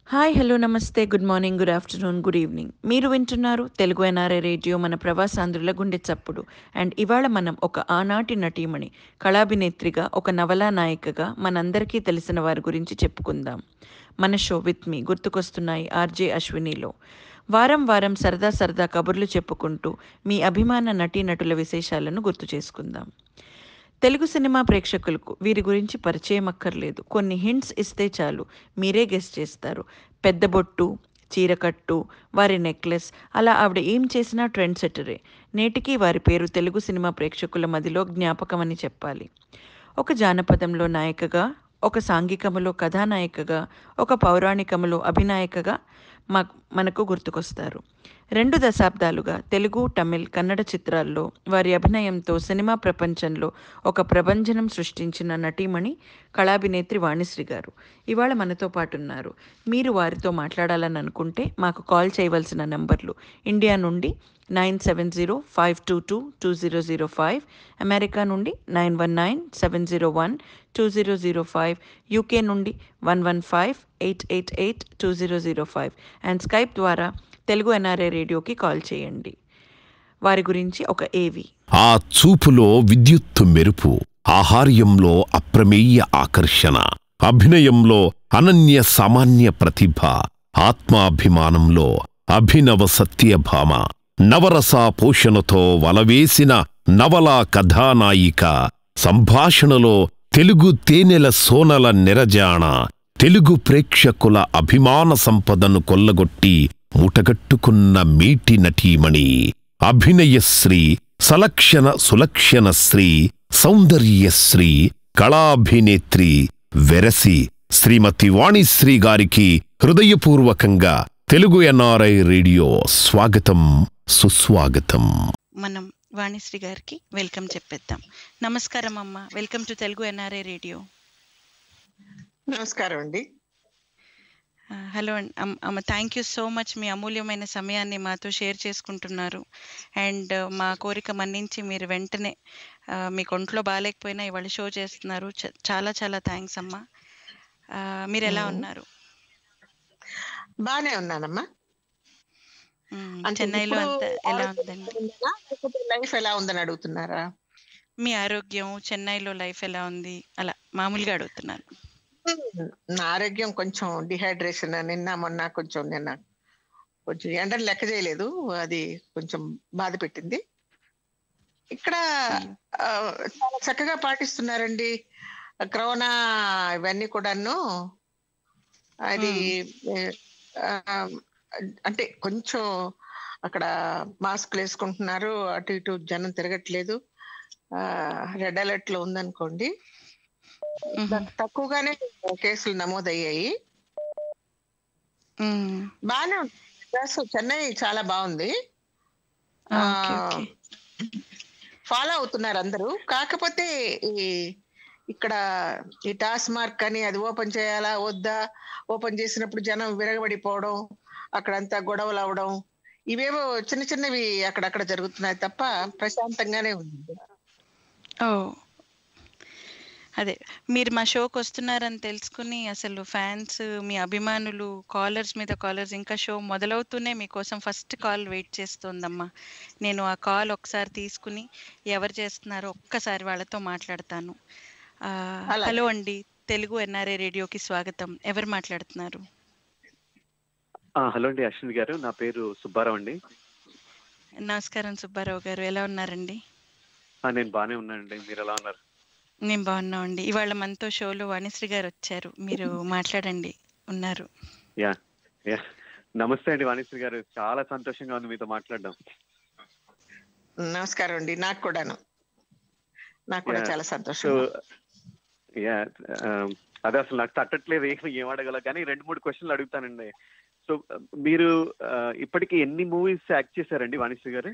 Hi hello నమస్తే good morning good afternoon good evening మీరు వింటున్నారు తెలుగు ఎన్ఆర్ఐ రేడియో మన ప్రవాసాంధ్రుల గుండె చప్పుడు అండ్ ఇవాళ మనం ఒక ఆనాటి నటీమణి కళాభినేత్రిగా ఒక నవలా నాయికగా మనందరికీ తెలిసిన వారి గురించి చెప్పుకుందాం మన షో విత్ మీ గుర్తుకొస్తున్నాయి ఆర్జే అశ్వినిలో వారం వారం సరదా సరదా కబుర్లు చెప్పుకుంటూ మీ అభిమాన నటీనటుల విశేషాలను గుర్తు చేసుకుందాం తెలుగు సినిమా ప్రేక్షకులకు వీరి గురించి పరిచయం అక్కర్లేదు కొన్ని హింట్స్ ఇస్తే చాలు మీరే గెస్ చేస్తారు పెద్ద బొట్టు చీరకట్టు వారి నెక్లెస్ అలా ఆవిడ ఏం చేసినా ట్రెండ్ సెటరే నేటికి వారి పేరు తెలుగు సినిమా ప్రేక్షకుల మదిలో జ్ఞాపకం అని చెప్పాలి ఒక జానపదంలో నాయకగా ఒక సాంఘికములో కథానాయికగా ఒక పౌరాణికములో అభినాయకగా మా మనకు గుర్తుకొస్తారు రెండు దశాబ్దాలుగా తెలుగు తమిళ్ కన్నడ చిత్రాల్లో వారి అభినయంతో సినిమా ప్రపంచంలో ఒక ప్రభంజనం సృష్టించిన నటీమణి కళాభినేత్రి వాణిశ్రీ గారు ఇవాళ మనతో పాటు ఉన్నారు మీరు వారితో మాట్లాడాలని అనుకుంటే మాకు కాల్ చేయవలసిన నంబర్లు ఇండియా నుండి nine seven zero five two two two zero zero five America నుండి nine one nine seven zero one two zero zero five UK నుండి one one five eight eight eight two zero zero five and Skype ద్వారా Telugu NRI రేడియోకి call చేయండి వారి గురించి ఒక ఏవి ఆ చూపులో విద్యుత్తు మెరుపు ఆహార్యంలో అప్రమేయ ఆకర్షణ అభినయంలో అనన్య సామాన్య ప్రతిభ ఆత్మాభిమానంలో అభినవ సత్యభామ నవరసా పోషణతో వలవేసిన నవలా కథానాయిక సంభాషణలో తెలుగు తేనెల సోనల నిరజాణ తెలుగు ప్రేక్షకుల అభిమాన సంపదను కొల్లగొట్టి ముటగట్టుకున్న మీటి నటీమణి అభినయశ్రీ సలక్షణ సులక్షణ శ్రీ సౌందర్యశ్రీ కళాభినేత్రి వెరసి శ్రీమతి వాణిశ్రీ గారికి హృదయపూర్వకంగా తెలుగు ఎన్ఆర్ఐ రేడియో స్వాగతం సుస్వాగతం మనం వాణిశ్రీ గారికి వెల్కమ్ చెప్పేద్దాం నమస్కారం అమ్మ welcome to Telugu NRI radio నమస్కారం అండి హలో అమ్మ థ్యాంక్ యూ సో మచ్ మీ అమూల్యమైన సమయాన్ని మాతో షేర్ చేసుకుంటున్నారు అండ్ మా కోరిక మన్నించి మీరు వెంటనే ఆ, మీకు ఒంట్లో బాగాలేకపోయినా ఇవాళ షో చేస్తున్నారు చ- చాలా చాలా థ్యాంక్స్ అమ్మా ఆ, మీరు ఎలా మ్మ్. ఉన్నారు బానే ఉన్నానమ్మా మ్మ్, అంటే చెన్నైలో ఇప్పుడు అంతా ఎలా ఆరోగ్యం ఉందండి ఉందా? లేకపోతే లైఫ్ ఎలా ఉందని అడుగుతున్నారా మీ ఆరోగ్యం చెన్నైలో లైఫ్ ఎలా ఉంది అలా మామూలుగా అడుగుతున్నాను నా ఆరోగ్యం కొంచెం డిహైడ్రేషన్ నిన్న మొన్న కొంచెం నిన్న కొంచెం ఎండను లెక్క చేయలేదు అది కొంచెం బాధ పెట్టింది ఇక్కడ ఆ, చాలా చక్కగా పాటిస్తున్నారండి కరోనా ఇవన్నీ కూడాను అది ఆ, అంటే కొంచెం అక్కడ మాస్క్లు వేసుకుంటున్నారు అటు ఇటు జనం తిరగట్లేదు రెడ్ అలర్ట్ లో ఉందనుకోండి మ్మ్. తక్కువగానే కేసులు నమోదయ్యాయి మ్మ్. బాగానే ఉంది అసలు చెన్నై చాలా బాగుంది ఆ, ఓకే ఓకే ఫాలో అవుతున్నారు అందరూ కాకపోతే ఈ ఇక్కడ ఈ టాస్ మార్క్ అని అది ఓపెన్ చేయాలా వద్దా ఓపెన్ చేసినప్పుడు జనం విరగబడిపోవడం అక్కడంతా గొడవలు అవడం ఇవేవో చిన్న చిన్నవి అక్కడక్కడ జరుగుతున్నాయి తప్ప ప్రశాంతంగానే ఉంది ఓ అదే మీరు మా షోకి వస్తున్నారని తెలుసుకుని అసలు ఫ్యాన్స్ మీ అభిమానులు కాలర్స్ మీద కాలర్స్ ఇంకా షో మొదలవుతూనే మీకోసం ఫస్ట్ కాల్ వెయిట్ చేస్తోందమ్మా నేను ఆ కాల్ ఒకసారి తీసుకుని ఎవరు చేస్తున్నారో ఒక్కసారి వాళ్ళతో మాట్లాడతాను ఆ, అలాగే. హలో అండి తెలుగు ఎన్ఆర్ఏ రేడియోకి స్వాగతం ఎవరు మాట్లాడుతున్నారు ఆ, హలో అండి అశ్విని గారు నా పేరు సుబ్బారావు అండి నమస్కారం సుబ్బారావు గారు ఎలా ఉన్నారండి ఆ, నేను బాగానే ఉన్నానండి మీరు ఎలా ఉన్నారు నేను బాగున్నామండి ఇవాళ మనతో షోలో వాణిశ్రీ గారు వచ్చారు మీరు మాట్లాడండి ఉన్నారు యా యా నమస్తే అండి వాణిశ్రీ గారు చాలా సంతోషంగా ఉంది మీతో మాట్లాడడం నమస్కారం అండి నాకు కూడాను నాకు కూడా Yeah. చాలా సో సంతోషం యా అదే అసలు నాకు తట్టట్లేదు ఏం ఏం అడగల కానీ రెండు మూడు క్వశ్చన్లు అడుగుతానండి సో మీరు ఆ, ఇప్పటికి ఎన్ని మూవీస్ యాక్ట్ చేశారండి వాణిశ్రీ గారు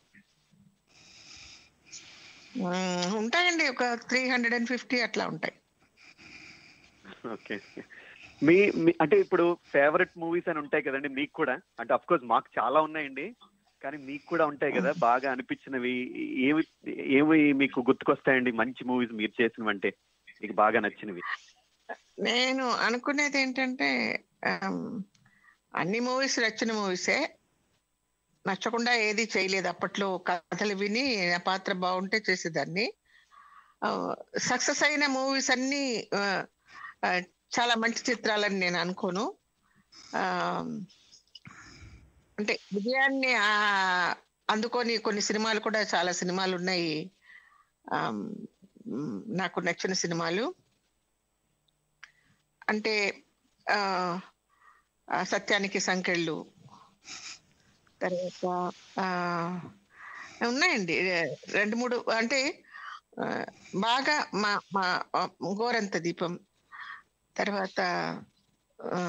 మ్మ్, ఉంటాయండి ఒక త్రీ హండ్రెడ్ అండ్ ఫిఫ్టీ అట్లా ఉంటాయి ఓకే మీ మీ- అంటే ఇప్పుడు ఫేవరెట్ మూవీస్ అని ఉంటాయి కదండి మీకు కూడా అంటే అఫ్ కోర్స్ మాకు చాలా ఉన్నాయండి కానీ మీకు కూడా ఉంటాయి కదా బాగా అనిపించినవి ఏమి ఏమి మీకు గుర్తుకొస్తాయండి మంచి మూవీస్ మీరు చేసినవంటే మీకు బాగా నచ్చినవి నేను అనుకునేది ఏంటంటే ఆమ్, అన్ని మూవీస్ నచ్చిన మూవీసే నచ్చకుండా ఏది చేయలేదు అప్పట్లో కథలు విని నా పాత్ర బాగుంటే చేసేదాన్ని సక్సెస్ అయిన మూవీస్ అన్ని ఆ, ఆ, చాలా మంచి చిత్రాలని నేను అనుకోను ఆ, అంటే విజయాన్ని ఆ, అందుకొని కొన్ని సినిమాలు కూడా చాలా సినిమాలు ఉన్నాయి ఆమ్, మ్, నాకు నచ్చిన సినిమాలు అంటే ఆ, ఆ, సత్యానికి సంకెళ్ళు తర్వాత ఆ, ఉన్నాయండి రెండు మూడు అంటే ఆ, బాగా మా మా ఆ, గోరంత దీపం తర్వాత ఆ,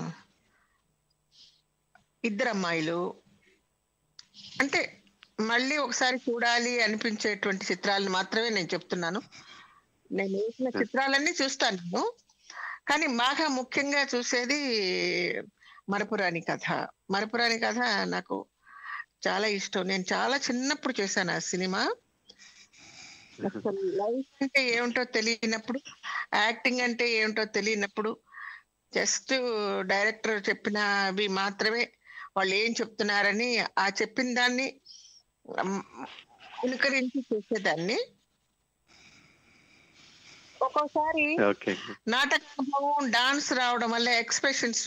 ఇద్దరు అమ్మాయిలు అంటే మళ్ళీ ఒకసారి చూడాలి అనిపించేటువంటి చిత్రాలను మాత్రమే నేను చెప్తున్నాను నేను వేసిన చిత్రాలన్నీ చూస్తాను నేను కానీ బాగా ముఖ్యంగా చూసేది మరపురాని కథ మరపురాని కథ నాకు చాలా ఇష్టం నేను చాలా చిన్నప్పుడు చేశాను ఆ సినిమా అసలు లైఫ్ అంటే ఏమిటో తెలియనప్పుడు యాక్టింగ్ అంటే ఏమిటో తెలియనప్పుడు జస్ట్ డైరెక్టర్ చెప్పినవి మాత్రమే వాళ్ళు ఏం చెప్తున్నారని ఆ చెప్పిన దాన్ని మ్, అనుకరించి చేసేదాన్ని ఒక్కోసారి ఓకే నాటక అనుభవం డాన్స్ రావడం వల్ల ఎక్స్ప్రెషన్స్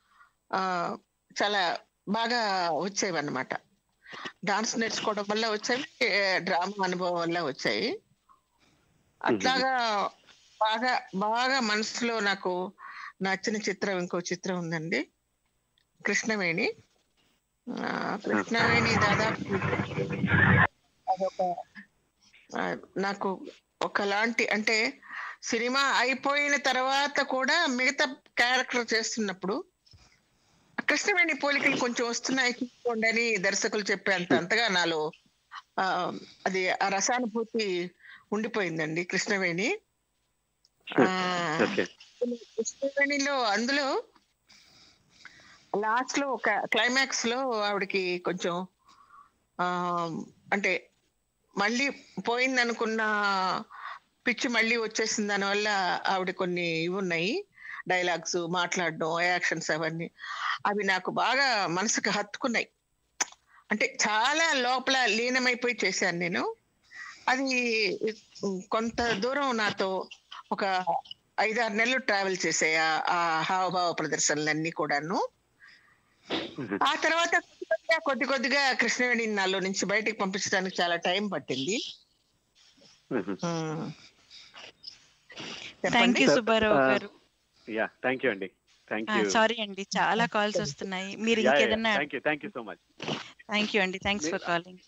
చాలా బాగా వచ్చేవి అనమాట డాన్స్ నేర్చుకోవడం వల్ల వచ్చేవి డ్రామా అనుభవం వల్ల వచ్చాయి అట్లాగా బాగా బాగా మనసులో నాకు నచ్చిన చిత్రం ఇంకో చిత్రం ఉందండి కృష్ణవేణి ఆ, కృష్ణవేణి దాదాపు అదొక ఆ, నాకు ఒకలాంటి అంటే సినిమా అయిపోయిన తర్వాత కూడా మిగతా క్యారెక్టర్ చేస్తున్నప్పుడు కృష్ణవేణి పోలికలు కొంచెం వస్తున్నాయి చూసుకోండి అని దర్శకులు చెప్పేంత అంతగా నాలో ఆ, అది ఆ రసానుభూతి ఉండిపోయిందండి కృష్ణవేణి ఆ, ఓకే కృష్ణవేణిలో అందులో లాస్ట్ లో ఒక క్లైమాక్స్ లో ఆవిడకి కొంచెం ఆ అంటే మళ్ళీ పోయింది అనుకున్న పిచ్చి మళ్ళీ వచ్చేసిన దానివల్ల ఆవిడ కొన్ని ఇవి ఉన్నాయి డైలాగ్స్ మాట్లాడడం యాక్షన్స్ అవన్నీ అవి నాకు బాగా మనసుకు హత్తుకున్నాయి అంటే చాలా లోపల లీనమైపోయి చేశాను నేను అది కొంత దూరం నాతో ఒక ఐదారు నెలలు ట్రావెల్ చేసాయి ఆ- ఆ హావభావ ప్రదర్శనలన్నీ కూడాను ఆ తర్వాత కొద్ది కొద్దిగా కొద్ది కొద్దిగా కృష్ణవేణి నాలో నుంచి బయటికి పంపించడానికి చాలా టైం పట్టింది ఉమ్. థ్యాంక్ చెప్పండి యూ సుబ్బారావు Uh, గారు యా థ్యాంక్ యూ అండి థ్యాంక్ యూ సారీ అండి చాలా కాల్స్ వస్తున్నాయి మీరు ఇంకేదన్నా thank you thank you so much thank you అండి థ్యాంక్స్ ఫర్ కాలింగ్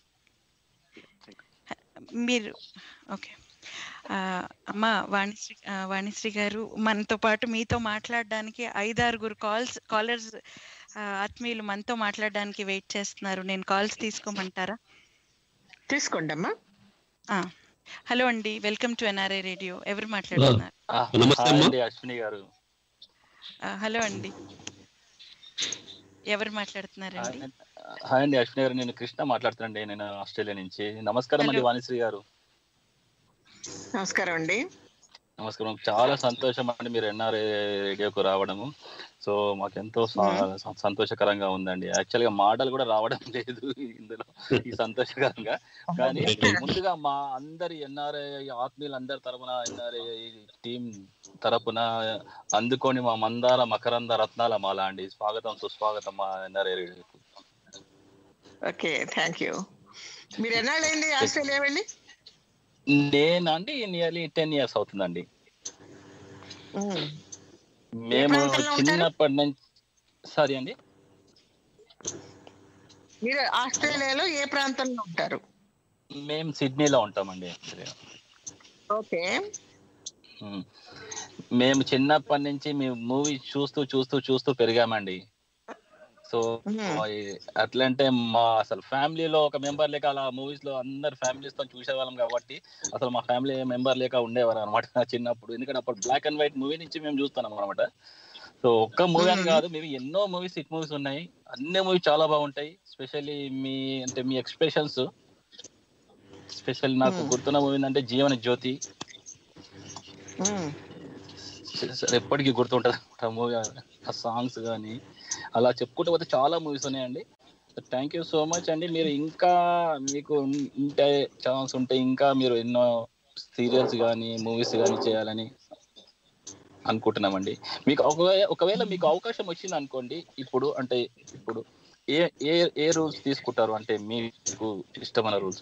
మీరు ఓకే అమ్మ వాణిశ్రీ ఆ, వాణిశ్రీ గారు మనతో పాటు మీతో మాట్లాడడానికి ఐదారుగురు కాల్స్ కాలర్స్ ఆత్మీయులు మనతో మాట్లాడడానికి వెయిట్ చేస్తున్నారు నేను కాల్స్ తీసుకోమంటారా తీసుకోండి అమ్మా ఆ, హలో అండి వెల్కమ్ టు ఎన్ఆర్ఐ రేడియో ఎవరు మాట్లాడుతున్నారు ఆ, నమస్తే హాయ్ అమ్మా. అండి అశ్విని గారు ఆ, హలో అండి ఎవరు మాట్లాడుతున్నారండి హాయ్ అండి అశ్విని గారు నేను కృష్ణ మాట్లాడుతానండి నేను ఆస్ట్రేలియా నుంచి నమస్కారం అండి Hello. వాణిశ్రీ గారు నమస్కారం అండి నమస్కారం చాలా సంతోషం అండి మీరు ఎన్ఆర్ఏ రేడియోకు రావడము సో మాకెంతో స- స- సంతోషకరంగా ఉందండి యాక్చువల్ గా మాటలు కూడా రావడం లేదు ఇందులో ఈ సంతోషకరంగా కానీ ముందుగా మా అందరి ఎన్ఆర్ఐ ఆత్మీయులందరి తరపున ఎన్ఆర్ఐ టీం తరపున అందుకొని మా మందార మకరంద రత్నాల మాల అండి స్వాగతం సుస్వాగతం మా ఎన్ఆర్ఐ రేడియోకు ఓకే థ్యాంక్ యూ మీరు ఎన్నాళ్ళైంది ఆస్ట్రేలియా వెళ్ళి నేనండి నియర్లీ టెన్ ఇయర్స్ అవుతుందండి ఉమ్. మేము ప్రాంతంలో ఉంటారు? చిన్నప్పటి నుంచి సారీ అండి మీరు ఆస్ట్రేలియాలో ఏ ప్రాంతంలో ఉంటారు మేము సిడ్నీలో ఉంటామండి actually. ఓకే ఉమ్. మేము చిన్నప్పటి నుంచి మేము మూవీ చూస్తూ చూస్తూ చూస్తూ పెరిగామండి సో Hmm. అట్లంటే మా అసలు ఫ్యామిలీలో ఒక మెంబర్ లేక అలా మూవీస్ లో అందరు ఫ్యామిలీస్ తో చూసేవాళ్ళం కాబట్టి అసలు మా ఫ్యామిలీ మెంబర్ లేక ఉండేవారు అనమాట చిన్నప్పుడు ఎందుకంటే అప్పుడు బ్లాక్ అండ్ వైట్ మూవీ నుంచి మేము చూస్తున్నాం అనమాట సో ఒక్క మూవీ అని Hmm. కాదు మేము ఎన్నో మూవీస్ హిట్ మూవీస్ ఉన్నాయి అన్ని మూవీ చాలా బాగుంటాయి స్పెషల్లీ మీ అంటే మీ ఎక్స్ప్రెషన్స్ స్పెషల్ నాకు Hmm. గుర్తున్న మూవీ అంటే జీవన జ్యోతి ఉమ్. సరే, ఎప్పటికీ గుర్తుంటది ఆ మూవీ ఆ సాంగ్స్ కానీ అలా చెప్పుకుంటూ పోతే చాలా మూవీస్ ఉన్నాయండి థ్యాంక్ యూ సో మచ్ అండి మీరు ఇంకా మీకు ఉంటే ఛాన్స్ ఉంటే ఇంకా మీరు ఎన్నో సీరియల్స్ కానీ మూవీస్ కానీ చేయాలని అనుకుంటున్నామండి మీకు ఒకవేళ ఒకవేళ మీకు అవకాశం వచ్చింది అనుకోండి ఇప్పుడు అంటే ఇప్పుడు ఏ ఏ ఏ రూల్స్ తీసుకుంటారు అంటే మీకు ఇష్టమైన రూల్స్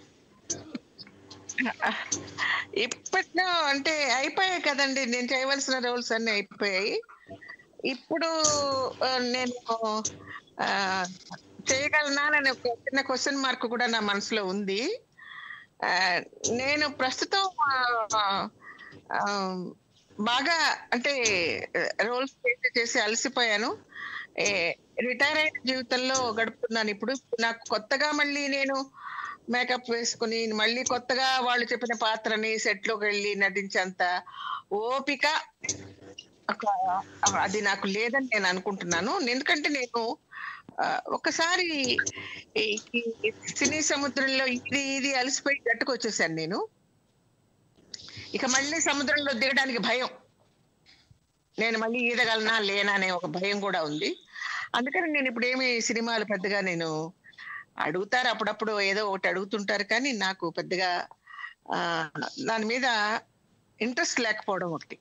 ఇప్పట్లో అంటే అయిపోయాయి కదండి నేను చేయవలసిన రోల్స్ అన్ని అయిపోయాయి ఇప్పుడు ఆ, నేను ఆ, చేయగలనా అని ఒక చిన్న క్వశ్చన్ మార్క్ కూడా నా మనసులో ఉంది ఆ, నేను ప్రస్తుతం ఆ, ఆ, బాగా అంటే రోల్స్ చేసి చేసి అలసిపోయాను రిటైర్ అయిన జీవితంలో గడుపుతున్నాను ఇప్పుడు నాకు కొత్తగా మళ్ళీ నేను మేకప్ వేసుకుని మళ్ళీ కొత్తగా వాళ్ళు చెప్పిన పాత్రని సెట్ లోకి వెళ్ళి నటించేంత ఓపిక ఒక- అది నాకు లేదని నేను అనుకుంటున్నాను ఎందుకంటే నేను ఆ, ఒకసారి ఈ ఈ సినీ సముద్రంలో ఇది ఇది అలసిపోయి గట్టుకు వచ్చేసాను నేను ఇక మళ్ళీ సముద్రంలో దిగడానికి భయం నేను మళ్ళీ ఈదగలనా లేనా అనే ఒక భయం కూడా ఉంది అందుకని నేను ఇప్పుడు ఏమి సినిమాలు పెద్దగా నేను అడుగుతారు అప్పుడప్పుడు ఏదో ఒకటి అడుగుతుంటారు కానీ నాకు పెద్దగా ఆ, దాని మీద ఇంట్రెస్ట్ లేకపోవడం ఒకటి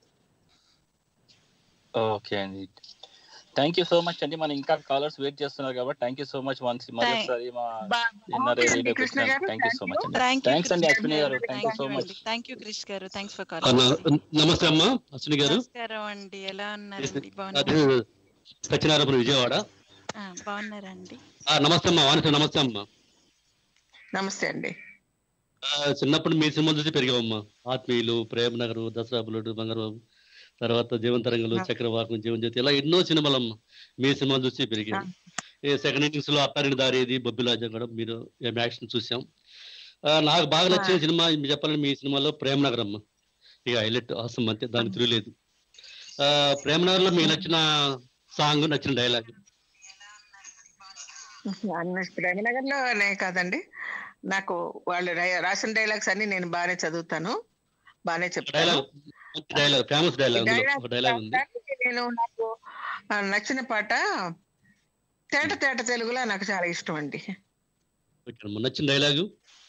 ఓకే అండి థ్యాంక్ యూ సో మచ్ అండి మనం ఇంకా కాలర్స్ వెయిట్ చేస్తున్నారు కాబట్టి thank you so much once మరి Thank- ఒకసారి మా బా- ఎన్ఆర్ఐ ఓకే అండి, రేడియోకి కృష్ణ వచ్చిన గారు థ్యాంక్ యూ సో మచ్ అండి థ్యాంక్ థ్యాంక్స్ అండి అశ్విని గారు thank you so much thank you Krish గారు థ్యాంక్స్ ఫర్ ఆ, కాల్ న- నమస్తే అమ్మా అశ్విని గారు నమస్కారం అండి ఎలా ఉన్నారండి అది బాగున్నారు సత్యనారాయణ విజయవాడ ఆ, బాగున్నారండి ఆ, నమస్తే అమ్మా వాణిశ్రీ నమస్తే అమ్మా నమస్తే అండి ఆ, చిన్నప్పుడు మీ సినిమాలు చూసి పెరిగామమ్మా ఆత్మీయులు ప్రేమ నగరు దసరా బుల్లెట్ బంగారు తర్వాత జీవన్ తరంగలు ఆ. చక్రవాకం జీవన్ జ్యోతి ఇలా ఎన్నో సినిమాలు అమ్మా మీ సినిమాలు చూసి పెరిగాం ఏ సెకండ్ ఇన్నింగ్స్ లో అత్తారిని దారేది బొబ్బిలాజ కూడా మీరు ఏం యాక్షన్ చూసాం ఆ, నాకు బాగా నచ్చిన సినిమా మీరు చెప్పాలంటే మీ సినిమాలో ప్రేమ నగర్ అమ్మ ఇక హైలైట్ అవసరం అంతే దానికి తిరగలేదు ఆ, ప్రేమ నగర్ లో మీకు నచ్చిన సాంగ్ నచ్చిన డైలాగ్ ప్రేమనగర్ లోనే కాదండి నాకు వాళ్ళు రా- రాసిన డైలాగ్స్ అన్ని నేను బాగానే చదువుతాను బాగానే చెప్తాను డైలాగ్ మంచి డైలాగ్ ఫేమస్ డైలాగ్ అందులో డైలాగ్ ఒక డైలాగ్ ఉంది నేను నాకు ఆ, నచ్చిన పాట తేట తేట తెలుగులో నాకు చాలా ఇష్టం అండి ఓకే అమ్మా. నచ్చిన డైలాగు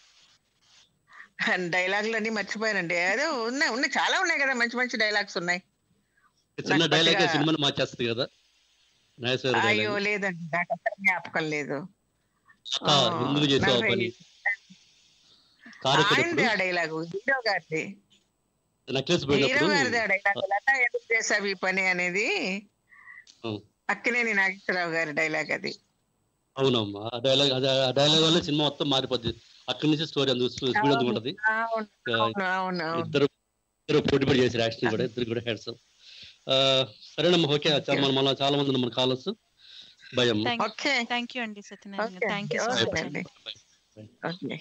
డైలాగులు అన్ని మర్చిపోయానండి ఏదో ఉన్నాయి ఉన్నాయి చాలా ఉన్నాయి కదా మంచి మంచి డైలాగ్స్ ఉన్నాయి చిన్న నాకు డైలాగ్ పెద్దగా- సినిమాని మార్చేస్తుంది కదా నాగేశ్వర అయ్యో డైలాగ్ లేదండి నాకు అసలు జ్ఞాపకం లేదు అక్క ఎందుకు చేసావు ఆ పని కారు ఆయనది ఎక్కేటప్పుడు ఆ డైలాగు హీరో గారిది నెక్లెస్ హీరో పోయినప్పుడు గారిది ఆ డైలాగ్ లతా ఎందుకు చేసావు ఈ పని అనేది అవును. అక్కినేని నాగేశ్వరరావు గారి డైలాగ్ అది అవునమ్మా ఆ డైలాగ్ అది ఆ డైలాగ్ వల్ల సినిమా మొత్తం మారిపోద్ది అక్కడి నుంచి స్టోరీ అందుకు స్పీడ్ అందుకు ఉంటది అవును అవును అవును అవును ఇద్దరు ఇద్దరు పోటీ పడి చేశారు యాక్షన్ కూడా ఇద్దరు కూడా హెడ్స్ సరేనమ్మా ఓకే చాలా మన మన చాలా మంది ఉన్నారు మన కాలర్స్ భయం థ్యాంక్ ఓకే థ్యాంక్ యూ అండి Satyanarayana Okay. Thank you so Okay much అండి. ఓకే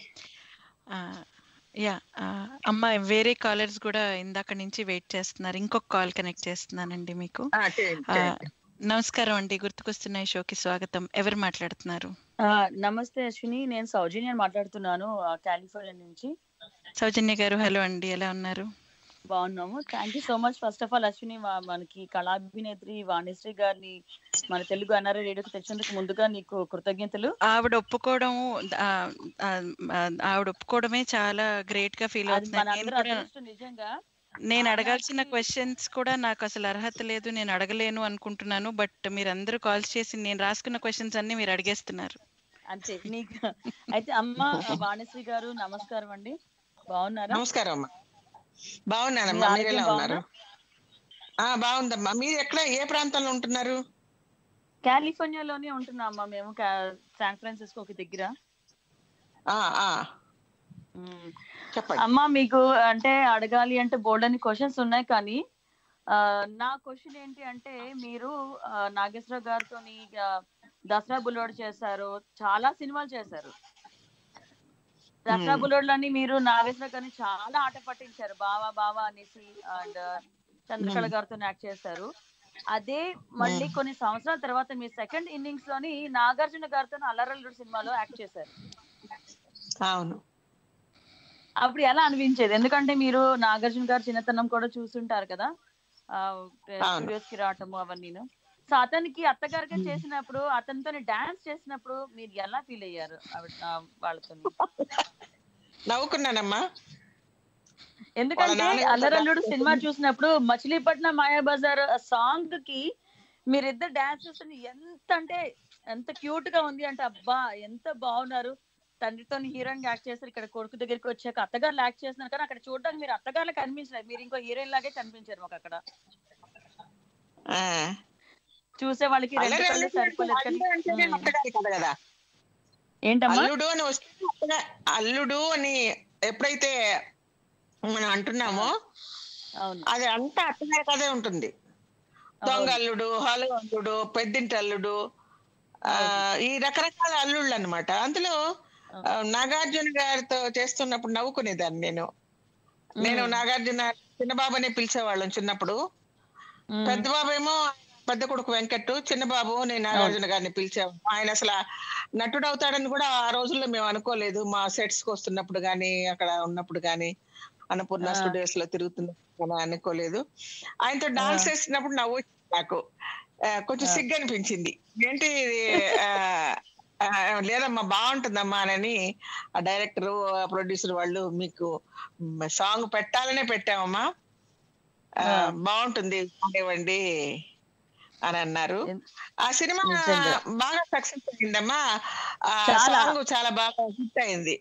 యా అమ్మ వేరే కాలర్స్ కూడా ఇందాక నుంచి వెయిట్ చేస్తున్నారు ఇంకొక కాల్ కనెక్ట్ చేస్తున్నానండి మీకు ఆ, చేయండి, ఆ, చేయండి. నమస్కారం అండి గుర్తుకొస్తున్న ఈ షోకి స్వాగతం ఎవరు మాట్లాడుతున్నారు ఆ, నమస్తే అశ్విని నేను సౌజన్య మాట్లాడుతున్నాను ఆ, కాలిఫోర్నియా నుంచి సౌజన్య గారు హలో అండి ఎలా ఉన్నారు బాగున్నాము thank you so much first of all Ashwini వా- మనకి కళాభినేత్రి వాణిశ్రీ గారిని మన తెలుగు ఎన్ఆర్ఐ రేడియోకి తెచ్చినందుకు ముందుగా నీకు కృతజ్ఞతలు ఆవిడ ఒప్పుకోవడం ఆ, ఆ, ఆ, ఆవిడ ఒప్పుకోవడమే చాలా గ్రేట్ గా ఫీల్ అది అవుతున్నాను నేను మనందరూ కూడా అదృష్టం నిజంగా నేను ఆనాటి- అడగాల్సిన క్వశ్చన్స్ కూడా నాకు అసలు అర్హత లేదు నేను అడగలేను అనుకుంటున్నాను బట్ మీరందరూ కాల్స్ చేసి నేను రాసుకున్న క్వశ్చన్స్ అన్ని మీరు అడిగేస్తున్నారు అంతే నీకు అయితే అమ్మ వాణిశ్రీ గారు నమస్కారం అండి బాగున్నారా నమస్కారం అమ్మా బాగున్నానమ్మా మీ మీరు ఎలా ఆరోగ్యం ఉన్నారు ఆ బాగుందమ్మా మీరు ఎక్కడ ఏ ప్రాంతంలో ఉంటున్నారు కాలిఫోర్నియాలోనే ఉంటున్నాం అమ్మ మేము కా- శాన్ ఫ్రాన్సిస్కోకి దగ్గర ఆ ఆ ఉమ్. చెప్పండి అమ్మ మీకు అంటే అడగాలి అంటే బోల్డ్ అని క్వశ్చన్స్ ఉన్నాయి కానీ ఆ, నా క్వశ్చన్ ఏంటి అంటే మీరు ఆ, నాగేశ్వరరావు గారితో దసరా బుల్లోడ్ చేశారు చాలా సినిమాలు చేశారు దసరా Hmm. బుల్లోడ్లని మీరు నాగేశ్వరరావు గారిని చాలా ఆట పట్టించారు బావా బావా అనేసి అండ్ చంద్రకళ Hmm. గారితో యాక్ట్ చేశారు అదే మళ్ళీ Hmm. కొన్ని సంవత్సరాల తర్వాత మీ సెకండ్ ఇన్నింగ్స్ లోని నాగార్జున గారితో అల్లరల్లుడు సినిమాలో యాక్ట్ చేశారు అవును అప్పుడు ఎలా అనిపించేది ఎందుకంటే మీరు నాగార్జున గారు చిన్నతనం కూడా చూస్తుంటారు కదా అవును. స్టూడియోస్ కి రావటము అవన్నీ సో అతనికి అత్తగారిగా చేసినప్పుడు అతనితో డాన్స్ చేసినప్పుడు మీరు ఎలా ఫీల్ అయ్యారు ఆవిడ ఆ, వాళ్ళతో నవ్వుకున్నానమ్మా ఎందుకంటే నాన్నగారితో అల్లరల్లుడు dance సినిమా చేసింది. చూసినప్పుడు మచిలీపట్నం మాయాబజార్ సాంగ్ కి మీరిద్దరు డాన్స్ చేస్తున్న ఎంత అంటే ఎంత క్యూట్ గా ఉంది అంటే అబ్బా ఎంత బాగున్నారు తండ్రితో హీరోయిన్ యాక్ట్ చేస్తారు ఇక్కడ కొడుకు దగ్గరికి వచ్చాక అత్తగారు యాక్ట్ చేస్తున్నారు కానీ అక్కడ చూడడానికి మీరు అత్తగారులు కనిపించలేదు మీరు ఇంకో హీరోయిన్ లాగే కనిపించారు మాకు అక్కడ ఆ. చూసే వాళ్ళకి రెండు అల్లరి కళ్ళు అల్లుడు సరిపోలేదు కానీ అల్లుడు అంటేనే ఉమ్. అత్తగారి కథ కదా ఏంటమ్మా అల్లుడు అని వస్తే అత్తగా- అల్లుడు అని ఎప్పుడైతే మనం అంటున్నామో అవును అది అంతా అత్తగారి కథే ఉంటుంది దొంగ అల్లుడు హలో అల్లుడు పెద్దింటి అల్లుడు ఆ, ఈ రకరకాల అల్లుళ్ళు అన్నమాట అందులో ఆ, నాగార్జున గారితో చేస్తున్నప్పుడు నవ్వుకునేదాన్ని నేను నేను నాగార్జున చిన్నబాబు అనే పిలిచేవాళ్ళం చిన్నప్పుడు ఉమ్. పెద్ద బాబు ఏమో పెద్ద కొడుకు వెంకట్ చిన్న బాబు నేను నాగార్జున గారిని పిలిచాము ఆయన అసలు నటుడు అవుతాడని కూడా ఆ రోజుల్లో మేము అనుకోలేదు మా సెట్స్ కి వస్తున్నప్పుడు గానీ అక్కడ ఉన్నప్పుడు గానీ అన్నపూర్ణ ఆ. స్టూడియోస్ లో తిరుగుతున్నప్పుడు కానీ అనుకోలేదు ఆయనతో డాన్స్ చేసినప్పుడు నవ్వు వచ్చింది నాకు ఆ, కొంచెం సిగ్గు అనిపించింది ఏంటి ఇది, ఆ, ఆ, లేదమ్మా బాగుంటుందమ్మా అని ఆ డైరెక్టర్ ప్రొడ్యూసర్ వాళ్ళు మీకు సాంగ్ పెట్టాలనే పెట్టామమ్మా ఆ, బాగుంటుంది ఇవ్వండి అని అన్నారు ఎన్- ఆ సినిమా నిజంగా. బాగా సక్సెస్ అయిందమ్మా ఆ చాలా. సాంగ్ చాలా బాగా హిట్ అయింది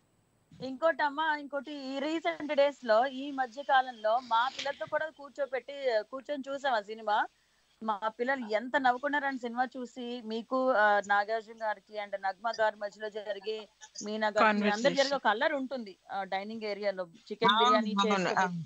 ఇంకోటి అమ్మా ఇంకోటి ఈ రీసెంట్ డేస్ లో ఈ మధ్య కాలంలో మా పిల్లలతో కూడా కూర్చోపెట్టి కూర్చొని చూసాం ఆ సినిమా మా పిల్లలు ఎంత నవ్వుకున్నారని సినిమా చూసి మీకు ఆ, నాగార్జున గారికి అండ్ నగ్మ గారి మధ్యలో జరిగే మీనా గారికి మీ అందరి Conversation. జరిగే ఒక కలర్ ఉంటుంది డైనింగ్ ఏరియాలో చికెన్ అవును, బిర్యానీ అవును, చేసుకొని అవును.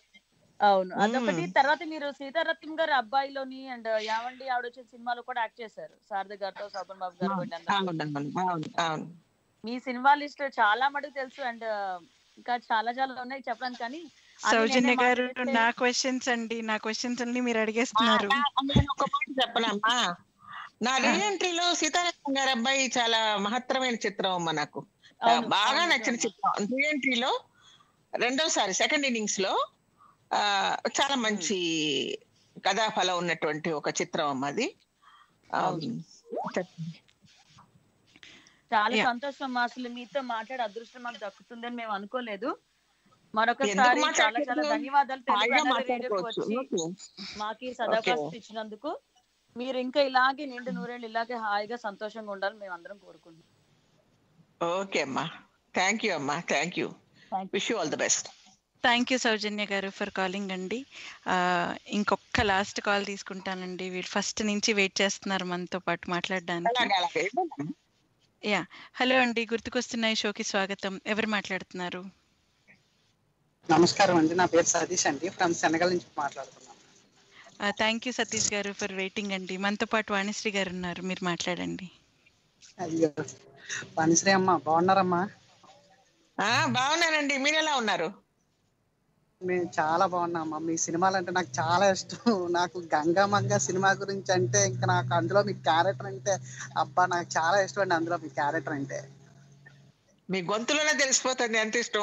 అవును అదొకటి మ్మ్. తర్వాత మీరు సీతారత్నం గారి అబ్బాయిలోని అండ్ యావండి ఆవిడ వచ్చిన సినిమాలో కూడా యాక్ట్ చేశారు శారద గారితో శోభన్ బాబు గారు వీళ్ళందరూ. అవును అవును అవును అవును మీ సినిమా లిస్ట్ చాలా మటుకు తెలుసు అండ్ ఇంకా చాలా చాలా ఉన్నాయి చెప్పడానికి కానీ అది సౌజన్య నేనే గారు మాట్లాడితే- నా క్వశ్చన్స్ అండి నా క్వశ్చన్స్ అన్ని మీరు అడిగేస్తున్నారు ఆ, నేను ఒక మాట చెప్పనమ్మా నా రీఎంట్రీలో సీతారామన్ గారి అబ్బాయి చాలా మహత్తరమైన చిత్రం అమ్మా నాకు ఆ, అవును, బాగా అవును, నచ్చిన అవును. చిత్రం రీఎంట్రీలో రెండోసారి సెకండ్ ఇన్నింగ్స్ లో ఆ, చాలా మంచి కథాఫలం ఉన్నటువంటి ఒక చిత్రం అమ్మ అది ఆ, చెప్పండి. చాలా Yeah. సంతోషం అమ్మా. అసలు మీతో మాట్లాడే అదృష్టం మాకు దక్కుతుందని మేము అనుకోలేదు ఎందుకు మరొకసారి చాలా చాలా మాట్లాడకూడదు? ధన్యవాదాలు తెలుగు హాయిగా అన్నది రేడియోకి మాట్లాడుకోవచ్చు వచ్చి ఓకే. మాకు ఈ సదావకాశం ఇచ్చినందుకు మీరు ఇంకా ఇలాగే నిండు నూరేళ్ళు ఇలాగే హాయిగా సంతోషంగా ఉండాలని మేము అందరం కోరుకుంటున్నాం ఓకే అమ్మా థ్యాంక్ యూ అమ్మా thank you Thank wish you all the best thank you Soujanya గారు ఫర్ కాలింగ్ అండి ఆ, ఇంకొక లాస్ట్ కాల్ తీసుకుంటానండి వీరు ఫస్ట్ నుంచి వెయిట్ చేస్తున్నారు మనతో పాటు మాట్లాడడానికి అలాగే అలాగే యా హలో అండి గుర్తుకొస్తున్న ఈ షోకి స్వాగతం ఎవరు మాట్లాడుతున్నారు నమస్కారం అండి నా పేరు సతీష్ అండి ఫ్రమ్ సెనగల్ నుంచి మాట్లాడుతున్నాను థ్యాంక్ యూ సతీష్ గారు ఫర్ వెయిటింగ్ అండి మనతో పాటు వాణిశ్రీ గారు ఉన్నారు మీరు మాట్లాడండి అయ్యో పనిశ్రీ అమ్మ బాగున్నారమ్మా ఆ, బాగున్నానండి మీరు ఎలా ఉన్నారు మేము చాలా బాగున్నామమ్మా మీ సినిమాలు అంటే నాకు చాలా ఇష్టం నాకు గంగా మంగ సినిమా గురించి అంటే ఇంకా నాకు అందులో మీ క్యారెక్టర్ అంటే అబ్బా నాకు చాలా ఇష్టం అండి అందులో మీ క్యారెక్టర్ అంటే మీ గొంతులోనే తెలిసిపోతుంది ఎంత ఇష్టం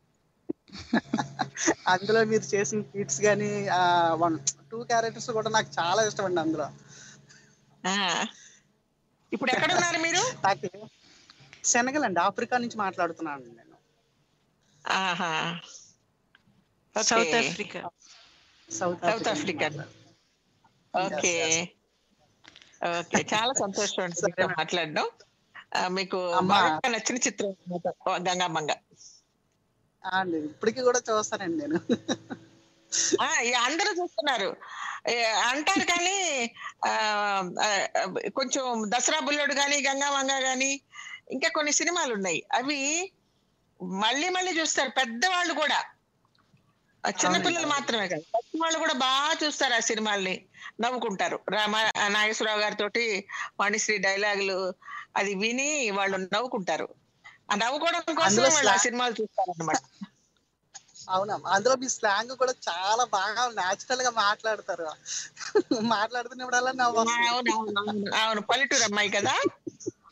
అందులో మీరు చేసిన ఫీట్స్ కానీ వన్ టూ క్యారెక్టర్స్ కూడా నాకు చాలా ఇష్టం అండి అందులో ఆ. ఇప్పుడు ఎక్కడ ఉన్నారు మీరు నాకు సెనగల్ అండి ఆఫ్రికా నుంచి మాట్లాడుతున్నాను నేను ఆహా okay. South Africa South South Africa okay okay చాలా సంతోషం అండి మీతో మాట్లాడడం ఆ, మీకు అమ్మా. బాగా నచ్చిన చిత్రం గంగామంగ అండి ఇప్పటికీ కూడా చూస్తానండి నేను ఆ, ఇక అందరూ చూస్తున్నారు ఏ, అంటారు కానీ ఆ, ఆ, కొంచెం దసరా బుల్లోడు కానీ గంగామంగ కానీ ఇంకా కొన్ని సినిమాలు ఉన్నాయి అవి మళ్ళీ మళ్ళీ చూస్తారు పెద్దవాళ్ళు కూడా ఆ, చిన్నపిల్లలు మాత్రమే కాదు పెద్దవాళ్ళు కూడా బాగా చూస్తారు ఆ సినిమాల్ని నవ్వుకుంటారు రామ నాగేశ్వరరావు గారితో వాణిశ్రీ డైలాగులు అది విని వాళ్ళు నవ్వుకుంటారు ఆ నవ్వుకోవడం కోసం అందులో వాళ్ళు ఆ స్లా- సినిమాలు చూస్తారు అనమాట అవునా అందులో మీ స్లాంగ్ కూడా చాలా బాగా నాచురల్ గా మాట్లాడతారు మాట్లాడుతున్నప్పుడల్లా నవ్వు వస్తుంది. అవును అవును అవును అవును పల్లెటూరు అమ్మాయి కదా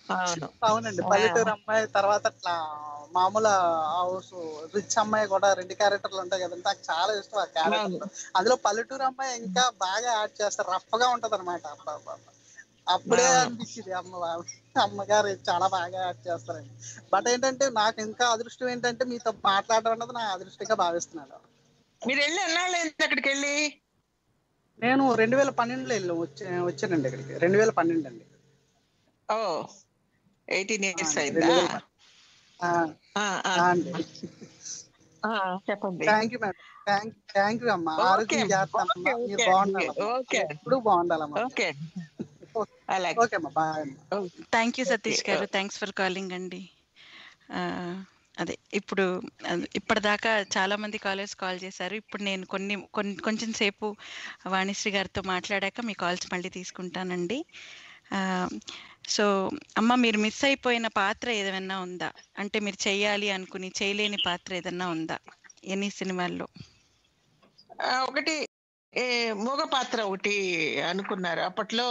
అవును అవునండి పల్లెటూరు అమ్మాయి తర్వాత అట్లా మామూలు హౌస్ రిచ్ అమ్మాయి కూడా రెండు క్యారెక్టర్లు ఉంటాయి కదండి నాకు చాలా ఇష్టం ఆ క్యారెక్టర్ అందులో పల్లెటూరు అమ్మాయి ఇంకా బాగా యాడ్ చేస్తారు రఫ్ గా ఉంటది అనమాట అప్పుడే అవును. అనిపించింది అమ్మ అమ్మగారు చాలా బాగా యాడ్ చేస్తారండి బట్ ఏంటంటే నాకు ఇంకా అదృష్టం ఏంటంటే మీతో మాట్లాడడం అన్నది నా అదృష్టంగా భావిస్తున్నాను మీరు వెళ్ళి ఎన్నాళ్ళు అయింది అక్కడికి వెళ్ళి నేను రెండు వేల పన్నెండులో వెళ్ళి వచ్చి వచ్చానండి ఇక్కడికి రెండు వేల పన్నెండు అండి ఓ ఎయిటీన్ ఇయర్స్ ఆ, అయిందా రెండు వేల పన్నెండు. ఆ, ఆ, ఆ, ఆ అండి ఆ, చెప్పండి thank you madam thank thank you అమ్మా ఓకే, ఆరోగ్యం జాగ్రత్త అమ్మా ఓకే, మీరు ఓకే, బాగుండాలమ్మా ఓకే. ఎప్పుడు బాగుండాలమ్మా ఓకే అలాగే ఓకే అమ్మా బాయ్ అమ్మా థ్యాంక్ యూ సతీష్ Okay, గారు థ్యాంక్స్ ఫర్ కాలింగ్ అండి ఆ, అదే ఇప్పుడు అది ఇప్పటిదాకా చాలా మంది కాలర్స్ కాల్ చేశారు ఇప్పుడు నేను కొన్ని కొన్ని కొంచెం సేపు వాణిశ్రీ గారితో మాట్లాడాక మీ కాల్స్ మళ్ళీ తీసుకుంటానండి ఆ, సో అమ్మ మీరు మిస్ అయిపోయిన పాత్ర ఏదైనా ఉందా అంటే మీరు చేయాలి అనుకుని చేయలేని పాత్ర ఏదైనా ఉందా ఎన్ని సినిమాల్లో ఆ, ఒకటి ఏ, మూగ పాత్ర ఒకటి అనుకున్నారు అప్పట్లో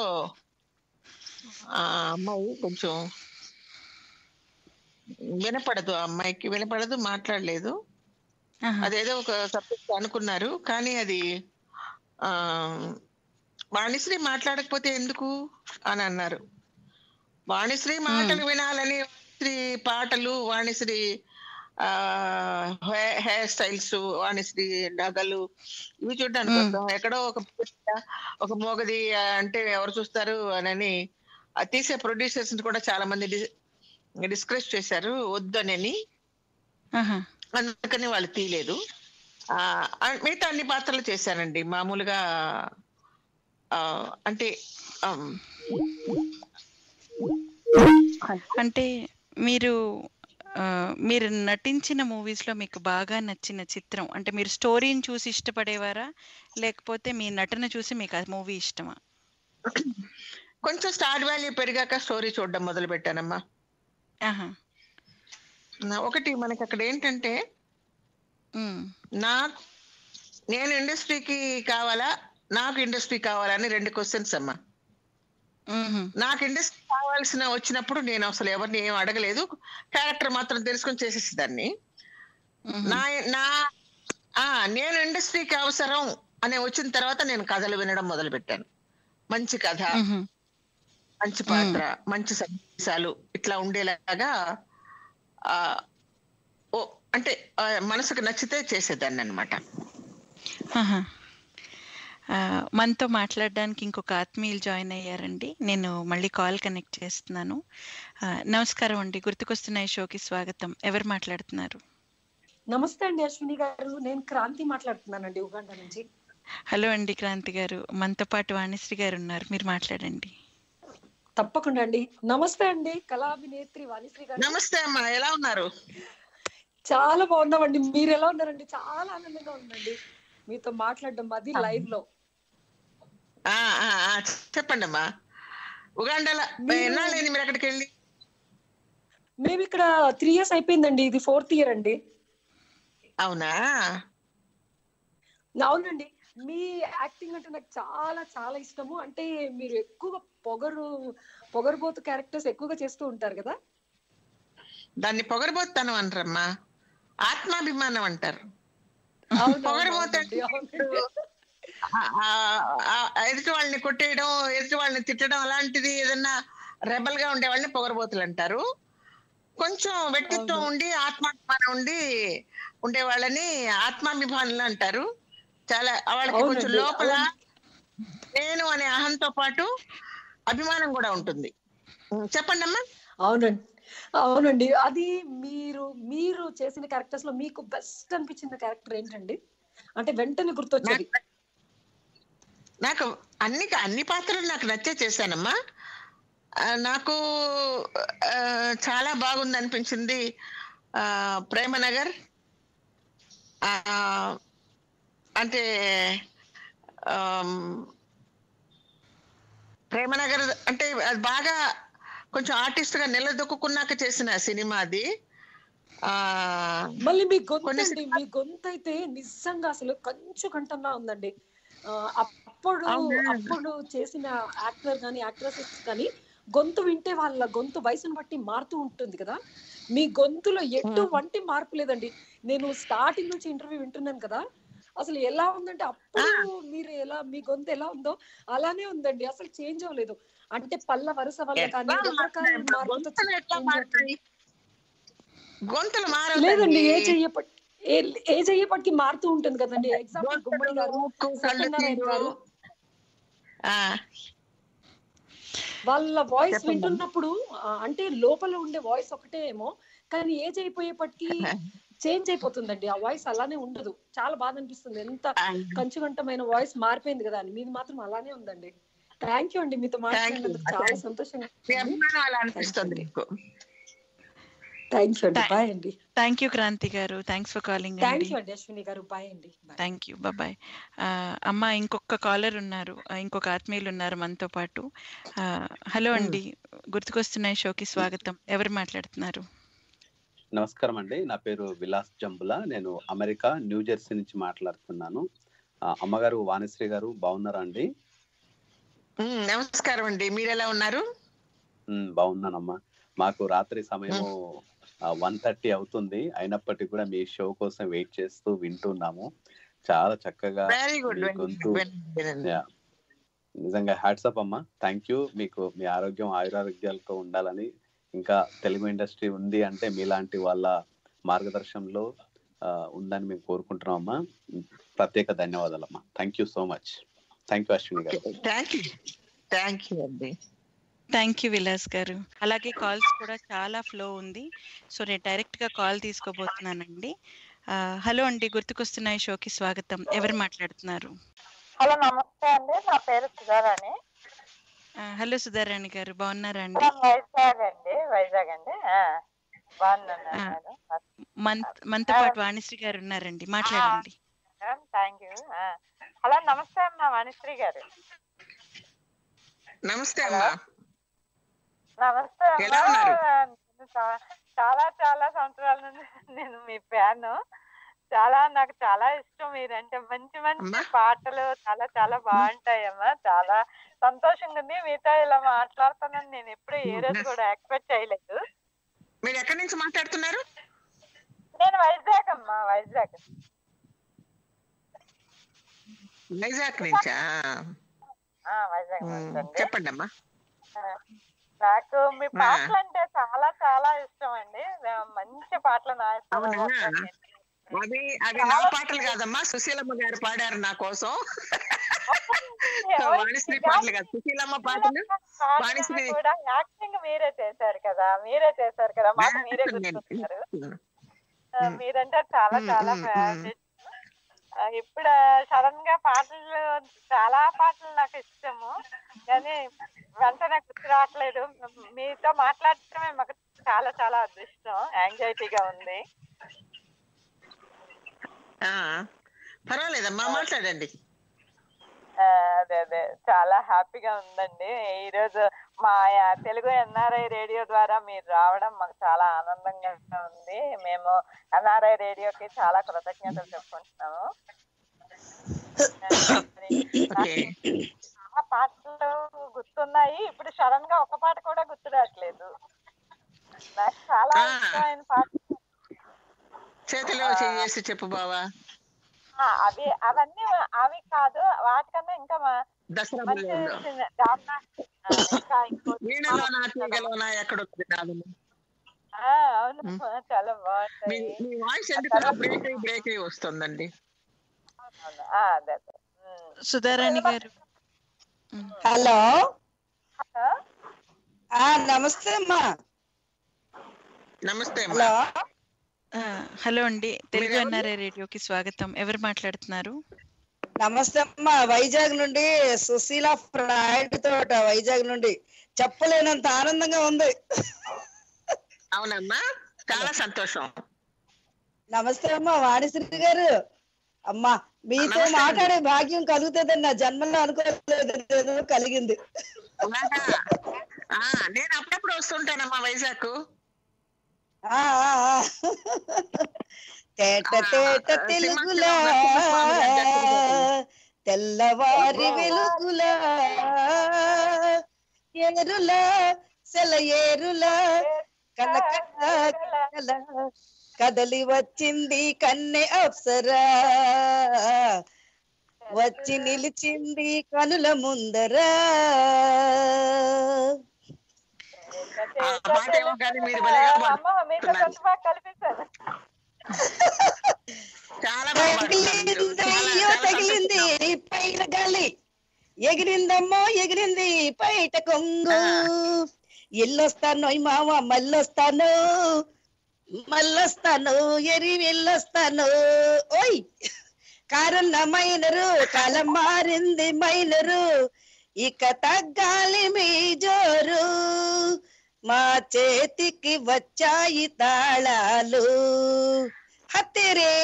ఆ అమ్మాయి కొంచెం వినపడదు ఆ అమ్మాయికి వినపడదు మాట్లాడలేదు ఆహా. అదేదో ఒక సబ్జెక్ట్ అనుకున్నారు కానీ అది ఆ వాణిశ్రీ మాట్లాడకపోతే ఎందుకు అని అన్నారు వాణిశ్రీ మాటలు వినాలని వాణిశ్రీ పాటలు వాణిశ్రీ ఆ హెయిర్ స్టైల్స్ వాణిశ్రీ నగలు ఇవి చూడడానికి మ్మ్. వస్తాం ఎక్కడో ఒక పిల్ల, ఒక మోగది ఆ, అంటే ఎవరు చూస్తారు అని ఆ తీసే ప్రొడ్యూసర్స్ కూడా చాలా మంది డిస్కస్ చేశారు వద్దనని ఆహా. అందుకని వాళ్ళు తీయలేదు ఆ ఆ, మిగతా అన్ని పాత్రలు చేశానండి మామూలుగా ఆ, అంటే ఆమ్, అంటే మీరు ఆ, మీరు నటించిన మూవీస్ లో మీకు బాగా నచ్చిన చిత్రం అంటే మీరు స్టోరీని చూసి ఇష్టపడేవారా లేకపోతే మీ నటన చూసి మీకు ఆ మూవీ ఇష్టమా కొంచెం స్టార్ వాల్యూ పెరిగాక స్టోరీ చూడడం మొదలు పెట్టానమ్మా ఆహా నా- ఒకటి మనకి అక్కడ ఏంటంటే ఉమ్, నా నేను ఇండస్ట్రీకి కావాలా నాకు ఇండస్ట్రీ కావాలా అని రెండు క్వశ్చన్స్ అమ్మా ఉహు, నాకు ఇండస్ట్రీ కావాల్సిన వచ్చినప్పుడు నేను అసలు ఎవరిని ఏం అడగలేదు క్యారెక్టర్ మాత్రం తెలుసుకొని చేసేసేదాన్ని ఉహు, నా నా ఆ నేను ఇండస్ట్రీకి అవసరం అనే వచ్చిన తర్వాత నేను కథలు వినడం మొదలు పెట్టాను మంచి కథ ఉహు, మంచి పాత్ర మంచి సన్నివేశాలు ఇట్లా ఉండేలాగా ఆ ఓ అంటే ఆ, మనసుకు నచ్చితే చేసేదాన్ని అనమాట ఆహా. ఆ, మనతో మాట్లాడడానికి ఇంకొక ఆత్మీయులు జాయిన్ అయ్యారండి నేను మళ్ళీ కాల్ కనెక్ట్ చేస్తున్నాను ఆ, నమస్కారం అండి గుర్తుకొస్తున్న ఈ షోకి స్వాగతం ఎవరు మాట్లాడుతున్నారు నమస్తే అండి అశ్విని గారు నేను క్రాంతి మాట్లాడుతున్నానండి ఉగాండ నుంచి హలో అండి క్రాంతి గారు మనతో పాటు వాణిశ్రీ గారు ఉన్నారు మీరు మాట్లాడండి తప్పకుండా అండి నమస్తే అండి కళాభినేత్రి వాణిశ్రీ గారు నమస్తే అమ్మా ఎలా ఉన్నారు చాలా బాగున్నామండి మీరు ఎలా ఉన్నారండి చాలా ఆనందంగా ఉందండి మీతో మాట్లాడడం అది లైవ్ లో ఆ, ఆ, ఆ, చెప్పండి అమ్మా ఉగాండాలో మీరు- ఎన్నాళ్ళైంది మీరు అక్కడికి వెళ్ళి మేము ఇక్కడ త్రీ ఇయర్స్ అయిపోయిందండి ఇది ఫోర్త్ ఇయర్ అండి అవునా అవునండి మీ యాక్టింగ్ అంటే నాకు చాలా చాలా ఇష్టము అంటే మీరు ఎక్కువగా పొగరు పొగరుబోతు క్యారెక్టర్స్ ఎక్కువగా చేస్తూ ఉంటారు కదా దాన్ని పొగరబోతాను అంటారమ్మా ఆత్మాభిమానం అంటారు అవును, పొగరబోతు అవునండి, అవునండి. ఆ- ఆ- ఆ ఎదుటి వాళ్ళని కొట్టేయడం ఎదుటి వాళ్ళని తిట్టడం అలాంటిది ఏదన్నా రెబల్ గా ఉండే వాళ్ళని పొగరబోతులు అంటారు కొంచెం వ్యక్తిత్వం అవును. ఉండి ఆత్మాభిమానం ఉండి ఉండే వాళ్ళని ఆత్మాభిమానులు అంటారు చాలా వాళ్ళకి కొంచెం అవునండి, లోపల అవును. నేను అనే అహంతో పాటు అభిమానం కూడా ఉంటుంది ఉం, చెప్పండి అమ్మా అవునండి అవునండి అది మీరు మీరు చేసిన క్యారెక్టర్స్ లో మీకు బెస్ట్ అనిపించిన క్యారెక్టర్ ఏంటండి అంటే వెంటనే గుర్తొచ్చేది నాకు అన్ని అన్ని పాత్రలు నాకు నచ్చే చేశానమ్మా ఆ, నాకు ఆ, చాలా బాగుంది అనిపించింది ఆ, ప్రేమనగర్ ఆ, అంటే ఆమ్, ప్రేమనగర్ అంటే అది బాగా కొంచెం ఆర్టిస్ట్ గా నిలదొక్కున్నాక చేసిన సినిమా అది ఆ మళ్ళీ మీ గొంతు కొన్ని అండి మీ గొంతు అయితే నిజంగా అసలు కంచు కంఠంలా ఉందండి ఆ, అప్పుడు అవునా? అప్పుడు చేసిన యాక్టర్ కానీ యాక్ట్రెసెస్ కానీ గొంతు వింటే వాళ్ళ గొంతు వయసును బట్టి మారుతూ ఉంటుంది కదా మీ గొంతులో ఎటువంటి మార్పు లేదండి నేను స్టార్టింగ్ నుంచి ఇంటర్వ్యూ వింటున్నాను కదా అసలు ఎలా ఉందంటే అప్పుడు మీరు ఎలా మీ గొంతు ఎలా ఉందో అలానే ఉందండి అసలు చేంజ్ అవ్వలేదు అంటే పళ్ళ వరుస వల్ల కానీ ఎట్లా రకరకాల మాట్లాడమ్మా? మార్పులతో గొంతులు ఎట్లా change అవుతుంది. మారుతాయి గొంతులు లేదండి మారవుతండి ఏజ్ అయ్యేపటి ఏ- ఏజ్ అయ్యేపటికి మారుతూ ఉంటుంది కదండి ఎగ్జాంపుల్ గుమ్మడి గారు ముక్కు కళ్ళు సత్యనారాయణ తీరు గారు ఆ, వాళ్ళ వాయిస్ చెప్పమ్మా. వింటున్నప్పుడు ఆ, అంటే లోపల ఉండే వాయిస్ ఒకటే ఏమో కానీ ఏజ్ అయిపోయేపటికి చేంజ్ అయిపోతుందండి ఆ వాయిస్ అలానే ఉండదు చాలా బాధ అనిపిస్తుంది ఎంత కంచుగంటమైన వాయిస్ మారిపోయింది కదా అని మీది మాత్రం అలానే ఉందండి థ్యాంక్ యూ అండి మీతో మాట్లాడినందుకు చాలా Thank you. సంతోషంగా మీ అభిమానం అలా అనిపిస్తుంది మీకు థ్యాంక్ యూ అండి Thank- బాయ్ అండి థ్యాంక్ యూ క్రాంతి గారు థ్యాంక్స్ ఫర్ కాలింగ్ థ్యాంక్ అండి యూ అండి అశ్విని గారు బాయ్ అండి Bye. థ్యాంక్ యూ బాయ్ అమ్మ ఇంకొక కాలర్ ఉన్నారు ఆ, ఇంకొక ఆత్మీయులు ఉన్నారు మనతో పాటు ఆ, హలో అండి గుర్తుకొస్తున్నాయి షోకి స్వాగతం ఎవరు మాట్లాడుతున్నారు నమస్కారం అండి నా పేరు విలాస్ జంబుల నేను అమెరికా న్యూ జెర్సీ నుంచి మాట్లాడుతున్నాను ఆ, అమ్మగారు వాణిశ్రీ గారు బాగున్నారా అండి ఉమ్, నమస్కారం అండి మీరు ఎలా ఉన్నారు ఉమ్, బాగున్నానమ్మా మాకు రాత్రి సమయము వన్ థర్టీ అవుతుంది అయినప్పటికీ కూడా మీ షో కోసం వెయిట్ చేస్తూ వింటున్నాము చాలా చక్కగా వెరీ గుడ్ మీ వెరీ గొంతు గుడ్ యా. నిజంగా హ్యాట్సప్ అమ్మా థ్యాంక్ యూ మీకు మీ ఆరోగ్యం ఆయురారోగ్యాలతో ఉండాలని ఇంకా తెలుగు ఇండస్ట్రీ ఉంది అంటే మీలాంటి వాళ్ళ మార్గదర్శనంలో ఆ, ఉందని మేము కోరుకుంటున్నాం అమ్మా ప్రత్యేక ధన్యవాదాలమ్మా thank you so much thank you Ashwini గారు థ్యాంక్ యూ థ్యాంక్ యూ అండి థ్యాంక్ యూ విలాస్ గారు అలాగే కాల్స్ కూడా చాలా ఫ్లో ఉంది సో నేను డైరెక్ట్ గా కాల్ తీసుకోబోతున్నానండి ఆ, హలో అండి గుర్తుకొస్తున్నాయి షోకి స్వాగతం ఎవరు మాట్లాడుతున్నారు హలో నమస్తే అండి నా పేరు సుధారాణి ఆ, హలో సుధారాణి గారు బాగున్నారా అండి ఫ్రమ్ వైజాగ్ అండి వైజాగ్ అండి ఆ, బాగున్నాను ఆ. మేడం మంత్ మనతో పాటు వాణిశ్రీ గారు ఉన్నారండి మాట్లాడండి థ్యాంక్ యూ హలో నమస్తే అమ్మా వాణిశ్రీ గారు నమస్తే అమ్మా నమస్తే ఎలా అమ్మా ఉన్నారు? నేను చా- చాలా చాలా సంవత్సరాల నుండి నేను మీ ఫ్యాన్ చాలా నాకు చాలా ఇష్టం మీరంటే మంచి మంచి పాటలు చాలా చాలా బాగుంటాయమ్మా చాలా సంతోషంగా ఉంది మీతో ఇలా మాట్లాడుతానని నేను ఎప్పుడు ఏ రోజు కూడా ఎక్స్పెక్ట్ చేయలేదు మీరు ఎక్కడి నుంచి మాట్లాడుతున్నారు నేను వైజాగ్ అమ్మా వైజాగ్ వైజాగ్ నుంచా ఆ, వైజాగ్ ఉమ్, నుంచి అండి. చెప్పండి అమ్మా ఆ, నాకు మీ ఆ. పాటలు అంటే చాలా చాలా ఇష్టం అండి ఆ, మంచి పాటలు నా ఇష్టం అవునా? అవి అవి నా పాటలు కాదమ్మా సుశీలమ్మ గారు పాడారు నా కోసం వాణిశ్రీ పాటలు కాదు సుశీలమ్మ పాటలు వాణిశ్రీ కూడా యాక్టింగ్ మీరే చేశారు కదా మీరే చేశారు కదా మాకు మీరే గుర్తున్నారు ఆ, మీరంటే చాలా ఉమ్, చాలా ఉమ్, ఫేవరెట్ ఇప్పుడు సడన్ గా పాటలు చాలా పాటలు నాకు ఇష్టము కానీ వెంటనే గుర్తు రావట్లేదు మీతో మాట్లాడటమే మాకు చాలా చాలా అదృష్టం యాంగ్జైటీగా ఉంది ఆ, పర్వాలేదమ్మా మాట్లాడండి ఆ, అదే అదే చాలా హ్యాపీగా ఉందండి ఈ రోజు మా యా- తెలుగు ఎన్ఆర్ఐ రేడియో ద్వారా మీరు రావడం మాకు చాలా ఆనందంగా ఉంది మేము ఎన్ఆర్ఐ రేడియోకి చాలా కృతజ్ఞతలు చెప్పుకుంటున్నాము ఓకే చాలా పాటలు గుర్తున్నాయి ఇప్పుడు సడన్ గా ఒక పాట కూడా గుర్తు రావట్లేదు నాకు చాలా ఆ. ఇష్టమైన పాట చేతిలో చేసి చెప్పు బావా ఆ, అవి అవన్నీ అవి కాదు వాటికన్నా ఇంకా మా- దసరా మంచి బుల్లోడు. చిన్న- డాక్టర్ ఆ, ఇంకా ఇంకో వీణలోనా తీగలోనా ఎక్కడొస్తుంది కాదు ఆ, అవును చాలా మీ బాగుంటాయి మీ వాయిస్ ఎందుకు బ్రేక్ అయ్యి బ్రేక్ అయ్యి వస్తుందండి అవును. ఆ, అదే అదే ఉమ్. సుధారాణి గారు హలో హలో ఆ నమస్తే అమ్మా నమస్తే హలో ఆ, హలో అండి తెలుగు ఎన్ఆర్ఐ రేడియోకి స్వాగతం ఎవరు మాట్లాడుతున్నారు నమస్తే అమ్మా వైజాగ్ నుండి సుశీల ఫ్రాయిడ్ తోట వైజాగ్ నుండి చెప్పలేనంత ఆనందంగా ఉంది అవునమ్మా చాలా సంతోషం నమస్తే అమ్మా వాణిశ్రీ గారు అమ్మా మీతో నమస్తే అండి. మాట్లాడే భాగ్యం కలుగుతుందని నా జన్మలో అనుకోలేదు ఏదో కలిగింది అలాగా? ఆ, నేను అప్పుడప్పుడు వస్తుంటానమ్మా వైజాగ్ ఆ, ఆ, ఆ. తేట తేట తెలుగులా తెల్లవారి వెలుగులా ఏరులా సెలయేరులా కనకల కనకల కదలి వచ్చింది కన్నె అప్సరా వచ్చి నిలిచింది కనుల ముందరా ఆ మాట ఏమో కానీ మీరు భలేగా అమ్మ మీతో కొంత బాగా కలిపేశాను చాలా బాగా పాడుతున్నారు మీరు. తగిలింది చాలా- అయ్యో చాలా తగిలింది పైన గాలి ఎగిరిందమ్మో ఎగిరింది బయట కొంగు ఎల్లొస్తాను మామ మళ్ళొస్తాను మళ్ళొస్తాను ఎరి వెళ్ళొస్తాను ఓయ్ కారున్న మైనరు కాలం మారింది మైనరు ఇక తగ్గాలి మీ జోరు మా చేతికి వచ్చాయి తాళాలు హత్తిరే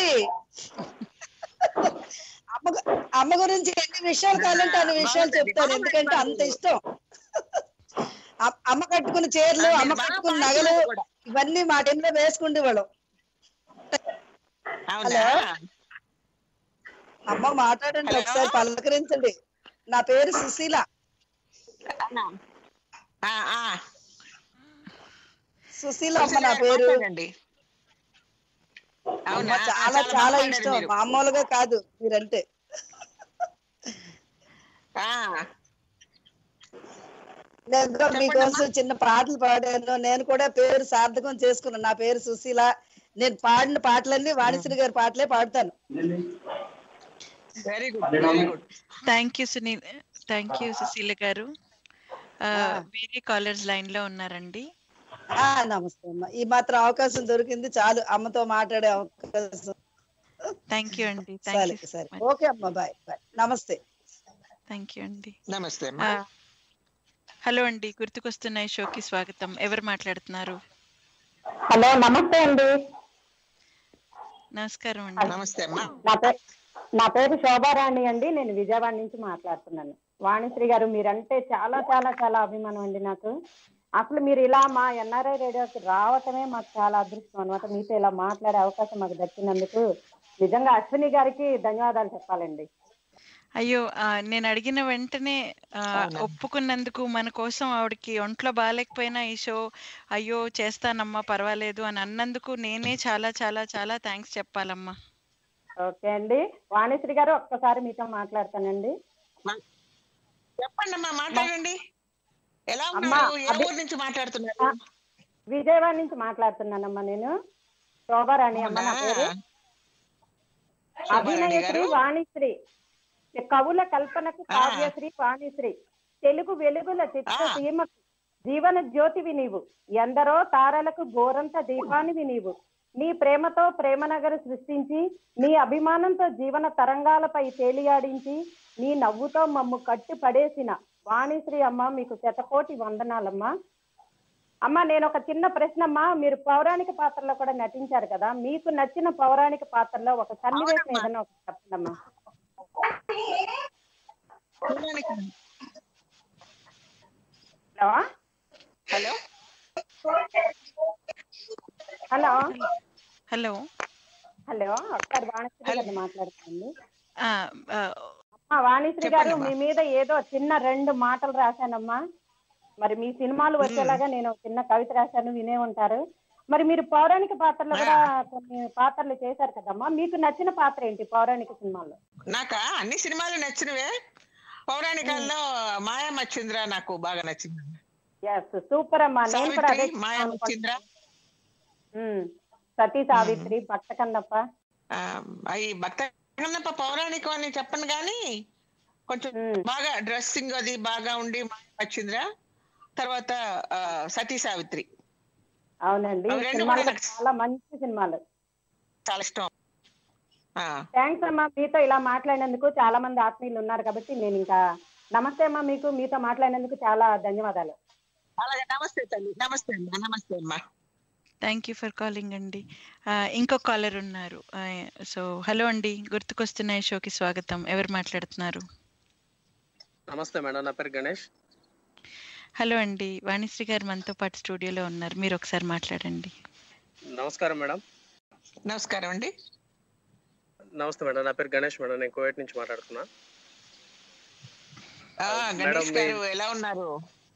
అమ్మ గు- అమ్మ గురించి ఎన్ని విషయాలు కావాలంటే అన్ని విషయాలు చెప్తాను ఎందుకంటే అంత ఇష్టం అ- అమ్మ కట్టుకున్న చీరలు అమ్మ కట్టుకున్న నగలు ఇవన్నీ మా టైంలో వేసుకుండేవాళ్ళం అవునా హలో అమ్మ మాట్లాడండి హలో? ఒకసారి పలకరించండి నా పేరు సుశీల ఆ, ఆ. సుశీల అమ్మ సుశీల నా గారు పేరు మాట్లాడండి. అమ్మ అవునా చాలా చాలా చాలా మాట్లాడారు ఇష్టం మీరు. మామూలుగా కాదు మీరంటే ఆ, నేను కూడా చెప్పండి మీకోసం చిన్న పాటలు పాడాను నేను కూడా పేరు సార్థకం చేసుకున్నాను నా పేరు సుశీల నేను పాడిన పాటలన్నీ వాణిశ్రీ గారి పాటలే పాడతాను very good very good thank you Sunil thank you Susheela గారు ఆ, వేరే కాలర్స్ లైన్ లో ఉన్నారండి ఆ నమస్తే అమ్మ ఈ మాత్రం అవకాశం దొరికింది చాలు అమ్మతో మాట్లాడే అవకాశం థ్యాంక్ యూ అండి థ్యాంక్ సరే యూ సరే ఓకే అమ్మ బాయ్ బాయ్ నమస్తే థ్యాంక్ యూ అండి నమస్తే ఆ, హలో అండి గుర్తుకొస్తున్న ఈ షోకి స్వాగతం ఎవరు మాట్లాడుతున్నారు హలో నమస్తే అండి నమస్కారం అండి నమస్తే అమ్మా నా పేరు నా పేరు శోభారాణి అండి నేను విజయవాడ నుంచి మాట్లాడుతున్నాను వాణిశ్రీ గారు మీరంటే చాలా చాలా చాలా అభిమానం అండి నాకు అసలు మీరు ఇలా మా ఎన్ఆర్ఐ రేడియోకి రావటమే మాకు చాలా అదృష్టం అనమాట మీతో ఇలా మాట్లాడే అవకాశం మాకు దక్కినందుకు నిజంగా అశ్విని గారికి ధన్యవాదాలు చెప్పాలండి అయ్యో ఆ, నేను అడిగిన వెంటనే ఆ, అవునా? ఒప్పుకున్నందుకు మన కోసం ఆవిడకి ఒంట్లో బాగాలేకపోయినా ఈ షో అయ్యో చేస్తానమ్మా పర్వాలేదు అని అన్నందుకు నేనే చాలా చాలా చాలా థ్యాంక్స్ చెప్పాలమ్మా ఓకే అండి వాణిశ్రీ గారు ఒక్కసారి మీతో మాట్లాడతానండి చెప్పండి అమ్మా మాట్లాడండి ఎలా అమ్మా, ఉన్నారు ఏ అభి- ఊరు నుంచి మాట్లాడుతున్నారు విజయవాడ నుంచి మాట్లాడుతున్నానమ్మా నేను శోభారాణి అమ్మ నా అవునా? పేరు శోభారాణి అభినయశ్రీ గారు వాణిశ్రీ కవుల కల్పనకు ఆ. కావ్యశ్రీ వాణిశ్రీ తెలుగు వెలుగుల చిత్ర ఆ. సీమకు జీవన జ్యోతివి నీవు ఎందరో తారలకు గోరంత దీపానివి నీవు నీ ప్రేమతో ప్రేమనగరు సృష్టించి నీ అభిమానంతో జీవన తరంగాలపై తేలియాడించి నీ నవ్వుతో మమ్ము కట్టి పడేసిన వాణిశ్రీ అమ్మ మీకు శతకోటి వందనాలమ్మా అమ్మ నేను ఒక చిన్న ప్రశ్నమ్మా మీరు పౌరాణిక పాత్రలో కూడా నటించారు కదా మీకు నచ్చిన పౌరాణిక పాత్రలో ఒక సన్నివేశం ఏదైనా ఒకటి చెప్పండమ్మా hello hello hello hello hello ఒకసారి వాణిశ్రీ గారిని మాట్లాడుతుంది ఆ, ఆ, అమ్మా వాణిశ్రీ గారు చెప్పండమ్మా. మీ మీద ఏదో చిన్న రెండు మాటలు రాశానమ్మా మరి మీ సినిమాలు వచ్చేలాగా నేను ఒక చిన్న కవిత రాశాను వినే ఉంటారు మరి మీరు పౌరాణిక పాత్రలు కూడా కొన్ని పాత్రలు చేశారు కదమ్మా మీకు నచ్చిన పాత్ర ఏంటి పౌరాణిక సినిమాల్లో నాకా అన్ని సినిమాలు నచ్చినవే పౌరాణికాల్లో మాయా మచ్చింద్ర నాకు బాగా నచ్చింది ఎస్ సూపర్ అమ్మా నేను కూడా అదే సావిత్రి, మాయా మచ్చింద్ర ఉమ్, సతీ సావిత్రి భక్త కన్నప్ప ఆ, అవి భక్త కన్నప్ప పౌరాణికం అని చెప్పను కానీ కొంచెం బాగా డ్రెస్సింగ్ అది బాగా ఉండి మాయా మచ్చింద్ర తర్వాత ఆ, సతీ సావిత్రి అవునండి అవి ఈ రెండు సినిమాలు కూడా కూడా చాలా మంచి సినిమాలు చాలా ఇష్టం ఆ, థ్యాంక్స్ అమ్మా మీతో ఇలా మాట్లాడినందుకు చాలా మంది ఆత్మీయులు ఉన్నారు కాబట్టి నేను ఇంకా నమస్తే అమ్మా మీకు మీతో మాట్లాడినందుకు చాలా ధన్యవాదాలు అలాగే నమస్తే తల్లి నమస్తే అమ్మా నమస్తే అమ్మా థ్యాంక్ యూ ఫర్ కాలింగ్ అండి ఆ, ఇంకో కాలర్ ఉన్నారు సో హలో అండి గుర్తుకొస్తున్న ఈ షోకి స్వాగతం ఎవరు మాట్లాడుతున్నారు నమస్తే మేడం నా పేరు గణేష్ హలో అండి వాణిశ్రీ గారు మనతో పాటు స్టూడియోలో ఉన్నారు మీరు ఒకసారి మాట్లాడండి నమస్కారం మేడం నమస్కారం అండి నమస్తే మేడం నా పేరు గణేష్ మేడం నేను కోవిడ్ నుంచి మాట్లాడుతున్నా ఆ, మేడం, గణేష్ గారు మీ- ఎలా ఉన్నారు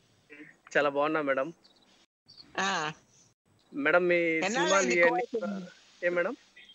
చాలా బాగున్నా మేడం ఆ, మేడం మీ ఎన్నాళ్ళైంది సినిమాలు కువైట్ ఎన్ని- వెళ్ళి? ఏ మేడం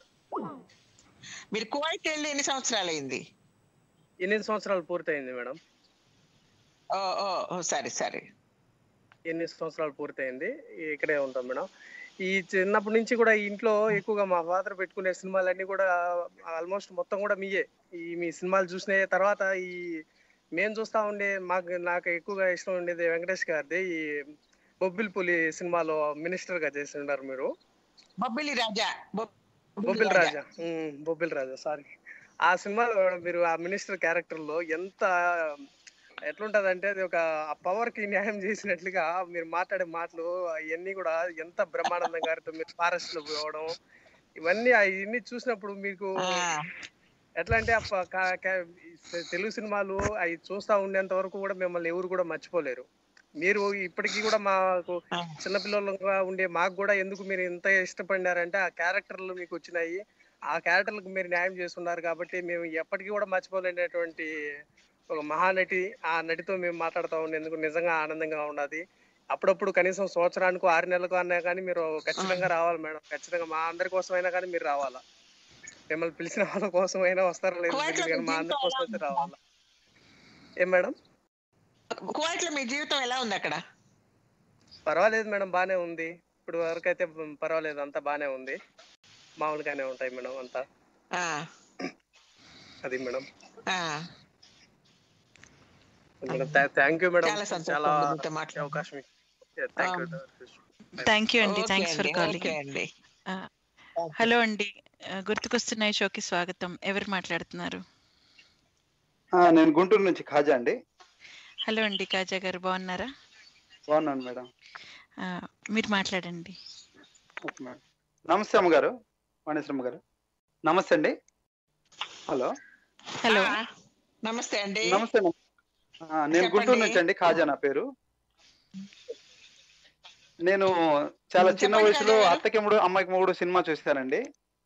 మీరు కువైట్ వెళ్ళి ఎన్ని సంవత్సరాలు అయింది ఎనిమిది సంవత్సరాలు పూర్తయింది మేడం ఓ ఓ ఓ, సరే సరే ఎనిమిది సంవత్సరాలు పూర్తయింది ఇక్కడే ఉంటాం మేడం ఈ చిన్నప్పటి నుంచి కూడా ఈ ఇంట్లో ఎక్కువగా మా ఫాదర్ పెట్టుకునే సినిమాలన్నీ కూడా ఆల్మోస్ట్ మొత్తం కూడా మీయే ఈ మీ సినిమాలు చూసిన తర్వాత ఈ మేము చూస్తా ఉండే మాకు నాకు ఎక్కువగా ఇష్టం ఉండేది వెంకటేష్ గారిది ఈ బొబ్బిల్ పులి సినిమాలో మినిస్టర్ గా చేసి ఉన్నారు మీరు బొబ్బిలి రాజా బొబ్బిల్ రాజా ఉమ్, బొబ్బిల్ రాజా సారీ ఆ సినిమాలో మీరు ఆ మినిస్టర్ క్యారెక్టర్ లో ఎంత ఎట్లుంటది అంటే అది ఒక పవర్ కి న్యాయం చేసినట్లుగా మీరు మాట్లాడే మాటలు అవన్నీ కూడా ఎంత బ్రహ్మానందం గారితో మీరు ఫారెస్ట్ లో పోవడం ఇవన్నీ అవన్నీ చూసినప్పుడు మీకు ఎట్లా అంటే ఆ ప- కా- కా- ఈ తెలుగు సినిమాలు అవి చూస్తా ఉండేంత వరకు కూడా మిమ్మల్ని ఎవరు కూడా మర్చిపోలేరు మీరు ఇప్పటికీ కూడా మాకు చిన్నపిల్లలుగా ఉండే మాకు కూడా ఎందుకు మీరు ఇంత ఇష్టపడినారంటే ఆ క్యారెక్టర్లు మీకు వచ్చినాయి ఆ క్యారెక్టర్లకు మీరు న్యాయం చేస్తున్నారు కాబట్టి మేము ఎప్పటికీ కూడా మర్చిపోలేనటువంటి ఒక మహానటి ఆ నటితో మేము మాట్లాడుతూ ఉండేందుకు నిజంగా ఆనందంగా ఉన్నది అప్పుడప్పుడు కనీసం సంవత్సరానికి ఆరు నెలలకు అన్నా కానీ మీరు ఖచ్చితంగా రావాలి మేడం ఖచ్చితంగా మా అందరి కోసమైనా కానీ మీరు రావాలా మిమ్మల్ని పిలిచిన వాళ్ళ కోసం అయినా వస్తారో లేదు కువైట్ లో తెలియదు కానీ మీ మా అందరి జీవితం కోసం ఎలా అయితే ఉంది? రావాలా ఏం మేడం కువైట్ లో మీ జీవితం ఎలా ఉంది అక్కడ పర్వాలేదు మేడం బానే ఉంది ఇప్పుడు వరకు అయితే పర్వాలేదు అంతా బానే ఉంది మామూలుగానే ఉంటాయి మేడం అంతా ఆ, అది మేడం ఆ. మేడం థ్యాంక్ యూ మేడం చాలా సంతోషం చాలా ఉంది మీతో మాట్లాడి. అవకాశం థ్యాంక్ యూ థ్యాంక్ యూ అండి ఓకే థ్యాంక్స్ ఫర్ అండి, కాలింగ్ ఓకే అండి హలో అండి ఆ, గుర్తుకొస్తున్నాయి షోకి స్వాగతం ఎవరు మాట్లాడుతున్నారు ఆ, నేను గుంటూరు నుంచి ఖాజా అండి హలో అండి కాజా గారు బాగున్నారా బాగున్నాను మేడం ఆ, మీరు మాట్లాడండి ఓకే మేడం నమస్తే అమ్మగారు వాణిశ్రమ గారు నమస్తే అండి హలో హలో నమస్తే అండి నమస్తే అమ్మ. ఆ, నేను గుంటూరు నుంచి అండి ఖాజా నా పేరు నేను చాలా చిన్న చెప్పండి వయసులో ఖాజా గారు. అత్తకి మూడు అమ్మాయికి మూడు సినిమా చూస్తానండి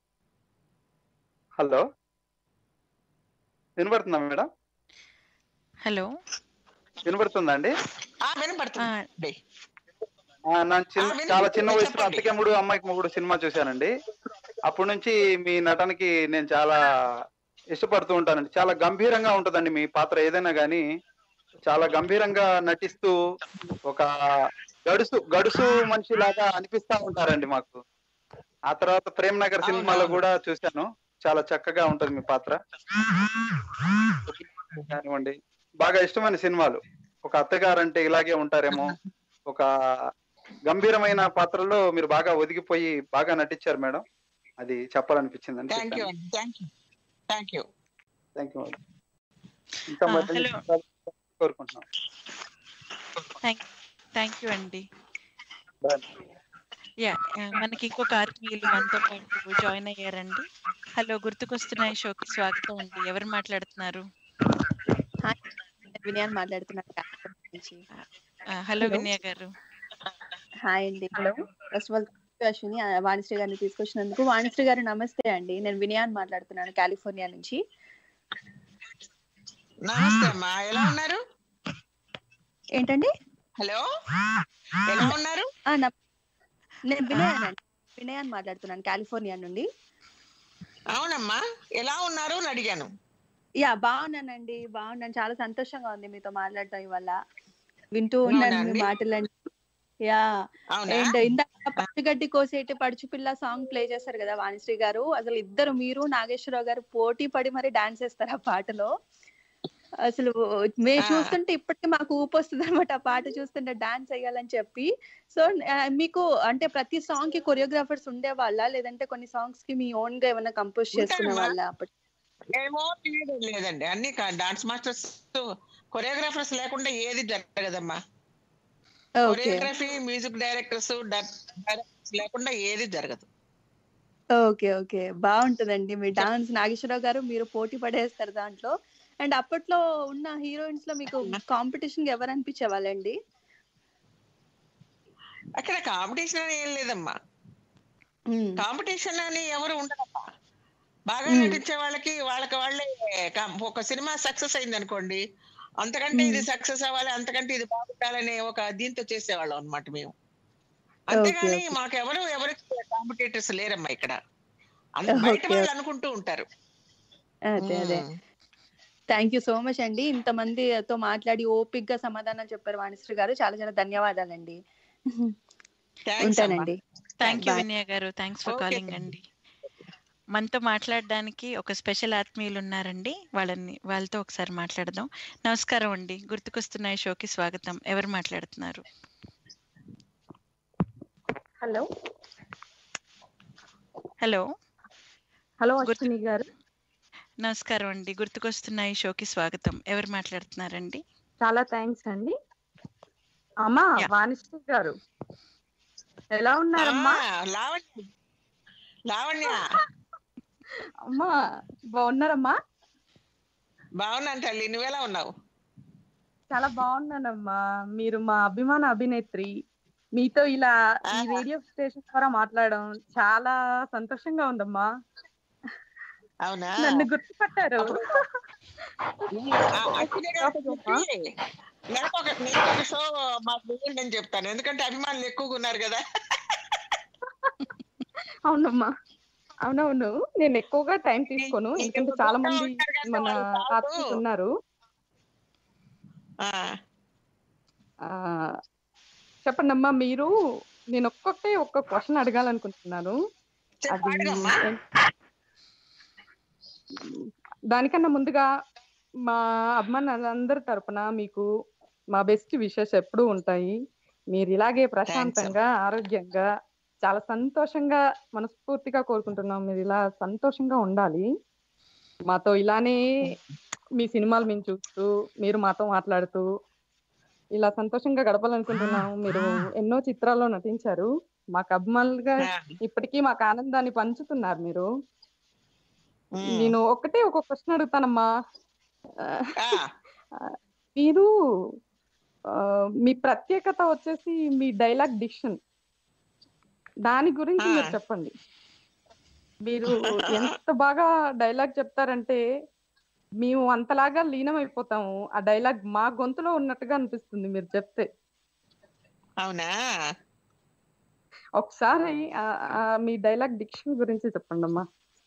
హలో వినపడుతుందా మేడం హలో వినపడుతుందా అండి ఆ, వినపడుతుంది ఆ, నా చిన్న వినిపిస్తుంది, చాలా చిన్న వయసులో చెప్పండి. అత్తకి మూడు అమ్మాయికి మూడు సినిమా చూశానండి అప్పటి నుంచి మీ నటనకి నేను చాలా ఇష్టపడుతూ ఉంటానండి చాలా గంభీరంగా ఉంటుందండి మీ పాత్ర ఏదైనా కానీ చాలా గంభీరంగా నటిస్తూ ఒక గడుసు గడుసు మనిషిలాగా అనిపిస్తా ఉంటారండి మాకు ఆ తర్వాత ప్రేమ్ నగర్ సినిమాలో కూడా చూశాను చాలా చక్కగా ఉంటుంది మీ పాత్ర కానివ్వండి బాగా ఇష్టమైన సినిమాలు ఒక అత్తగారు అంటే ఇలాగే ఉంటారేమో ఒక గంభీరమైన పాత్రలో మీరు బాగా ఒదిగిపోయి బాగా నటించారు మేడం అది చెప్పాలనిపించింది థ్యాంక్ యూ అండి thank you thank you thank you madam ఇంకా ఆ, మరి హలో. కోరుకుంటున్నాం థ్యాంక్ థ్యాంక్ యూ అండి బాయ్ యా ఆ, మనకి ఇంకొక ఆత్మీయులు మనతో పాటు జాయిన్ అయ్యారండి హలో గుర్తుకొస్తున్నాయి షోకి స్వాగతం అండి ఎవరు మాట్లాడుతున్నారు హాయ్ వినయాన్ మాట్లాడుతున్నాను కాకినాడ నుంచి ఆ, హలో వినయ గారు హాయ్ అండి hello first of all Ashwini ఆ, వాణిశ్రీ గారిని తీసుకొచ్చినందుకు వాణిశ్రీ గారు నమస్తే అండి నేను వినయాన్ మాట్లాడుతున్నాను కాలిఫోర్నియా నుంచి నమస్తే అమ్మా ఎలా ఉన్నారు ఏంటండి హలో ఎలా ఉన్నారు ఆ, నమ- నేను వినయాన్ అండి వినయాన్ మాట్లాడుతున్నాను కాలిఫోర్నియా నుండి అవునమ్మా ఎలా ఉన్నారు అని అడిగాను యా బాగున్నానండి బాగున్నాను చాలా సంతోషంగా ఉంది మీతో మాట్లాడటం ఇవాళ వింటూ ఉన్నాను మీ అవునా అండి? మాటలన్నీ యా అవునా? అండ్ ఇందాక పచ్చిగడ్డి కోసేటి పడుచు పిల్ల సాంగ్ ప్లే చేశారు కదా వాణిశ్రీ గారు అసలు ఇద్దరు మీరు నాగేశ్వరరావు గారు పోటీ పడి మరి డాన్స్ చేస్తారు ఆ పాటలో అసలు మేము ఆ. చూస్తుంటే ఇప్పటికీ మాకు ఊపు వస్తుంది అనమాట ఆ పాట చూస్తుంటే డాన్స్ వేయాలని చెప్పి సో మీకు అంటే ప్రతి సాంగ్ కి కొరియోగ్రాఫర్స్ ఉండే వాళ్ళ లేదంటే కొన్ని సాంగ్స్ కి మీ ఓన్ గా ఏమైనా కంపోజ్ చేసుకునే ఉంటారమ్మా. వాళ్ళ అప్పటి ఏమో లేదు లేదండి అన్ని డాన్స్ మాస్టర్స్ కొరియోగ్రాఫర్స్ లేకుండా ఏది జరగదమ్మా okay choreography music directors directors లేకుండా ఏది జరగదు ఓకే ఓకే బాగుంటుందండి మీ డాన్స్ నాగేశ్వరరావు గారు మీరు పోటీ పడేస్తారు దాంట్లో అండ్ అప్పట్లో ఉన్న హీరోయిన్స్ లో మీకు కాంపిటీషన్ ఎవరు అనిపించే వాళ్ళండి అక్కడ కాంపిటీషన్ అని ఏం లేదమ్మా కాంపిటీషన్ అని ఎవరు ఉండరమ్మా బాగా మ్మ్. నటించే వాళ్ళకి వాళ్ళకి వాళ్ళే కం- ఒక సినిమా సక్సెస్ అయింది అనుకోండి అంతకంటే ఇది సక్సెస్ అవ్వాలి అంతకంటే ఇది బాగుండాలనే ఒక దీంతో చేసేవాళ్ళం అన్నమాట మేము అంతేగాని మాకెవరు ఎవరు కాంపిటేటర్స్ లేరమ్మా ఇక్కడ అంత బయట Okay, వాళ్ళు okay. అనుకుంటూ ఉంటారు అదే అదే hmm. Thank you so much అండి ఇంతమందితో మాట్లాడి ఓపిక్ గా సమాధానం చెప్పారు వాణిశ్రీ గారు చాలా చాలా ధన్యవాదాలండి ఉంటానండి థ్యాంక్ యూ Bye. వినయ గారు thanks for Okay, calling thank అండి మనతో మాట్లాడడానికి ఒక స్పెషల్ ఆత్మీయులు ఉన్నారండి వాళ్ళని వాళ్ళతో ఒకసారి మాట్లాడదాం నమస్కారం అండి గుర్తుకొస్తున్న ఈ షోకి స్వాగతం ఎవరు మాట్లాడుతున్నారు హలో హలో హలో అశ్విని గారు నమస్కారం అండి గుర్తుకొస్తున్న ఈ షోకి స్వాగతం ఎవరు మాట్లాడుతున్నారండి చాలా థ్యాంక్స్ అండి అమ్మా వాణిశ్రీ గారు ఎలా ఉన్నారమ్మా ఆ, లావణ్య లావణ్య అమ్మా బాగున్నారమ్మా బాగున్నాను తల్లి నువ్వెలా ఉన్నావు చాలా బాగున్నానమ్మా మీరు మా అభిమాన అభినేత్రి మీతో ఇలా ఈ రేడియో స్టేషన్ ద్వారా మాట్లాడడం చాలా సంతోషంగా ఉందమ్మా అవునా నన్ను గుర్తుపట్టారు ఆ, అశ్విని గారితో చెప్పి నాకు ఒక నేను ఒక షో మాకు వేయండి అని చెప్తాను ఎందుకంటే అభిమానులు ఎక్కువగా ఉన్నారు కదా అవునమ్మా అవునవును నేను ఎక్కువగా టైం తీసుకోను ఎందుకంటే చాలా మంది మన ఆత్మీయులు ఉన్నారు ఆ, చెప్పండి అమ్మా మీరు నేను ఒక్కొక్కటే ఒక్క క్వశ్చన్ అడగాలనుకుంటున్నాను అది ఏం- దానికన్నా ముందుగా మా అభిమానులందరి తరపున మీకు మా బెస్ట్ విషెస్ ఎప్పుడూ ఉంటాయి మీరు ఇలాగే ప్రశాంతంగా ఆరోగ్యంగా చాలా సంతోషంగా మనస్ఫూర్తిగా కోరుకుంటున్నాం మీరు ఇలా సంతోషంగా ఉండాలి మాతో ఇలానే మీ సినిమాలు మేము చూస్తూ మీరు మాతో మాట్లాడుతూ ఇలా సంతోషంగా గడపాలనుకుంటున్నాము మీరు ఎన్నో చిత్రాల్లో నటించారు మాకు అభిమానులుగా ఇప్పటికీ మాకు ఆనందాన్ని పంచుతున్నారు మీరు నేను ఒక్కటే ఒక క్వశ్చన్ అడుగుతానమ్మా ఆ, మీరు ఆ, మీ ప్రత్యేకత వచ్చేసి మీ డైలాగ్ డిక్షన్ దాని గురించి మీరు చెప్పండి మీరు ఎంత బాగా డైలాగ్ చెప్తారంటే మేము అంతలాగా లీనమైపోతాము ఆ డైలాగ్ మా గొంతులో ఉన్నట్టుగా అనిపిస్తుంది మీరు చెప్తే అవునా ఒకసారి ఆ- ఆ మీ డైలాగ్ డిక్షన్ గురించి చెప్పండి అమ్మా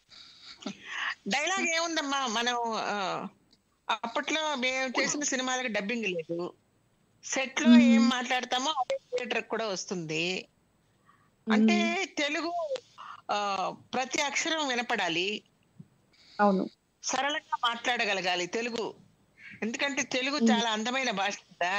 డైలాగ్ ఏముందమ్మా మనం ఆ, అప్పట్లో మేము చేసిన సినిమాలకు డబ్బింగ్ లేదు సెట్ లో ఏం మాట్లాడతామో అదే థియేటర్ కూడా వస్తుంది అంటే తెలుగు ఆ, ప్రతి అక్షరం వినపడాలి అవును సరళంగా మాట్లాడగలగాలి తెలుగు ఎందుకంటే తెలుగు చాలా అందమైన భాష కదా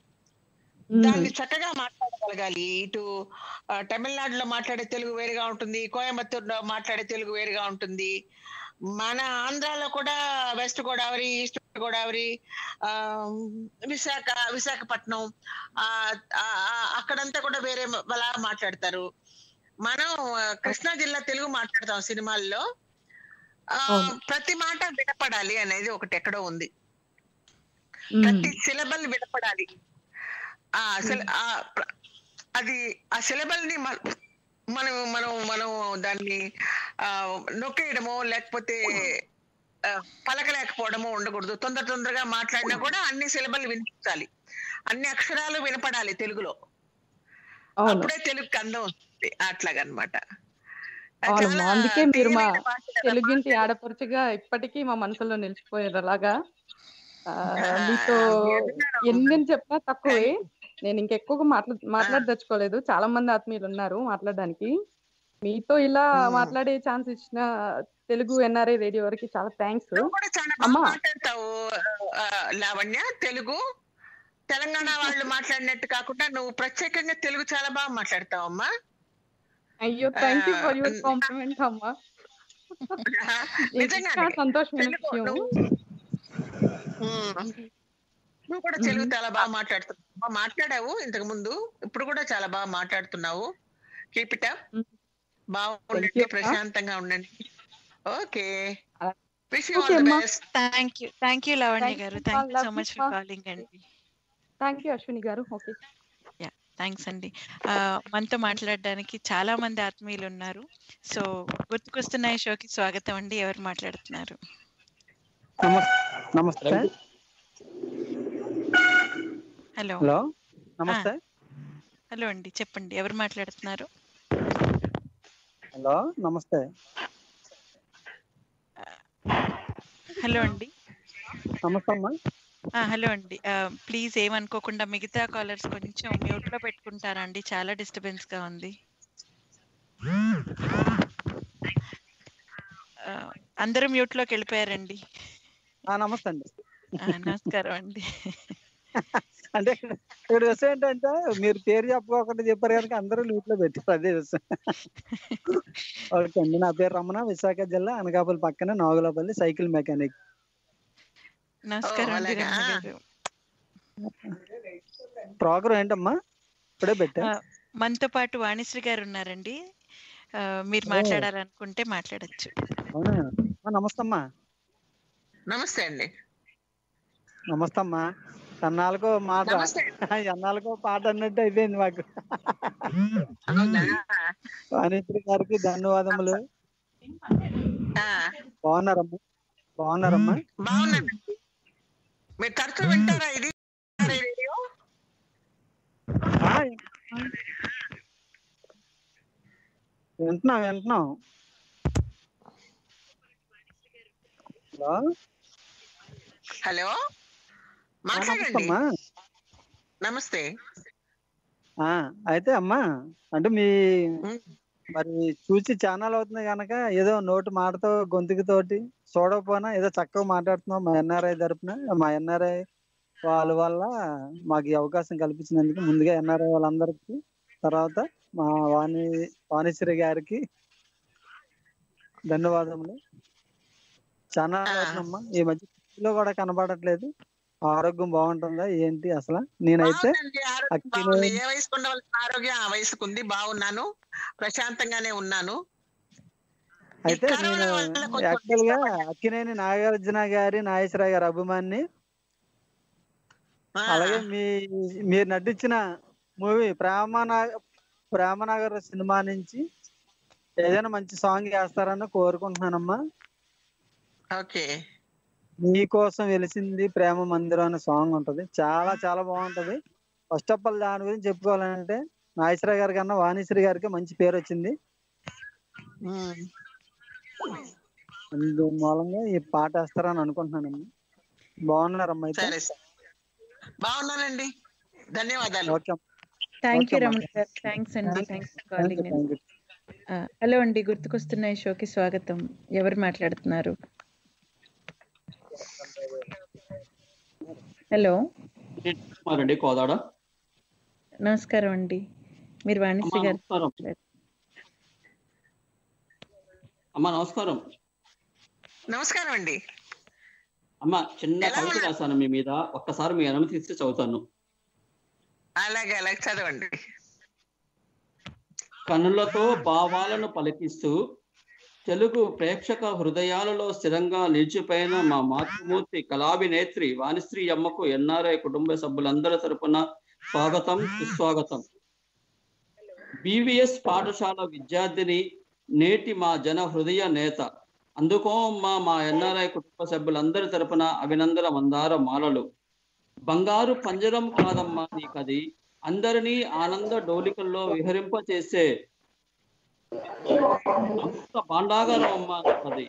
దాన్ని చక్కగా మాట్లాడగలగాలి ఇటు ఆ, తమిళనాడులో మాట్లాడే తెలుగు వేరుగా ఉంటుంది కోయంబత్తూరులో మాట్లాడే తెలుగు వేరుగా ఉంటుంది మన ఆంధ్రాలో కూడా వెస్ట్ గోదావరి ఈస్ట్ గోదావరి ఆ, విశాఖ విశాఖపట్నం ఆ, ఆ, ఆ, అక్కడంతా కూడా వేరే అలా మాట్లాడతారు మనం ఆ, కృష్ణా జిల్లా తెలుగు మాట్లాడతాం సినిమాల్లో ఆ, ప్రతి మాట వినపడాలి అనేది ఒకటి ఎక్కడో ఉంది ప్రతి సిలబల్ వినపడాలి ఆ సిల- ఆ ప్ర- అది ఆ సిలబల్ ని మ- మనం మనం మనం దాన్ని ఆ నొక్కేయడమో లేకపోతే ఆ, పలకలేకపోవడమో ఉండకూడదు తొందర తొందరగా మాట్లాడినా కూడా అన్ని సిలబల్ వినిపించాలి అన్ని అక్షరాలు వినపడాలి తెలుగులో అవును అప్పుడే తెలుగు అందం వస్తుంది అట్లాగనమాట అవునమ్మా అందుకే మీరు మా తెలుగింటి ఆడపడుచుగా ఇప్పటికీ మా మనసులో నిలిచిపోయారు అలాగా ఆ, మీతో ఎన్ని చెప్పినా తక్కువే నేను ఇంకెక్కువగా మాట్లా మాట్లాడదలుచుకోలేదు చాలా మంది ఆత్మీయులు ఉన్నారు మాట్లాడడానికి మీతో ఇలా మాట్లాడే ఛాన్స్ ఇచ్చిన తెలుగు ఎన్ఆర్ఐ రేడియో వారికి చాలా థ్యాంక్స్ అమ్మా మాట్లాడతావు ఆ, లావణ్య తెలుగు తెలంగాణ వాళ్ళు మాట్లాడినట్టు కాకుండా నువ్వు ప్రత్యేకంగా తెలుగు చాలా బాగా మాట్లాడతావు అమ్మా అయ్యో thank you for your compliment అమ్మా ఇది నిజంగానే. చాలా సంతోషమైన తెలుగు విషయం నువ్వు- ఉమ్. నువ్వు కూడా తెలుగు చాలా బాగా మాట్లాడుతున్నావు బాగా మాట్లాడావు ఇంతకు ముందు ఇప్పుడు కూడా చాలా బాగా మాట్లాడుతున్నావు కీప్ ఇట్ అప్ బాగుండండి you, అక్క. ప్రశాంతంగా ఉండండి okay wish you Okay, all the అమ్మా. Best thank you thank you Lavanya Thank గారు you, thank you love so you, much for pa. Calling అండి థ్యాంక్ యూ అశ్విని గారు ఓకే యా థ్యాంక్స్ అండి ఆ, మనతో మాట్లాడడానికి చాలా మంది ఆత్మీయులు ఉన్నారు సో గుర్తుకొస్తున్న ఈ షోకి స్వాగతం అండి ఎవరు మాట్లాడుతున్నారు నమస్తే నమస్తే హలో హలో నమస్తే హలో అండి చెప్పండి ఎవరు మాట్లాడుతున్నారు హలో నమస్తే హలో అండి నమస్తే అమ్మా ఆ, హలో అండి ప్లీజ్ ఏమనుకోకుండా మిగతా కాలర్స్ కొంచెం మ్యూట్ లో పెట్టుకుంటారా అండి చాలా డిస్టర్బెన్స్ గా ఉంది ఆ, అందరూ మ్యూట్ లోకి వెళ్ళిపోయారండి ఆ, నమస్తే అండి ఆ, నమస్కారం అండి అంటే ఇక్కడ విషయం ఏంటంటే మీరు పేరు చెప్పుకోకుండా చెప్పారు కనుక అందరూ లూట్ లో పెట్టారు అదే విషయం ఓకే అండి నా పేరు రమణ విశాఖ జిల్లా అనకాపల్లి పక్కన నాగులపల్లి సైకిల్ మెకానిక్ నమస్కారం అండి అలాగా? రమణ గారు ప్రోగ్రామ్ ఏంటమ్మా ఇప్పుడే పెట్టా ఆ, మనతో పాటు వాణిశ్రీ గారు ఉన్నారండి ఆ, మీరు ఓ. మాట్లాడాలనుకుంటే మాట్లాడొచ్చు అవునా ఆ, నమస్తే అమ్మా నమస్తే అండి నమస్తే అమ్మా అన్నాళ్ళకో మాట నమస్తే. అన్నాళ్ళకో పాట అన్నట్టు అయిపోయింది మాకు అవునా వాణిశ్రీ గారికి ధన్యవాదములు ఆ, బాగున్నారమ్మా బాగున్నారమ్మా బాగున్నానండి మీరు తరచూ వింటారా ఇది రేడియో ఆ, వింటున్నాం వింటున్నాం హలో హలో ఆ, మాట్లాడండి నమస్తమ్మా నమస్తే ఆ, అయితే అమ్మా అంటే మీ మరి చూసి ఛానల్ అవుతుంది కనుక ఏదో నోటి మాటతో గొంతుకుతోటి చూడకపోయినా ఏదో చక్కగా మాట్లాడుతున్నాం మా ఎన్ఆర్ఐ తరపున మా ఎన్ఆర్ఐ వాళ్ళ వల్ల మాకు ఈ అవకాశం కల్పించినందుకు ముందుగా ఎన్ఆర్ఐ వాళ్ళందరికీ తర్వాత మా వాణి వాణిశ్రీ గారికి ధన్యవాదములు చాలా అవుతుందమ్మా ఈ మధ్య లో కూడా కనబడట్లేదు ఆరోగ్యం బాగుంటుందా ఏంటి అసలు నేనైతే బాగుందండి ఆరోగ్యం అక్కినే బాగుంది ఏ వయసుకు ఉండవలసిన ఆరోగ్యం ఆ వయసుకు ఉంది బాగున్నాను ప్రశాంతంగానే ఉన్నాను అయితే నేను యాక్చువల్ గా అక్కినేని నాగార్జున గారి నాగేశ్వరరావు గారి అభిమాని అలాగే మీ మీరు నటించిన మూవీ ప్రేమనగ ప్రేమనగర్ సినిమా నుంచి ఏదైనా మంచి సాంగ్ వేస్తారని కోరుకుంటున్నానమ్మా ఓకే నీకోసం వెలిసింది ప్రేమ మందిరం అనే సాంగ్ ఉంటది చాలా చాలా బాగుంటది ఫస్ట్ ఆఫ్ ఆల్ దాని గురించి చెప్పుకోవాలంటే నాగేశ్వరరావు గారి కన్నా వాణిశ్రీ గారికి మంచి పేరు వచ్చింది అందు మూలంగా ఈ పాట వేస్తారని అనుకుంటున్నానమ్మా బాగున్నారమ్మా అయితే సరే సార్ బాగున్నానండి ధన్యవాదాలు okay thank you okay Ramana అమ్మా. గారు థ్యాంక్స్ అండి thanks for thank you calling thank you hello అండి గుర్తుకొస్తున్న ఈ షోకి స్వాగతం ఎవరు మాట్లాడుతున్నారు హలో అండి కోదాడ నమస్కారం అండి మీరు వాణిశ్రీ అమ్మా గారు నమస్కారం అమ్మా నమస్కారం నమస్కారం అండి అమ్మా చిన్న ఎలా కవిత ఉన్నారు? రాశాను మీ మీద ఒక్కసారి మీ అనుమతి ఇస్తే చదువుతాను అలాగే అలాగే చదవండి కనులతో భావాలను పలికిస్తూ తెలుగు ప్రేక్షక హృదయాలలో స్థిరంగా నిలిచిపోయిన మా మాతృమూర్తి కళాభినేత్రి వాణిశ్రీ అమ్మకు ఎన్ఆర్ఐ కుటుంబ సభ్యులందరి తరపున స్వాగతం సుస్వాగతం బీవీఎస్ పాఠశాల విద్యార్థిని నేటి మా జన హృదయ నేత అందుకో మా మా ఎన్ఆర్ఐ కుటుంబ సభ్యులందరి తరపున అభినందన మందార మాలలు బంగారు పంజరం కాదమ్మా నీకది అందరినీ ఆనంద డోలికల్లో విహరింప చేసే అమృత భాండాగారం అమ్మా అది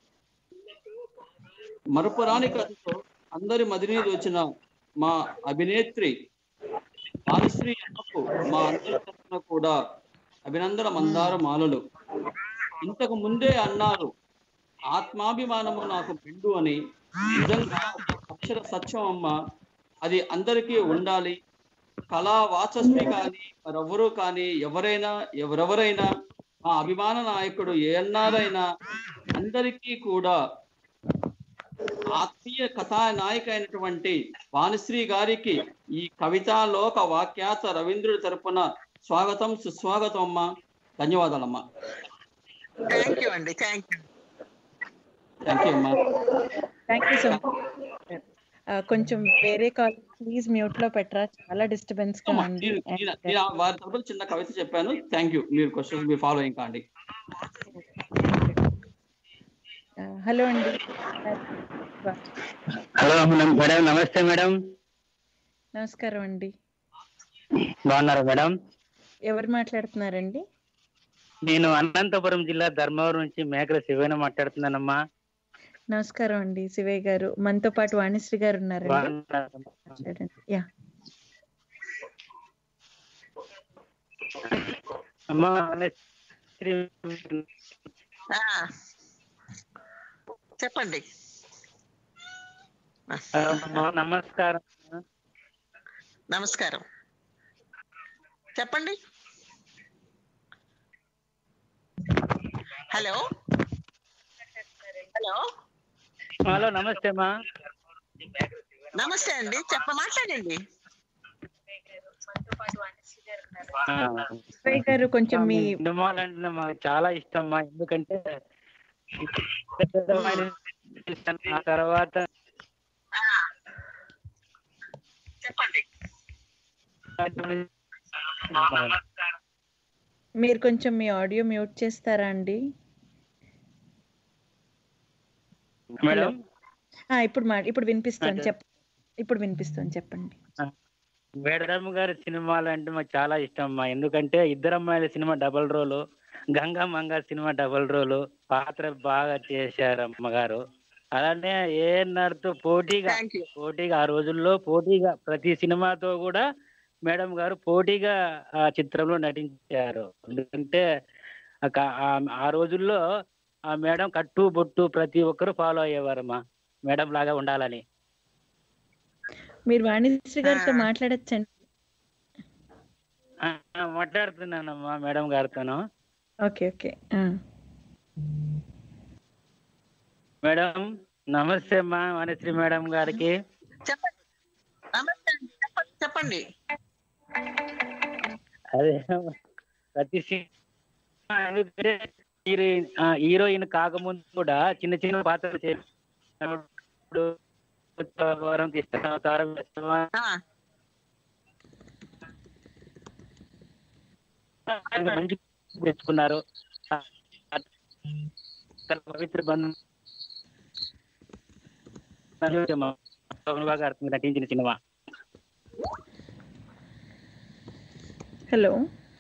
మరపురాని కథతో అందరి మదిని దోచిన మా అభినేత్రి వాణిశ్రీ అమ్మకు మా అందరి తరఫున కూడా అభినందన మందార మాలలు ఇంతకు ముందే అన్నారు ఆత్మాభిమానము నాకు పిండు అని నిజంగా ఒక అక్షర సత్యం అమ్మ అది అందరికీ ఉండాలి కళా వాచస్వి కానీ మరెవరూ కానీ ఎవరైనా ఎవరెవరైనా మా అభిమాన నాయకుడు ఏఎన్ఆర్ అందరికీ కూడా ఆత్మీయ కథానాయిక అయినటువంటి వాణిశ్రీ గారికి ఈ కవితా లోక వాక్యాత రవీంద్రుడి తరపున స్వాగతం సుస్వాగతం అమ్మా ధన్యవాదాలమ్మా థ్యాంక్ యూ అండి థ్యాంక్ యూ థ్యాంక్ యూ అమ్మా థ్యాంక్ యూ సో మచ్ కొంచెం వేరే కాల్ ప్లీజ్ మ్యూట్ లో పెట్టరా చాలా డిస్టర్బెన్స్ గా అమ్మా, ఉంది నేను- నేను- నేను వారి తరపున చిన్న కవిత చెప్పాను థ్యాంక్ యూ మీరు క్వశ్చన్స్ మీ ఫాలోయింగ్ కాండి హలో అండి హలో మేడం మేడం నమస్తే మేడం నమస్కారం అండి బాగున్నారా మేడం ఎవరు మాట్లాడుతున్నారండి నేను అనంతపురం జిల్లా ధర్మవరం నుంచి మేకల శివైన మాట్లాడుతున్నానమ్మా నమస్కారం అండి శివయ్య గారు మనతో పాటు వాణిశ్రీ గారు ఉన్నారండి బాగున్నారా? మాట్లాడండి యా అమ్మా శ్రీ ఆ, చెప్పండి అమ్మా, నమస్కారం నమస్కారం చెప్పండి హలో హలో హలో నమస్తే అమ్మా నమస్తే అండి చెప్ప మాట్లాడండి శివయ్య గారు కొంచెం మీ సినిమాలు అంటే మాకు చాలా ఇష్టం అమ్మా ఎందుకంటే ఆ తర్వాత చెప్పండి మీరు కొంచెం మీ ఆడియో మ్యూట్ చేస్తారా అండి మేడం ఆ, ఇప్పుడు మా ఇప్పుడు వినిపిస్తుంది చెప్ ఇప్పుడు వినిపిస్తుంది చెప్పండి వేడరమ్మ గారి సినిమాలు అంటే మాకు చాలా ఇష్టం అమ్మా ఎందుకంటే ఇద్దరు అమ్మాయిల cinema double role Ganga Manga cinema double role పాత్ర బాగా చేశారు అమ్మగారు అలానే ఏఎన్ఆర్తో పోటీగా పోటీగా ఆ రోజుల్లో పోటీగా ప్రతి సినిమాతో కూడా మేడం గారు పోటీగా ఆ చిత్రంలో నటించారు ఎందుకంటే ఆ క- ఆ- ఆ రోజుల్లో ఆ మేడం కట్టు బొట్టు ప్రతి ఒక్కరు ఫాలో అయ్యేవారమ్మా మేడం లాగా ఉండాలని మీరు వాణిశ్రీ గారితో మాట్లాడచ్చండి ఆ, ఆ, మాట్లాడుతున్నానమ్మా మేడం గారితోను ఓకే ఓకే ఆ. మేడం నమస్తే అమ్మా వాణిశ్రీ మేడం గారికి చెప్పండి నమస్తే అండి చెప్పండి చెప్పండి అదే ప్రతి సినిమా ఎందుకంటే హీరోయిన్ ఆ, హీరోయిన్ కాకముందు కూడా చిన్న చిన్న పాత్రలు చేసినప్పుడు వరం తీస్తాను తారం వేస్తావా? ఆయన మంచి తెచ్చుకున్నారు ఆ, ఆ, తన పవిత్ర బంధం గారు నటించిన సినిమా హలో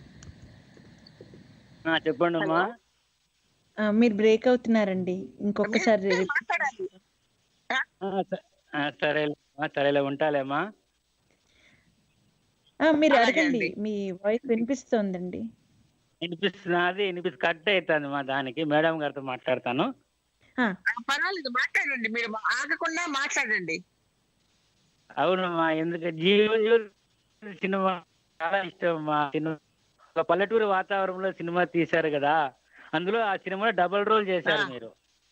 ఆ, చెప్పండి అమ్మా ఆ, మీరు బ్రేక్ అవుతున్నారండి ఇంకొకసారి repeat- ఆ, స- ఆ, సరేలే ఆ, సరేలే ఉంటాలేమ్మా ఆ, మీరు అలాగే అడగండి అండి. మీ వాయిస్ వినిపిస్తోందండి వినిపిస్తున్నది వినిపిస్తు కట్ అవుతుంది మా దానికి మేడం గారితో మాట్లాడతాను ఆ, పర్వాలేదు మాట్లాడండి మీరు ఆగకుండా మాట్లాడండి అవునమ్మా ఎందుకంటే జీవ జీవ సినిమా చాలా ఇష్టం అమ్మా సినిమా ఒక పల్లెటూరు వాతావరణంలో సినిమా తీశారు కదా అందులో ఆ సినిమాలో డబుల్ రోల్ చేశారు మీరు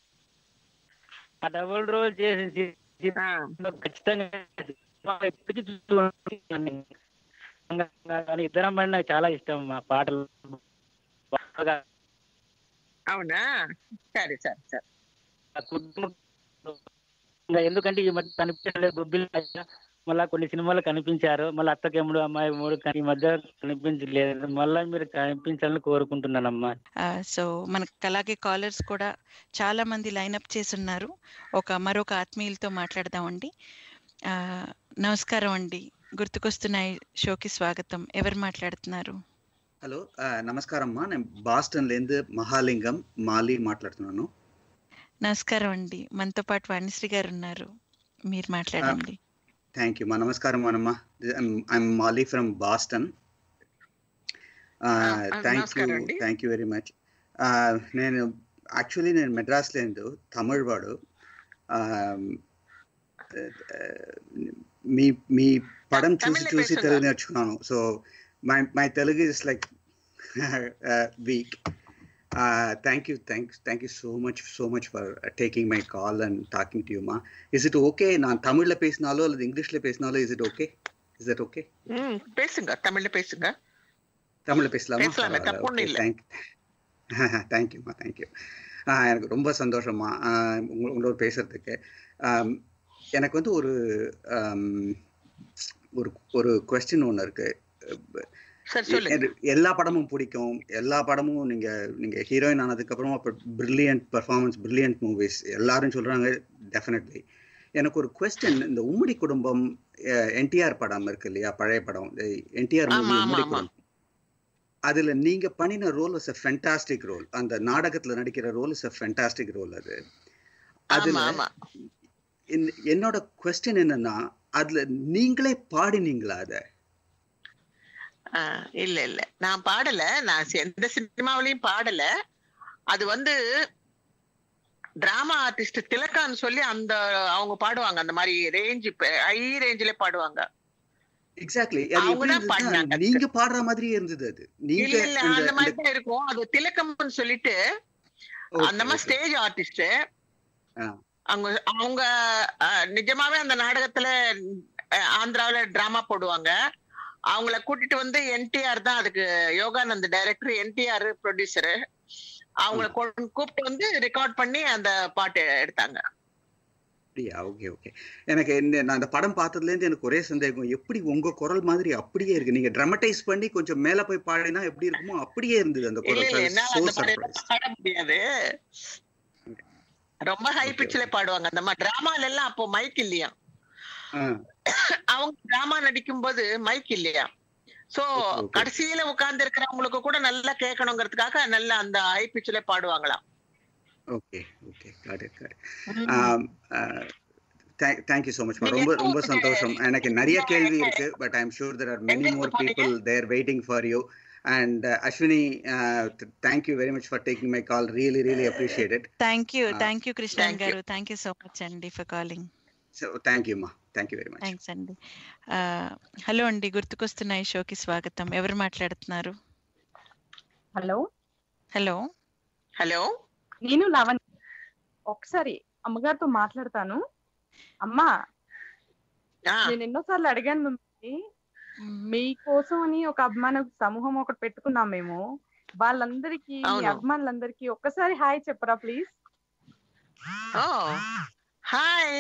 ఆ డబుల్ రోల్ చేసి సి- సినిమాలో ఖచ్చితంగా సినిమా ఎప్పటికీ చూస్తూ ఉంటాను. కానీ ఇద్దరు అమ్మాయిలు నాకు చాలా ఇష్టం అమ్మా పాటలు బాగా అవునా సరే సరే సరే ఆ కుటుంబం ఇంకా ఎందుకంటే ఈ మధ్య కనిపించలేదు బొబ్బిలి రాజా. మళ్ళా కొన్ని సినిమాలు కనిపించారు మళ్ళీ అత్తకెమ్ముడు అమ్మాయి మూడు ఈ మధ్య కనిపించలేదు మళ్ళా మీరు కనిపించాలని కోరుకుంటున్నానమ్మా ఆ, సో మనకు అలాగే కాలర్స్ కూడా చాలా మంది లైనప్ చేసి ఉన్నారు ఒక మరొక ఆత్మీయులతో మాట్లాడదామండి ఆ, నమస్కారం అండి గుర్తుకొస్తున్నాయి షోకి స్వాగతం ఎవరు మాట్లాడుతున్నారు హలో ఆ, నమస్కారం అమ్మా నేను బాస్టన్లేందు మహాలింగం మాలి మాట్లాడుతున్నాను నమస్కారం అండి మనతో పాటు వాణిశ్రీ గారు ఉన్నారు మీరు మాట్లాడండి థ్యాంక్ యూ మా నమస్కారం మనమ్మ I am Mali from Boston thank you నమస్కారం అండి. థ్యాంక్ యూ వెరీ మచ్ నేను యాక్చువల్లీ నేను మెడ్రాస్లేందు తమిళ్ వాడు ఆ, మీ మీ పడం చూసి తమిళ్లో చూసి పేసుందా? తెలుగు నేర్చుకున్నాను so my my Telugu is like weak thank you thank thank you so much so much for taking my call and talking to you మా இஸ் இட் ஓகே நான் தமிழ்ல பேசினாலோ அல்லது இங்கிலீஷ்ல பேசினாலோ is it okay is it okay ம், பேசுங்க தமிழ்ல பேசுங்க தமிழ்ல பேசலாமா பேசலாமே, தப்பு ஒண்ணும் இல்ல. தேங்க் தேங்க்யூம்மா தேங்க்யூ எனக்கு ரொம்ப சந்தோஷமா ஆஹ் உங்க- உங்களோட பேசுறதுக்கு ஆம், எனக்கு வந்து ஒரு ஆம், ஒரு ஒரு கொஸ்டின் ஒன்று இருக்கு சரி சொல்லுங்க எ- எல்லா படமும் பிடிக்கும் எல்லா படமும் நீங்க நீங்க ஹீரோயின் ஆனதுக்கு அப்புறமா பிரில்லியன்ட் பெர்ஃபார்மன்ஸ் பிரில்லியன்ட் மூவிஸ் எல்லாரும் சொல்றாங்க டெஃபினெட்லி எனக்கு ஒரு கொஸ்டின் இந்த உம்முடி குடும்பம் என்டிஆர் படம் இருக்கு இல்லையா பழைய படம் என்டிஆர் மூவி ஆமா, ஆமா, உம்முடி ஆமா. குடும்பம் அதுல நீங்க பண்ணின role was a fantastic role அந்த நாடகத்துல நடிக்கிற role is a fantastic role அது அதுல ஆமா. என்- என்னோட கொஸ்டின் என்னன்னா அதுல நீங்களே பாடினீங்களா அத ஆ, இல்ல இல்ல நான் பாடல நான் சி- எந்த சினிமாவிலையும் பாடல அது வந்து டிராமா ஆர்டிஸ்ட் திலக்கான்னு சொல்லி அந்த அவங்க பாடுவாங்க அந்த மாதிரி ரேஞ்ச் ஹை ரேஞ்சில பாடுவாங்க எக்ஸாக்ட்லி அது அவங்க எப்படி தான் இருந்ததுன்னா, பாடினாங்க நீங்க பாடுற மாதிரியே இருந்தது அது நீங்க இல்ல இல்ல இந்த அந்த மாதிரி இந்த- தான் இருக்கும் அது திலக்கம்னு சொல்லிட்டு Okay, அந்த மாதிரி okay. ஸ்டேஜ் ஆர்டிஸ்ட் ஆ, அவங்க அவங்க அஹ், நிஜமாவே அந்த நாடகத்துல அஹ், ஆந்திராவுல டிராமா போடுவாங்க அவங்கள கூட்டிட்டு வந்து என்டிஆர் தான் அதுக்கு யோகானந்த் டைரக்டர் என்டிஆர் ப்ரொடியூசரு அவங்கள கொண்டு- கூப்பிட்டு வந்து ரெக்கார்ட் பண்ணி அந்த பாட்டு எடுத்தாங்க அப்படியா ஓகே ஓகே எனக்கு என்ன நான் அந்த படம் பார்த்ததுல இருந்து எனக்கு ஒரே சந்தேகம் எப்படி உங்க குரல் மாதிரி அப்படியே இருக்கு நீங்க ட்ரமடைஸ் பண்ணி கொஞ்சம் மேல போய் பாடினா எப்படி இருக்குமோ அப்படியே இருந்தது அந்த இல்ல குரல் இல்ல என்னால சோ அந்த மாதிரி சர்ப்ரைஸ் எல்லாம் பாட முடியாது ரொம்ப ஹை பிட்ச்ல பாடுவாங்க அந்த மாதிரி டிராமால எல்லாம் அப்போ மைக் இல்லையா அவங்க டிராமா நடிக்கும் போது மைக் இல்லையா சோ கடைசியில உட்கார்ந்து இருக்கிறவங்களுக்கு கூட நல்லா கேட்கணுங்கிறதுக்காக நல்ல அந்த ஹை பிட்ச்ல பாடுவாங்களாம் okay okay got it got thank you so much ரொம்ப ரொம்ப சந்தோஷம் எனக்கு நிறைய கேள்வி இருக்கு but I am sure there are many more people there waiting for you and Ashwini thank you very much for taking my call really really appreciate it thank you Uh, thank you Krishnan thank you. గారు thank you so much అండి for calling so thank you మా thank you very much thanks అండి hello అండి గుర్తుకొస్తున్న ఈ షోకి స్వాగతం ఎవరు మాట్లాడుతున్నారు హలో హలో హలో నేను లవణ్ ఒకసారి అమ్మగారితో మాట్లాడతాను అమ్మా నేను ఎన్నోసార్లు అడిగాను మిమ్మల్ని మీకోసం అని ఒక అభిమాన సమూహం ఒకటి పెట్టుకున్నాం మేము వాళ్ళందరికీ మీ అవును. అభిమానులందరికీ ఒక్కసారి హాయ్ చెప్పరా please oh hi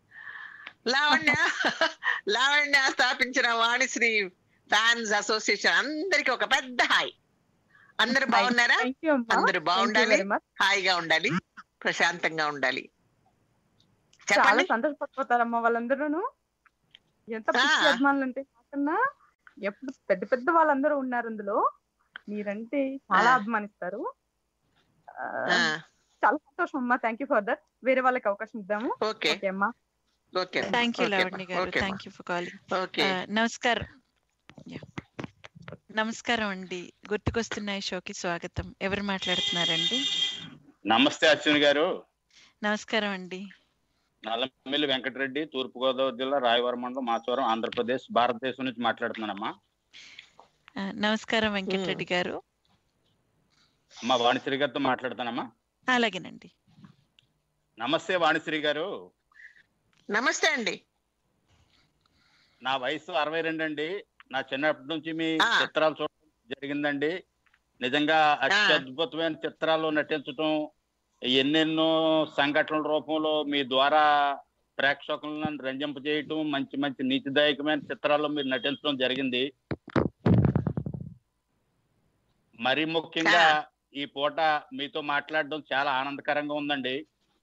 Lavanya Lavanya స్థాపించిన వాణిశ్రీ ఫ్యాన్స్ అసోసియేషన్ అందరికి ఒక పెద్ద హాయ్ అందరు బాగున్నారా అందరు బాగుండాలి హాయిగా ఉండాలి ప్రశాంతంగా ఉండాలి చాలా చెప్పండి సంతోషపడిపోతారమ్మా వాళ్ళందరూ ఎంత పిచ్చి ఆ. అభిమానులు అంటే కాకన్నా ఎప్పుడు పెద్ద పెద్ద వాళ్ళందరూ ఉన్నారు అందులో మీరంటే చాలా ఆ. అభిమానిస్తారు ఆ, ఆ. చాలా సంతోషం అమ్మా థ్యాంక్ యూ ఫర్ దట్ వేరే వాళ్ళకి అవకాశం ఇద్దాము ఓకే అమ్మా okay thank you okay Lavanya గారు okay thank you for calling okay నమస్కారం Yeah. నమస్కారం అండి గుర్తుకొస్తున్న ఈ షోకి స్వాగతం ఎవరు మాట్లాడుతున్నారండి నమస్తే అశ్విని గారు నమస్కారం అండి నల్లమిల్లి వెంకటరెడ్డి తూర్పుగోదావరి జిల్లా రాయవరం మండలం మాచవరం ఆంధ్రప్రదేశ్ భారతదేశం నుంచి మాట్లాడుతున్నానమ్మా ఆ, నమస్కారం వెంకటరెడ్డి గారు అమ్మా వాణిశ్రీ గారితో మాట్లాడుతానమ్మా అలాగేనండి నమస్తే వాణిశ్రీ గారు నమస్తే అండి నా వయసు అరవై రెండు అండి నా చిన్నప్పటి నుంచి మీ చిత్రాలు చూడడం జరిగిందండి నిజంగా అత్యద్భుతమైన చిత్రాల్లో నటించడం ఎన్నెన్నో సంఘటనల రూపంలో మీ ద్వారా ప్రేక్షకులను రంజింపజేయటం మంచి మంచి నీతిదాయకమైన చిత్రాల్లో మీరు నటించడం జరిగింది మరి ముఖ్యంగా ఈ పూట మీతో మాట్లాడడం చాలా ఆనందకరంగా ఉందండి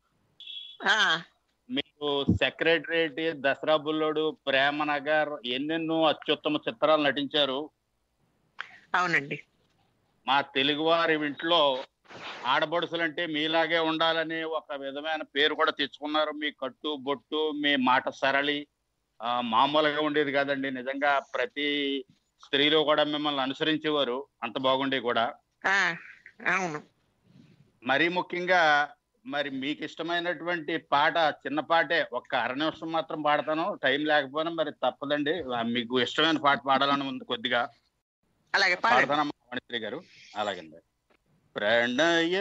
మీరు సెక్రటరేట్ దసరా బుల్లోడు ప్రేమ నగర్ ఎన్నెన్నో అత్యుత్తమ చిత్రాలు నటించారు అవునండి మా తెలుగువారి ఇంట్లో ఆడబడుసులంటే మీలాగే ఉండాలని ఒక విధమైన పేరు కూడా తెచ్చుకున్నారు మీ కట్టు బొట్టు మీ మాట సరళి ఆ, మామూలుగా ఉండేది కాదండి నిజంగా ప్రతి స్త్రీలు కూడా మిమ్మల్ని అనుసరించేవారు అంత బాగుండే కూడా అవును మరీ ముఖ్యంగా మరి మీకు ఇష్టమైనటువంటి పాట చిన్న పాటే ఒక్క అర నిమిషం మాత్రం పాడతాను టైం లేకపోయినా మరి తప్పదండి ఆ, మీకు ఇష్టమైన పాట పాడాలని ఉంది కొద్దిగా అలాగే పాడతానమ్మా వాణిశ్రీ గారు అలాగండి ప్రణయ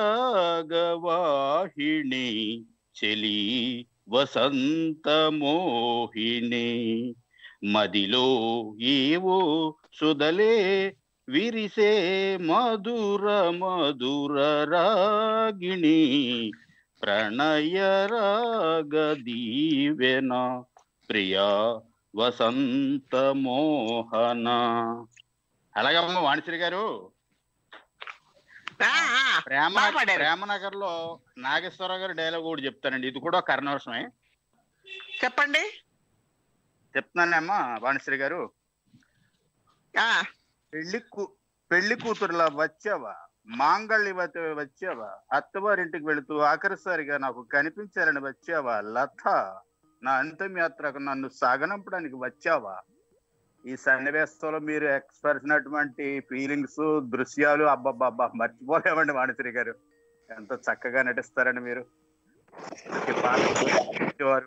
రాగవాహిణి చెలి వసంత మోహిని మదిలో ఏవో సుదలే విరిసే మధుర మధుర రాగిణి ప్రణయ రాగ దీవెన ప్రియా వసంత మోహన అలాగమ్మ వాణిశ్రీ గారు ప్రేమ బాగా పాడారు. ప్రేమనగర్ లో నాగేశ్వరరావు గారి డైలాగ్ కూడా చెప్తానండి ఇది కూడా కర్ణవర్షమే చెప్పండి చెప్తున్నానమ్మా వాణిశ్రీ గారు పెళ్లి కూ పెళ్లి కూతురులా వచ్చావా మాంగళ్యవతి వచ్చావా అత్తవారింటికి వెళుతూ ఆఖరిసారిగా నాకు కనిపించాలని వచ్చావా లత నా అంతిమ యాత్రకు నన్ను సాగనంపడానికి వచ్చావా ఈ సన్నివేశంలో మీరు ఎక్స్ప్రెస్ అయినటువంటి ఫీలింగ్స్ దృశ్యాలు అబ్బబ్బబ్బా మర్చిపోలేమండి వాణిశ్రీ గారు ఎంత చక్కగా నటిస్తారండి మీరు ఈ పాట నటించేవారు.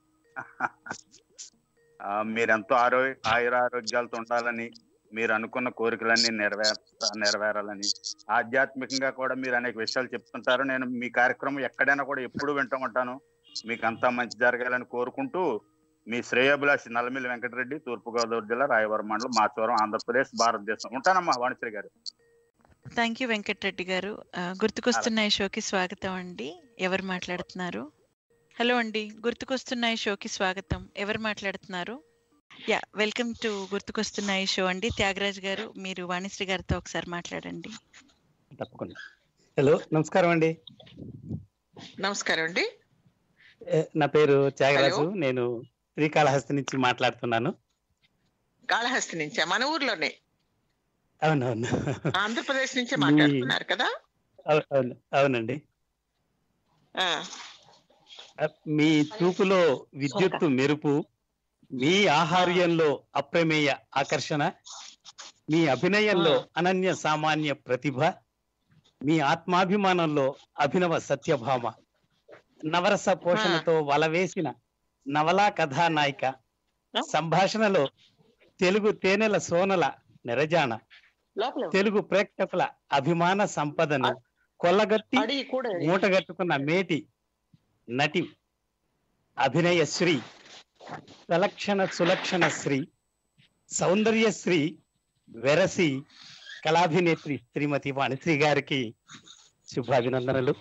ఆ, మీరెంతో ఆరో ఆయురారోగ్యాలతో ఉండాలని మీరు అనుకున్న కోరికలన్నీ నెరవేర నెరవేరాలని ఆధ్యాత్మికంగా కూడా మీరు అనేక విషయాలు చెప్తుంటారు నేను మీ కార్యక్రమం ఎక్కడైనా కూడా ఎప్పుడు వింటూ ఉంటాను మీకు అంతా మంచి జరగాలని కోరుకుంటూ మీ శ్రేయోభిలాషి నల్లమిల్లి వెంకటరెడ్డి తూర్పుగోదావరి జిల్లా రాయవరం మండలం మాచవరం ఆంధ్రప్రదేశ్ భారతదేశం ఉంటానమ్మా వాణిశ్రీ గారు థ్యాంక్ యూ వెంకటరెడ్డి గారు ఆ, గుర్తుకొస్తున్న ఈ షోకి స్వాగతం అండి ఎవరు మాట్లాడుతున్నారు హలో అండి గుర్తుకొస్తున్న ఈ షోకి స్వాగతం ఎవరు మాట్లాడుతున్నారు యా వెల్కమ్ టు గుర్తుకొస్తున్న ఈ షో అండి త్యాగరాజ్ గారు మీరు వాణిశ్రీ గారితో ఒకసారి మాట్లాడండి తప్పకుండా హలో నమస్కారం అండి నమస్కారం అండి ఏ, నా పేరు త్యాగరాజు హలో. నేను శ్రీకాళహస్తి నుంచి మాట్లాడుతున్నాను కాళహస్తి నుంచా మన ఊర్లోనే అవునవును ఆంధ్రప్రదేశ్ నుంచే మీ- మాట్లాడుతున్నారు కదా అవు- అవును అవునండి ఆ, ఆ, మీ చూపులో విద్యుత్తు మెరుపు మీ ఆహార్యంలో అప్రమేయ ఆకర్షణ మీ అభినయంలో అనన్య సామాన్య ప్రతిభ మీ ఆత్మాభిమానంలో అభినవ సత్యభామ నవరస పోషణతో వలవేసిన నవలా కథానాయిక సంభాషణలో తెలుగు తేనెల సోనల నిరజాన లోపల తెలుగు ప్రేక్షకుల అభిమాన సంపదను కొల్లగట్టి అడిగి కూడా మూటగట్టుకున్న మేటి నటి అభినయ శ్రీ సలక్షణ సులక్షణ శ్రీ సౌందర్య శ్రీ వెరసి కళాభినేత్రి శ్రీమతి వాణిశ్రీ గారికి శుభాభినందనలు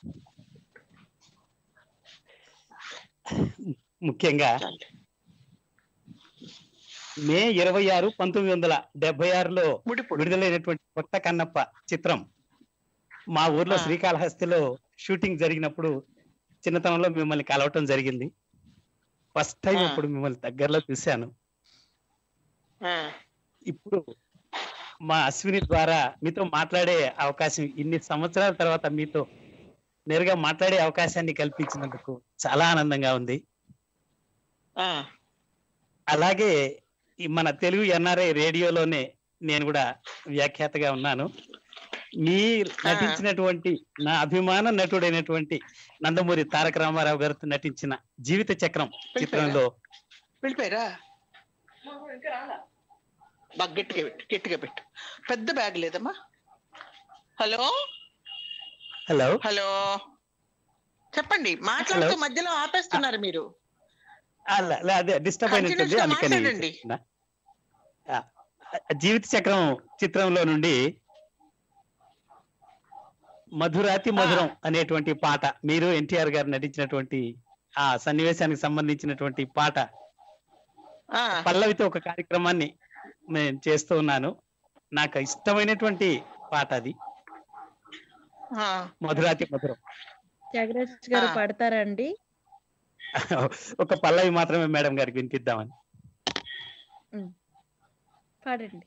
ముఖ్యంగా మే ఇరవై ఆరు పంతొమ్మిది వందల డెబ్బై ఆరులో విడుదలైనటువంటి కొత్త కన్నప్ప చిత్రం మా ఊర్లో శ్రీకాళహస్తిలో షూటింగ్ జరిగినప్పుడు చిన్నతనంలో మిమ్మల్ని కలవటం జరిగింది ఫస్ట్ టైం ఆ. ఇప్పుడు మిమ్మల్ని దగ్గరలో చూశాను ఆ, ఇప్పుడు మా అశ్విని ద్వారా మీతో మాట్లాడే అవకాశం ఇన్ని సంవత్సరాల తర్వాత మీతో నేరుగా మాట్లాడే అవకాశాన్ని కల్పించినందుకు చాలా ఆనందంగా ఉంది ఆ, అలాగే ఈ మన తెలుగు ఎన్ఆర్ఐ రేడియోలోనే నేను కూడా వ్యాఖ్యాతగా ఉన్నాను మీ నటించినటువంటి నా అభిమాన నటుడైనటువంటి నందమూరి తారక రామారావు గారితో నటించిన జీవిత చక్రం చిత్రంలో వెళ్ళిపోయారా బాగా గట్టిగా పెట్టు గట్టిగా పెట్టు పెద్ద బ్యాగ్ లేదమ్మా హలో హలో హలో చెప్పండి మాట్లాడుతూ Hello. మధ్యలో ఆపేస్తున్నారు మీరు అలా అలా అదే డిస్టర్బ్ అయినట్టుంది Continuous గా అందుకని మాట్లాడండి. చెప్తున్నా. ఆ, జీవిత చక్రం చిత్రంలో నుండి మధురాతి మధురం అనేటువంటి పాట మీరు ఎన్టీఆర్ గారు నటించినటువంటి ఆ సన్నివేశానికి సంబంధించినటువంటి పాట ఆ, పల్లవితో ఒక కార్యక్రమాన్ని నేను చేస్తూ ఉన్నాను నాకు ఇష్టమైనటువంటి పాట అది ఆ, మధురాతి మధురం త్యాగరాజ్ గారు ఆ. పాడతారా అండి ఒక పల్లవి మాత్రమే మేడం గారికి వినిపిద్దామని పాడండి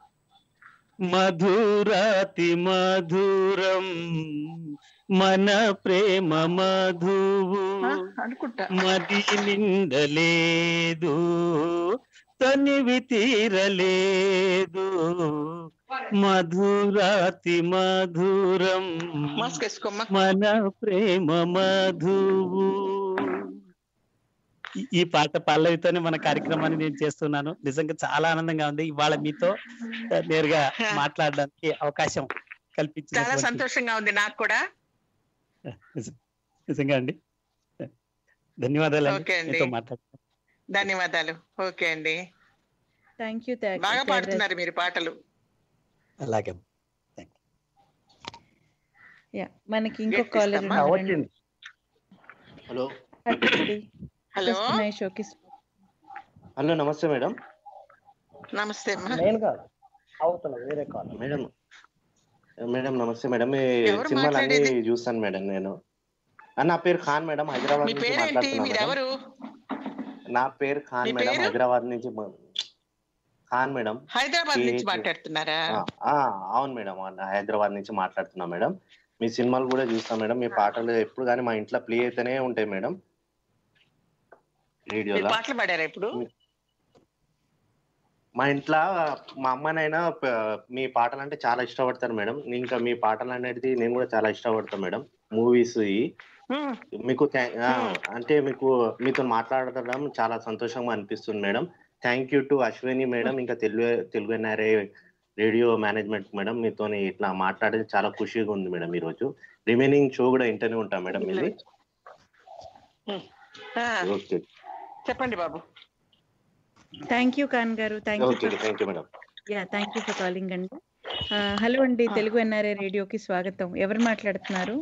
మధురాతి మధురం మన ప్రేమ మధువు అనుకుంటా మది నిండలేదు తనివి తీరలేదు మధురాతి మధురం మాస్క్ వేసుకోమ్మా మన ప్రేమ మధువు ఈ- ఈ పాట పల్లవితోనే మన కార్యక్రమాన్ని నేను చేస్తున్నాను నిజంగా చాలా ఆనందంగా ఉంది ఇవాళ మీతో ఆ, నేరుగా మాట్లాడడానికి అవకాశం చాలా కల్పించిన సంతోషంగా ఉంది నాకు కూడా నిజంగా అండి ధన్యవాదాలు ఓకే అండి. మీతో మాట్లాడ ధన్యవాదాలు ఓకే అండి థ్యాంక్ యూ బాగా పాడుతున్నారు మీరు పాటలు అలాగే యా మనకి ఇంకో Get కాలర్ ఇస్తామా? ఉన్నారండి హలో హలో వస్తున్నాయి షోకి హలో నమస్తే మేడం నమస్తే అమ్మా నేను కాదు అవుతున్నా వేరే కాల్ మేడం మేడం నమస్తే మేడం మీ ఎవరు సినిమాలు అన్ని మాట్లాడేది? చూస్తాను మేడం నేను ఆ, నా పేరు ఖాన్ మేడం హైదరాబాద్ మీ నుంచి పేరేంటి మాట్లాడుతున్నా మేడం మీరెవరు నా పేరు ఖాన్ మీ మేడం పేరు? హైదరాబాద్ నుంచి మా- ఖాన్ మేడం హైదరాబాద్ నుంచి PH మాట్లాడుతున్నారా ఆ, ఆ, అవును మేడం అవును, హైదరాబాద్ నుంచి మాట్లాడుతున్నా మేడం మీ సినిమాలు కూడా చూస్తాం మేడం మీ పాటలు ఎప్పుడు కానీ మా ఇంట్లో ప్లే అయితేనే ఉంటాయి మేడం మీరు రేడియోలో పాటలు పాడారా ఇప్పుడు మా ఇంట్లో మా అమ్మనైనా ప- మీ పాటలు అంటే చాలా ఇష్టపడతారు మేడం ఇంకా మీ పాటలు అనేది నేను కూడా చాలా ఇష్టపడతాను మేడం మూవీస్ మీకు థ్యా- ఆ, అంటే మీకు మీతో మాట్లాడడం చాలా సంతోషంగా అనిపిస్తుంది madam thank you to Ashwini madam ఇంకా Telugu Telugu NRI radio management madam మీతో ఇట్లా మాట్లాడేది చాలా ఖుషిగా ఉంది మేడం ఈరోజు రిమైనింగ్ షో కూడా ఇంటనే ఉంటాం మేడం ఇది ఆ, ఓకే చెప్పండి బాబు థ్యాంక్ యూ ఖాన్ గారు thank you okay thank you madam yeah thank you for calling అండి ఆ, హలో అండి తెలుగు ఎన్ఆర్ఏ రేడియోకి స్వాగతం ఎవరు మాట్లాడుతున్నారు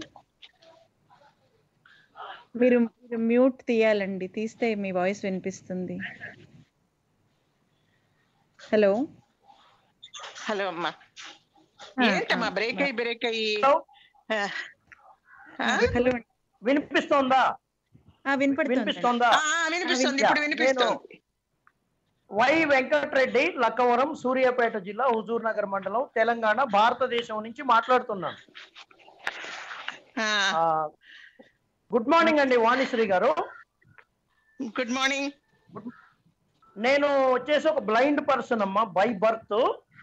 మీరు మీరు మ్యూట్ తీయాలండి తీస్తే మీ వాయిస్ వినిపిస్తుంది హలో హలో అమ్మా ఆ, ఏంటమ్మా ఆ, బ్రేక్ అయ్యి బ్రేక్ అయ్యి ఆ, ఆ? హలో అండి వినిపిస్తోందా ఆ, వినపడుతోందండి. వినిపిస్తోందా ఆ, ఆ, వినిపిస్తోంది ఇప్పుడు వినిపిస్తోంది నేను వై వెంకటరెడ్డి లక్కవరం సూర్యాపేట జిల్లా హుజూర్ నగర్ మండలం తెలంగాణ భారతదేశం నుంచి మాట్లాడుతున్నాను ఆ, గుడ్ మార్నింగ్ అండి వాణిశ్రీ గారు గుడ్ మార్నింగ్ నేను వచ్చేసి ఒక బ్లైండ్ పర్సన్ అమ్మా బై బర్త్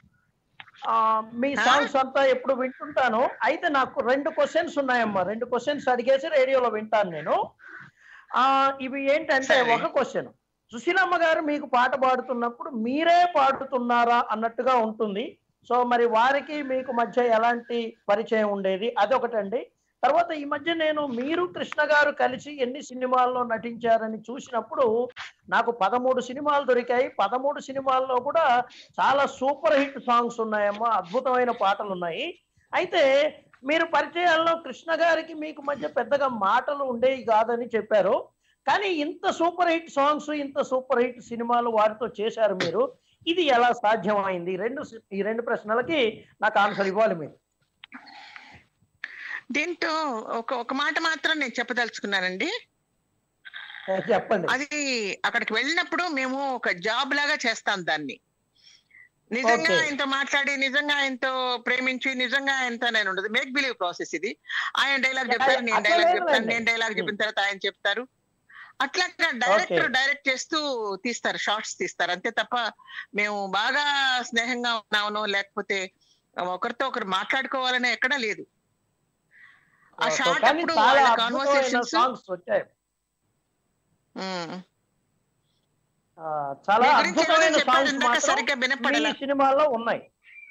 మీ సాంగ్స్ అంతా ఎప్పుడు వింటుంటాను అయితే నాకు రెండు క్వశ్చన్స్ ఉన్నాయమ్మా రెండు క్వశ్చన్స్ అడిగేసి రేడియోలో వింటాను నేను ఆ ఇవి ఏంటంటే ఒక క్వశ్చన్ సుశీలమ్మ గారు మీకు పాట పాడుతున్నప్పుడు మీరే పాడుతున్నారా అన్నట్టుగా ఉంటుంది సో మరి వారికి మీకు మధ్య ఎలాంటి పరిచయం ఉండేది అదొకటండి తర్వాత ఈ మధ్య నేను మీరు కృష్ణ గారు కలిసి ఎన్ని సినిమాల్లో నటించారని చూసినప్పుడు నాకు పదమూడు సినిమాలు దొరికాయి పదమూడు సినిమాల్లో కూడా చాలా సూపర్ హిట్ సాంగ్స్ ఉన్నాయమ్మా అద్భుతమైన పాటలు ఉన్నాయి అయితే మీరు పరిచయాల్లో కృష్ణ గారికి మీకు మధ్య పెద్దగా మాటలు ఉండేవి కాదని చెప్పారు కానీ ఇంత సూపర్ హిట్ సాంగ్స్ ఇంత సూపర్ హిట్ సినిమాలు వారితో చేశారు మీరు ఇది ఎలా సాధ్యమైంది ఈ రెండు ఈ రెండు ప్రశ్నలకి నాకు ఆన్సర్ ఇవ్వాలి మీరు దీంతో ఒక ఒక మాట మాత్రం నేను చెప్పదలుచుకున్నానండి చెప్పండి అది అక్కడికి వెళ్ళినప్పుడు మేము ఒక జాబ్ లాగా చేస్తాం దాన్ని నిజంగా Okay. ఆయనతో మాట్లాడి నిజంగా ఆయనతో ప్రేమించి నిజంగా ఆయనతో నేను ఉండదు మేక్ బిలీవ్ ప్రాసెస్ ఇది ఆయన డైలాగ్ చెప్తారు నేను అట్లా డైలాగ్ లేదు చెప్తాను లేండి. నేను డైలాగ్ చెప్పిన తర్వాత ఆయన చెప్తారు అట్లా డైరెక్టర్ Okay. డైరెక్ట్ చేస్తూ తీస్తారు షార్ట్స్ తీస్తారు అంతే తప్ప మేము బాగా స్నేహంగా ఉన్నామనో లేకపోతే ఒకరితో ఒకరు మాట్లాడుకోవాలని ఎక్కడా లేదు ఆ సో షార్ట్ కానీ అప్పుడు చాలా వాళ్ళ అద్భుతమైన కాన్వర్సేషన్స్ సాంగ్స్ వచ్చాయి ఆ, చాలా మీ గురించి ఎవరో అద్భుతమైన చెప్పారు సాంగ్స్ ఇందాక మాత్రం సరిగ్గా వినపడలా. మీ సినిమాల్లో ఉన్నాయి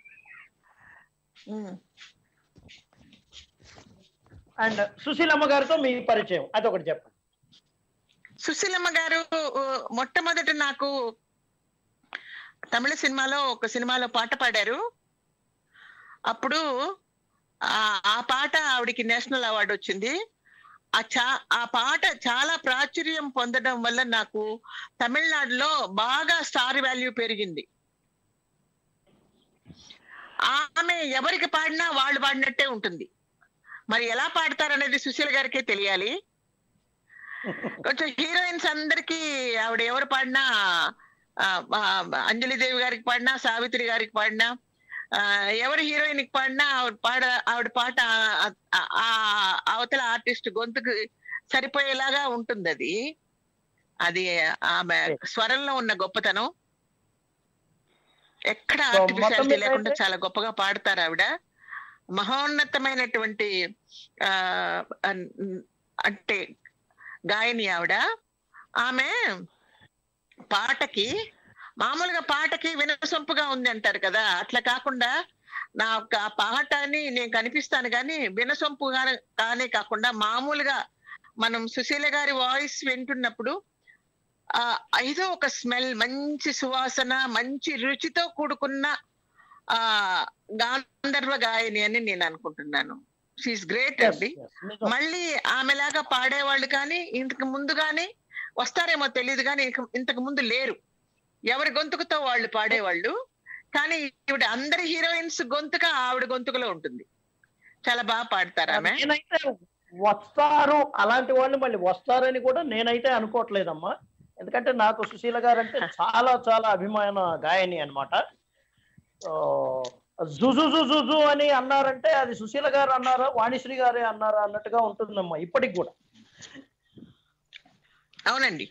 అండ్ సుశీలమ్మ గారితో మీ పరిచయం అదొకటి చెప్పండి సుశీలమ్మ గారు ఉ, మొట్టమొదట నాకు తమిళ సినిమాలో ఒక సినిమాలో పాట పాడారు అప్పుడు ఆ ఆ పాట ఆవిడకి నేషనల్ అవార్డు వచ్చింది ఆ చా ఆ పాట చాలా ప్రాచుర్యం పొందడం వల్ల నాకు తమిళనాడులో బాగా స్టార్ వాల్యూ పెరిగింది ఆమె ఎవరికి పాడినా వాళ్ళు పాడినట్టే ఉంటుంది మరి ఎలా పాడతారనేది సుశీల గారికే తెలియాలి కొంచెం హీరోయిన్స్ అందరికి ఆవిడ ఎవరు పాడినా ఆ, ఆ, అంజలి దేవి గారికి పాడినా సావిత్రి గారికి పాడినా ఆ, ఎవరు హీరోయిన్ కి పాడినా ఆవిడ పాడ ఆవిడ పాట ఆ, ఆ, ఆ అవతల ఆర్టిస్ట్ గొంతుకు సరిపోయేలాగా ఉంటుంది అది అది ఆమె స్వరంలో ఉన్న గొప్పతనం ఎక్కడ So, ఆర్టిఫిషియాలిటీ మొత్తం మీద లేకుండా అయితే- చాలా గొప్పగా పాడతారు ఆవిడ మహోన్నతమైనటువంటి ఆ అన్- అంటే గాయని ఆవిడ ఆమె పాటకి మామూలుగా పాటకి వినసొంపుగా ఉంది అంటారు కదా అట్లా కాకుండా నా యొక్క ఆ పాటని నేను కనిపిస్తాను కానీ వినసొంపుగా కానే కాకుండా మామూలుగా మనం సుశీల గారి వాయిస్ వింటున్నప్పుడు ఆ ఏదో ఒక స్మెల్ మంచి సువాసన మంచి రుచితో కూడుకున్న ఆ గాంధర్వ గాయని అని నేను అనుకుంటున్నాను షీఈ్ గ్రేట్ Yes, అండి yes, నిజం. మళ్ళీ ఆమెలాగా పాడేవాళ్ళు కానీ ఇంతకు ముందు కానీ వస్తారేమో తెలియదు కానీ ఇంక- ఇంతకు ముందు లేరు ఎవరి గొంతుకుతో వాళ్ళు పాడేవాళ్ళు కానీ ఈవిడ అందరి హీరోయిన్స్ గొంతుక ఆవిడ గొంతుకులో ఉంటుంది చాలా బాగా పాడతారు ఆమె నేనైతే వస్తారు అలాంటి వాళ్ళు మళ్ళీ వస్తారని కూడా నేనైతే అనుకోవట్లేదమ్మా ఎందుకంటే నాకు సుశీల గారు అంటే చాలా చాలా అభిమాన గాయని అనమాట జుజు జుజు అని అన్నారంటే అది సుశీల గారు అన్నారా వాణిశ్రీ గారే అన్నారా అన్నట్టుగా ఉంటుందమ్మా ఇప్పటికి కూడా అవునండి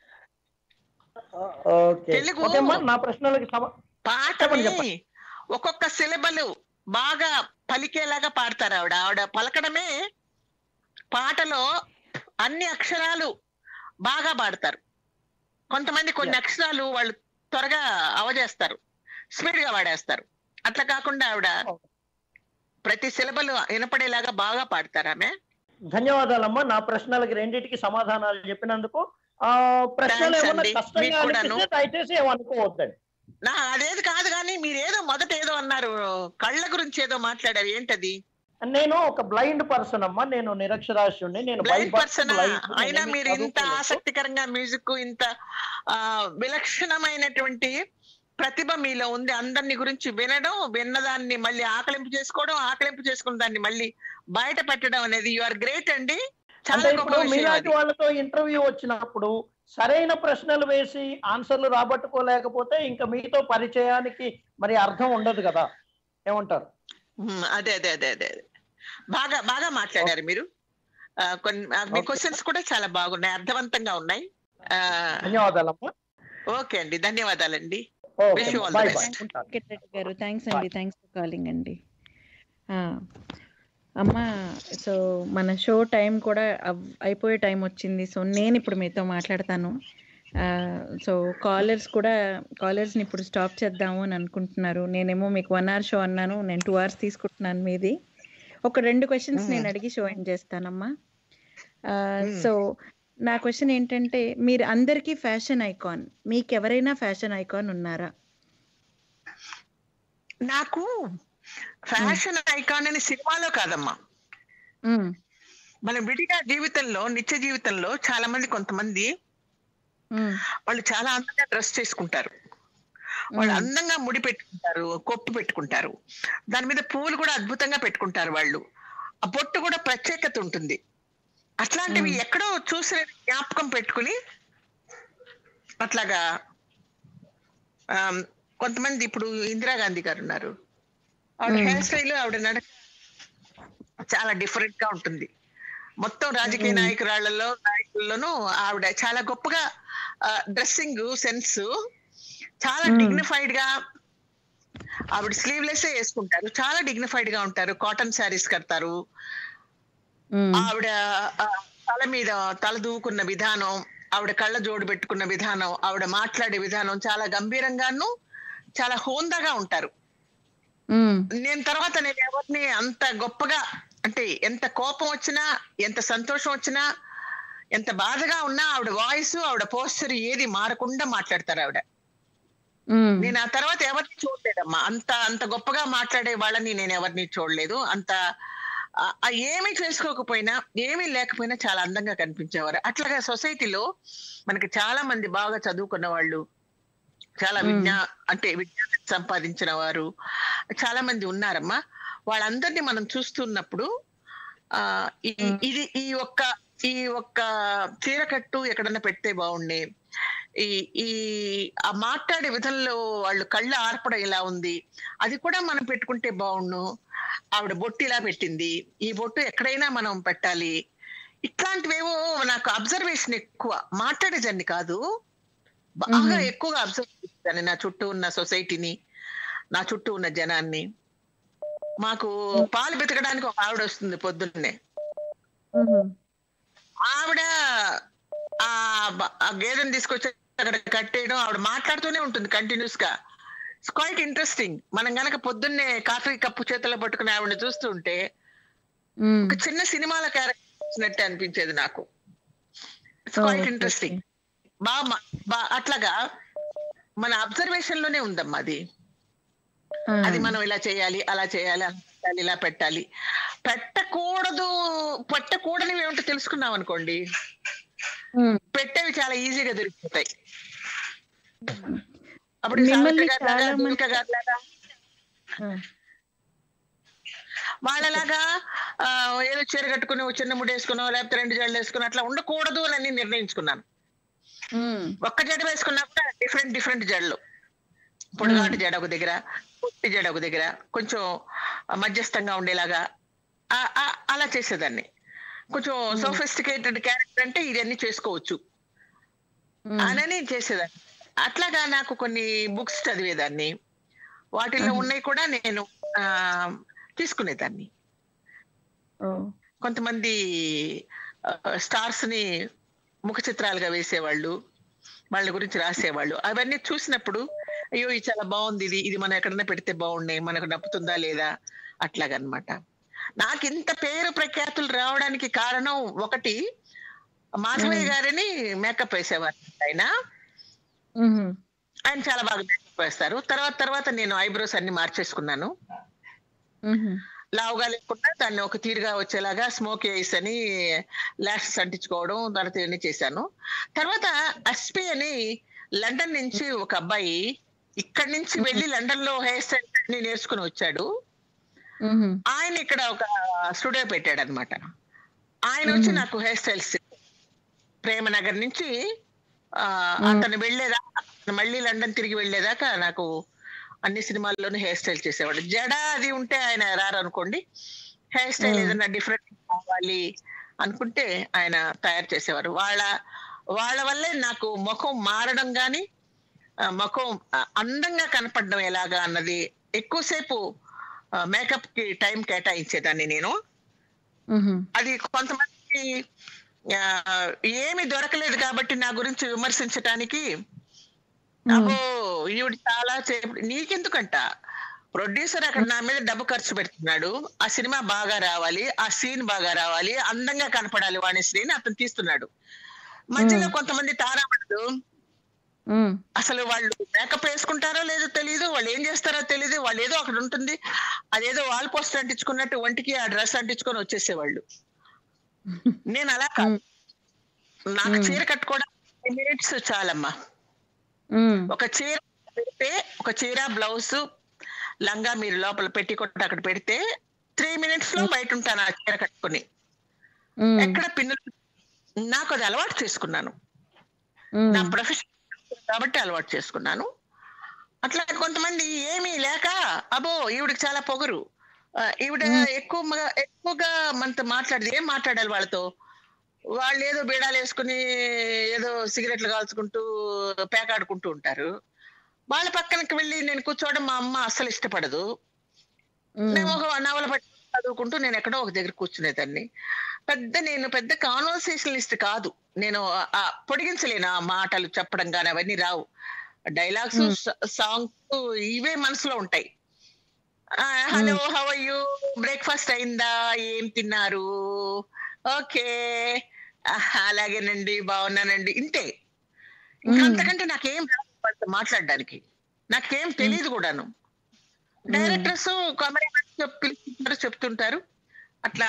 ఓకే తెలుగు ఓకే అమ్మా నా ప్రశ్నలకి సమ పాటని ఒక్కొక్క సిలబల్ బాగా పలికేలాగా పాడతారు ఆవిడ ఆవిడ పలకడమే పాటలో అన్ని అక్షరాలు బాగా పాడతారు కొంతమంది కొన్ని అక్షరాలు వాళ్ళు త్వరగా అవజేస్తారు స్పీడ్ గా వాడేస్తారు అట్లా కాకుండా ఆవిడ ప్రతి సిలబల్ వినపడేలాగా బాగా పాడతారు ఆమె ధన్యవాదాలమ్మా నా ప్రశ్నలకి రెండింటికి సమాధానాలు చెప్పినందుకు ఆ ప్రశ్నలు Thanks ఏమన్నా అండి. కష్టంగా మీకు కూడాను. అనిపిస్తే దయచేసి ఏమనుకోవద్దండి నా అదేది కాదు కానీ మీరేదో మొదట ఏదో అన్నారు కళ్ళ గురించి ఏదో మాట్లాడారు ఏంటది నేను ఒక బ్లైండ్ పర్సన్ అమ్మా నేను నిరక్షరాస్యుడిని నేను blind by birth person blind. అయినా నేనేమీ మీరు ఇంత చదువుకోలేదు. ఆసక్తికరంగా మ్యూజిక్ ఇంత ఆ విలక్షణమైనటువంటి ప్రతిభ మీలో ఉంది అందరిని గురించి వినడం విన్నదాన్ని మళ్ళీ ఆకలింపు చేసుకోవడం ఆకలింపు చేసుకున్న దాన్ని మళ్ళీ బయట పెట్టడం అనేది యు ఆర్ గ్రేట్ అండి అంటే చాలా గొప్ప ఇప్పుడు విషయం మీలాంటి అది వాళ్ళతో ఇంటర్వ్యూ వచ్చినప్పుడు సరైన ప్రశ్నలు వేసి ఆన్సర్లు రాబట్టుకోలేకపోతే ఇంకా మీతో పరిచయానికి మరి అర్థం ఉండదు కదా ఏమంటారు ఉమ్, అదే అదే అదే అదే అదే. బాగా బాగా మాట్లాడారు మీరు ఆ, కొన్ని ఆ, మీ Okay. క్వశ్చన్స్ కూడా చాలా బాగున్నాయి అర్థవంతంగా ఉన్నాయి ఆ, ధన్యవాదాలమ్మా ఓకే అండి ధన్యవాదాలండి okay Wish you all the bye best. Bye ఉంటాను వెంకట్ రెడ్డి గారు థ్యాంక్స్ అండి థ్యాంక్స్ ఫర్ కాలింగ్ అండి ఆ, అమ్మ సో మన షో టైం కూడా అవ్- అయిపోయే టైం వచ్చింది సో నేను ఇప్పుడు మీతో మాట్లాడతాను ఆ, సో కాలర్స్ కూడా కాలర్స్ని ఇప్పుడు స్టాప్ చేద్దాము అని అనుకుంటున్నారు నేనేమో మీకు వన్ అవర్ షో అన్నాను నేను టూ అవర్స్ తీసుకుంటున్నాను మీది ఒక రెండు క్వశ్చన్స్ నేను అడిగి షో ఎండ్ చేస్తానమ్మా ఆ, సో నా క్వశ్చన్ ఏంటంటే మీరు అందరికీ ఫ్యాషన్ ఐకాన్ మీకు ఎవరైనా ఫ్యాషన్ ఐకాన్ ఉన్నారా నాకు ఫ్యాషన్ ఐకాన్ అని సినిమాలో కాదమ్మా మ్మ్. మన విడిగా జీవితంలో నిత్య జీవితంలో చాలా మంది కొంతమంది మ్మ్. వాళ్ళు చాలా అందంగా డ్రెస్ చేసుకుంటారు వాళ్ళు అందంగా ముడి పెట్టుకుంటారు కొప్పు పెట్టుకుంటారు దాని మీద పువ్వులు కూడా అద్భుతంగా పెట్టుకుంటారు వాళ్ళు ఆ బొట్టు కూడా ప్రత్యేకత ఉంటుంది అట్లాంటివి ఎక్కడో చూసిన జ్ఞాపకం పెట్టుకుని అట్లాగా ఆమ్, కొంతమంది ఇప్పుడు ఇందిరాగాంధీ గారు ఉన్నారు ఆవిడ మ్మ్. హెయిర్ స్టైల్ ఆవిడ నడక చాలా డిఫరెంట్ గా ఉంటుంది మొత్తం రాజకీయ మ్మ్. నాయకురాళ్లలో నాయకుల్లోనూ ఆవిడ చాలా గొప్పగా డ్రెస్సింగ్ సెన్స్ చాలా మ్మ్. డిగ్నిఫైడ్ గా ఆవిడ స్లీవ్లెస్ వేసుకుంటారు చాలా డిగ్నిఫైడ్ గా ఉంటారు కాటన్ శారీస్ కడతారు మ్మ్. ఆవిడ ఆ, తల మీద తల దూకున్న విధానం ఆవిడ కళ్ళ జోడు పెట్టుకున్న విధానం ఆవిడ మాట్లాడే విధానం చాలా గంభీరంగాను చాలా హోందాగా ఉంటారు మ్మ్. నేను తర్వాత నేను ఎవరిని అంత గొప్పగా అంటే ఎంత కోపం వచ్చినా ఎంత సంతోషం వచ్చినా ఎంత బాధగా ఉన్నా ఆవిడ వాయిస్ ఆవిడ పోస్చర్ ఏది మారకుండా మాట్లాడతారు ఆవిడ మ్మ్. నేను ఆ తర్వాత ఎవరిని చూడలేదమ్మా అంత అంత గొప్పగా మాట్లాడే వాళ్ళని నేను ఎవరిని చూడలేదు అంత ఆ- ఆ ఏమీ చేసుకోకపోయినా ఏమీ లేకపోయినా చాలా అందంగా కనిపించేవారు అట్లాగా సొసైటీలో మనకి చాలా మంది బాగా చదువుకున్న వాళ్ళు చాలా మ్మ్. విజ్ఞా అంటే విజ్ఞానం సంపాదించిన వారు చాలా మంది ఉన్నారమ్మా వాళ్ళందరినీ మనం చూస్తున్నప్పుడు ఆ ఈ- ఇది ఈ ఒక్క ఈ ఒక్క చీరకట్టు ఎక్కడన్నా పెడితే బాగుండే ఈ ఈ ఆ మాట్లాడే విధంలో వాళ్ళు కళ్ళు ఆర్పడం ఇలా ఉంది అది కూడా మనం పెట్టుకుంటే బాగుండు ఆవిడ బొట్టు ఇలా పెట్టింది ఈ బొట్టు ఎక్కడైనా మనం పెట్టాలి ఇట్లాంటివేవో నాకు అబ్జర్వేషన్ ఎక్కువ మాట్లాడేదాన్ని కాదు బాగా మ్మ్. ఎక్కువగా అబ్జర్వ్ చేస్తాను నా చుట్టూ ఉన్న సొసైటీని నా చుట్టూ ఉన్న జనాన్ని మాకు పాలు బెతకడానికి ఒక ఆవిడ వస్తుంది పొద్దున్నే మ్మ్. ఆవిడ ఆ బ- ఆ గేదెని తీసుకొచ్చి అక్కడ కట్టేయడం ఆవిడ మాట్లాడుతూనే ఉంటుంది కంటిన్యూస్ గా ఇట్స్ క్వైట్ ఇంట్రెస్టింగ్ మనం గనక పొద్దున్నే కాఫీ కప్పు చేతిలో పట్టుకుని ఆవిడ చూస్తుంటే మ్మ్. ఒక చిన్న సినిమాల క్యారెక్టర్ అనిపించేది నాకు it's Oh, quite okay, interesting బాగా మ- బా- అట్లాగా మన అబ్జర్వేషన్ లోనే ఉందమ్మా అది ఆ. అది మనం ఇలా చేయాలి అలా చేయాలి అలా పెట్టాలి ఇలా పెట్టాలి పెట్టకూడదు పెట్టకూడనివి ఏమిటో తెలుసుకున్నాం అనుకోండి మ్మ్. పెట్టేవి చాలా ఈజీగా దొరికిపోతాయి అప్పుడు మిమ్మల్ని సావిత్రి గారి చాలా లాగా, మంది- దేవిక గారి లాగా ఆ. వాళ్ళలాగా ఆ, ఏదో చీర కట్టుకుని ఓ చిన్న ముడి వేసుకునో లేకపోతే రెండు జళ్ళు వేసుకుని అట్లా ఉండకూడదు అని నిర్ణయించుకున్నాను ఒక్క జడ వేసుకున్నా కూడా డిఫరెంట్ డిఫరెంట్ జడలు పొడగాటి జడ ఒక దగ్గర పొట్టి జడ ఒక దగ్గర కొంచెం మధ్యస్థంగా ఉండేలాగా ఆ- ఆ- అలా చేసేదాన్ని కొంచెం సోఫిస్టికేటెడ్ క్యారెక్టర్ అంటే ఇవన్నీ చేసుకోవచ్చు అనని చేసేదాన్ని అట్లాగా నాకు కొన్ని బుక్స్ చదివేదాన్ని వాటిల్లో ఉన్నాయి కూడా నేను ఆ, తీసుకునేదాన్ని కొంతమంది స్టార్స్ ని ముఖ చిత్రాలుగా వేసేవాళ్ళు వాళ్ళ గురించి రాసేవాళ్ళు అవన్నీ చూసినప్పుడు అయ్యో ఇది చాలా బాగుంది ఇది ఇది మనం ఎక్కడైనా పెడితే బాగున్నాయి మనకు నప్పుతుందా లేదా అట్లాగనమాట నాకు ఇంత పేరు ప్రఖ్యాతులు రావడానికి కారణం ఒకటి మాధవయ్య గారిని మేకప్ వేసేవారు ఆయన ఆయన చాలా బాగా మేకప్ వేస్తారు తర్వాత తర్వాత నేను ఐబ్రోస్ అన్ని మార్చేసుకున్నాను లావుగా లేకుండా దాన్ని ఒక తీరుగా వచ్చేలాగా స్మోక్ ఐస్ అని లాషెస్ అంటించుకోవడం తర్వాత ఇవన్నీ చేశాను తర్వాత ఎస్పి అని లండన్ నుంచి ఒక అబ్బాయి ఇక్కడి నుంచి వెళ్ళి లండన్ లో హెయిర్ స్టైల్ అన్ని నేర్చుకుని వచ్చాడు ఆయన ఇక్కడ ఒక స్టూడియో పెట్టాడు అనమాట ఆయన వచ్చి నాకు హెయిర్ స్టైల్స్ ప్రేమనగర్ నుంచి ఆ, అతను వెళ్ళేదాకా అతను మళ్ళీ లండన్ తిరిగి వెళ్ళేదాకా నాకు అన్ని సినిమాల్లోనూ హెయిర్ స్టైల్ చేసేవాడు జడ అది ఉంటే ఆయన రారు అనుకోండి హెయిర్ స్టైల్ ఏదైనా డిఫరెంట్ కావాలి అనుకుంటే ఆయన తయారు చేసేవారు వాళ్ళ వాళ్ళ వల్లే నాకు ముఖం మారడం గాని ఆ, ముఖం ఆ, అందంగా కనపడడం ఎలాగా అన్నది ఎక్కువసేపు మేకప్ కి టైం కేటాయించేదాన్ని నేను అది కొంతమంది ఆ, ఏమి దొరకలేదు కాబట్టి నా గురించి విమర్శించటానికి అబ్బో ఈవిడ చాలా సేపు నీకెందుకంట ప్రొడ్యూసర్ అక్కడ నా మీద డబ్బు ఖర్చు పెడుతున్నాడు ఆ సినిమా బాగా రావాలి ఆ సీన్ బాగా రావాలి అందంగా కనపడాలి వాణిశ్రీ అని అతను తీస్తున్నాడు మధ్యలో కొంతమంది తారాపడదు అసలు వాళ్ళు మేకప్ వేసుకుంటారో లేదో తెలియదు వాళ్ళు ఏం చేస్తారో తెలియదు వాళ్ళు ఏదో అక్కడ ఉంటుంది అదేదో వాల్ పోస్టర్ అంటించుకున్నట్టు ఒంటికి ఆ డ్రెస్ అంటించుకొని వచ్చేసేవాళ్ళు నేను అలా కాదు నాకు చీర కట్టుకోవడం మినిట్స్ చాలమ్మా ఒక చీర పెడితే ఒక చీర బ్లౌజ్ లంగా మీరు లోపల పెట్టి కొట్టి అక్కడ పెడితే త్రీ మినిట్స్ లో బయట ఉంటాను ఆ చీర కట్టుకుని ఎక్కడ పిన్నులు నాకు అది అలవాటు చేసుకున్నాను నా ప్రొఫెషన్ కాబట్టి అలవాటు చేసుకున్నాను అట్లా కొంతమంది ఏమీ లేక అబో ఈవిడికి చాలా పొగరు ఆ, ఈవిడ ఎక్కువ ఎక్కువగా మనతో మాట్లాడదు ఏం మాట్లాడాలి వాళ్ళతో వాళ్ళు ఏదో బీడాలు వేసుకుని ఏదో సిగరెట్లు కాల్చుకుంటూ పేకాడుకుంటూ ఉంటారు వాళ్ళ పక్కనకి వెళ్ళి నేను కూర్చోవడం మా అమ్మ అస్సలు ఇష్టపడదు నేను ఒక నవల పట్టి చదువుకుంటూ నేను ఎక్కడో ఒక దగ్గర కూర్చునేదాన్ని పెద్ద నేను పెద్ద కాన్వర్సేషనలిస్ట్ కాదు నేను ఆ- ఆ పొడిగించలేను ఆ మాటలు చెప్పడం కానీ అవన్నీ రావు డైలాగ్స్ సాంగ్స్ ఇవే మనసులో ఉంటాయి hello how are you breakfast అయిందా ఏం తిన్నారు ఓకే అలాగేనండి బాగున్నానండి ఇంతే ఇంకా అంతకంటే నాకేం రాదు వాళ్ళతో మాట్లాడడానికి నాకేం తెలియదు కూడాను డైరెక్టర్స్ కామెడీ పిలుస్తుంటారు చెప్తుంటారు అట్లా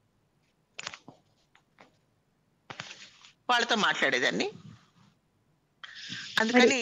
వాళ్ళతో మాట్లాడేదాన్ని అందుకని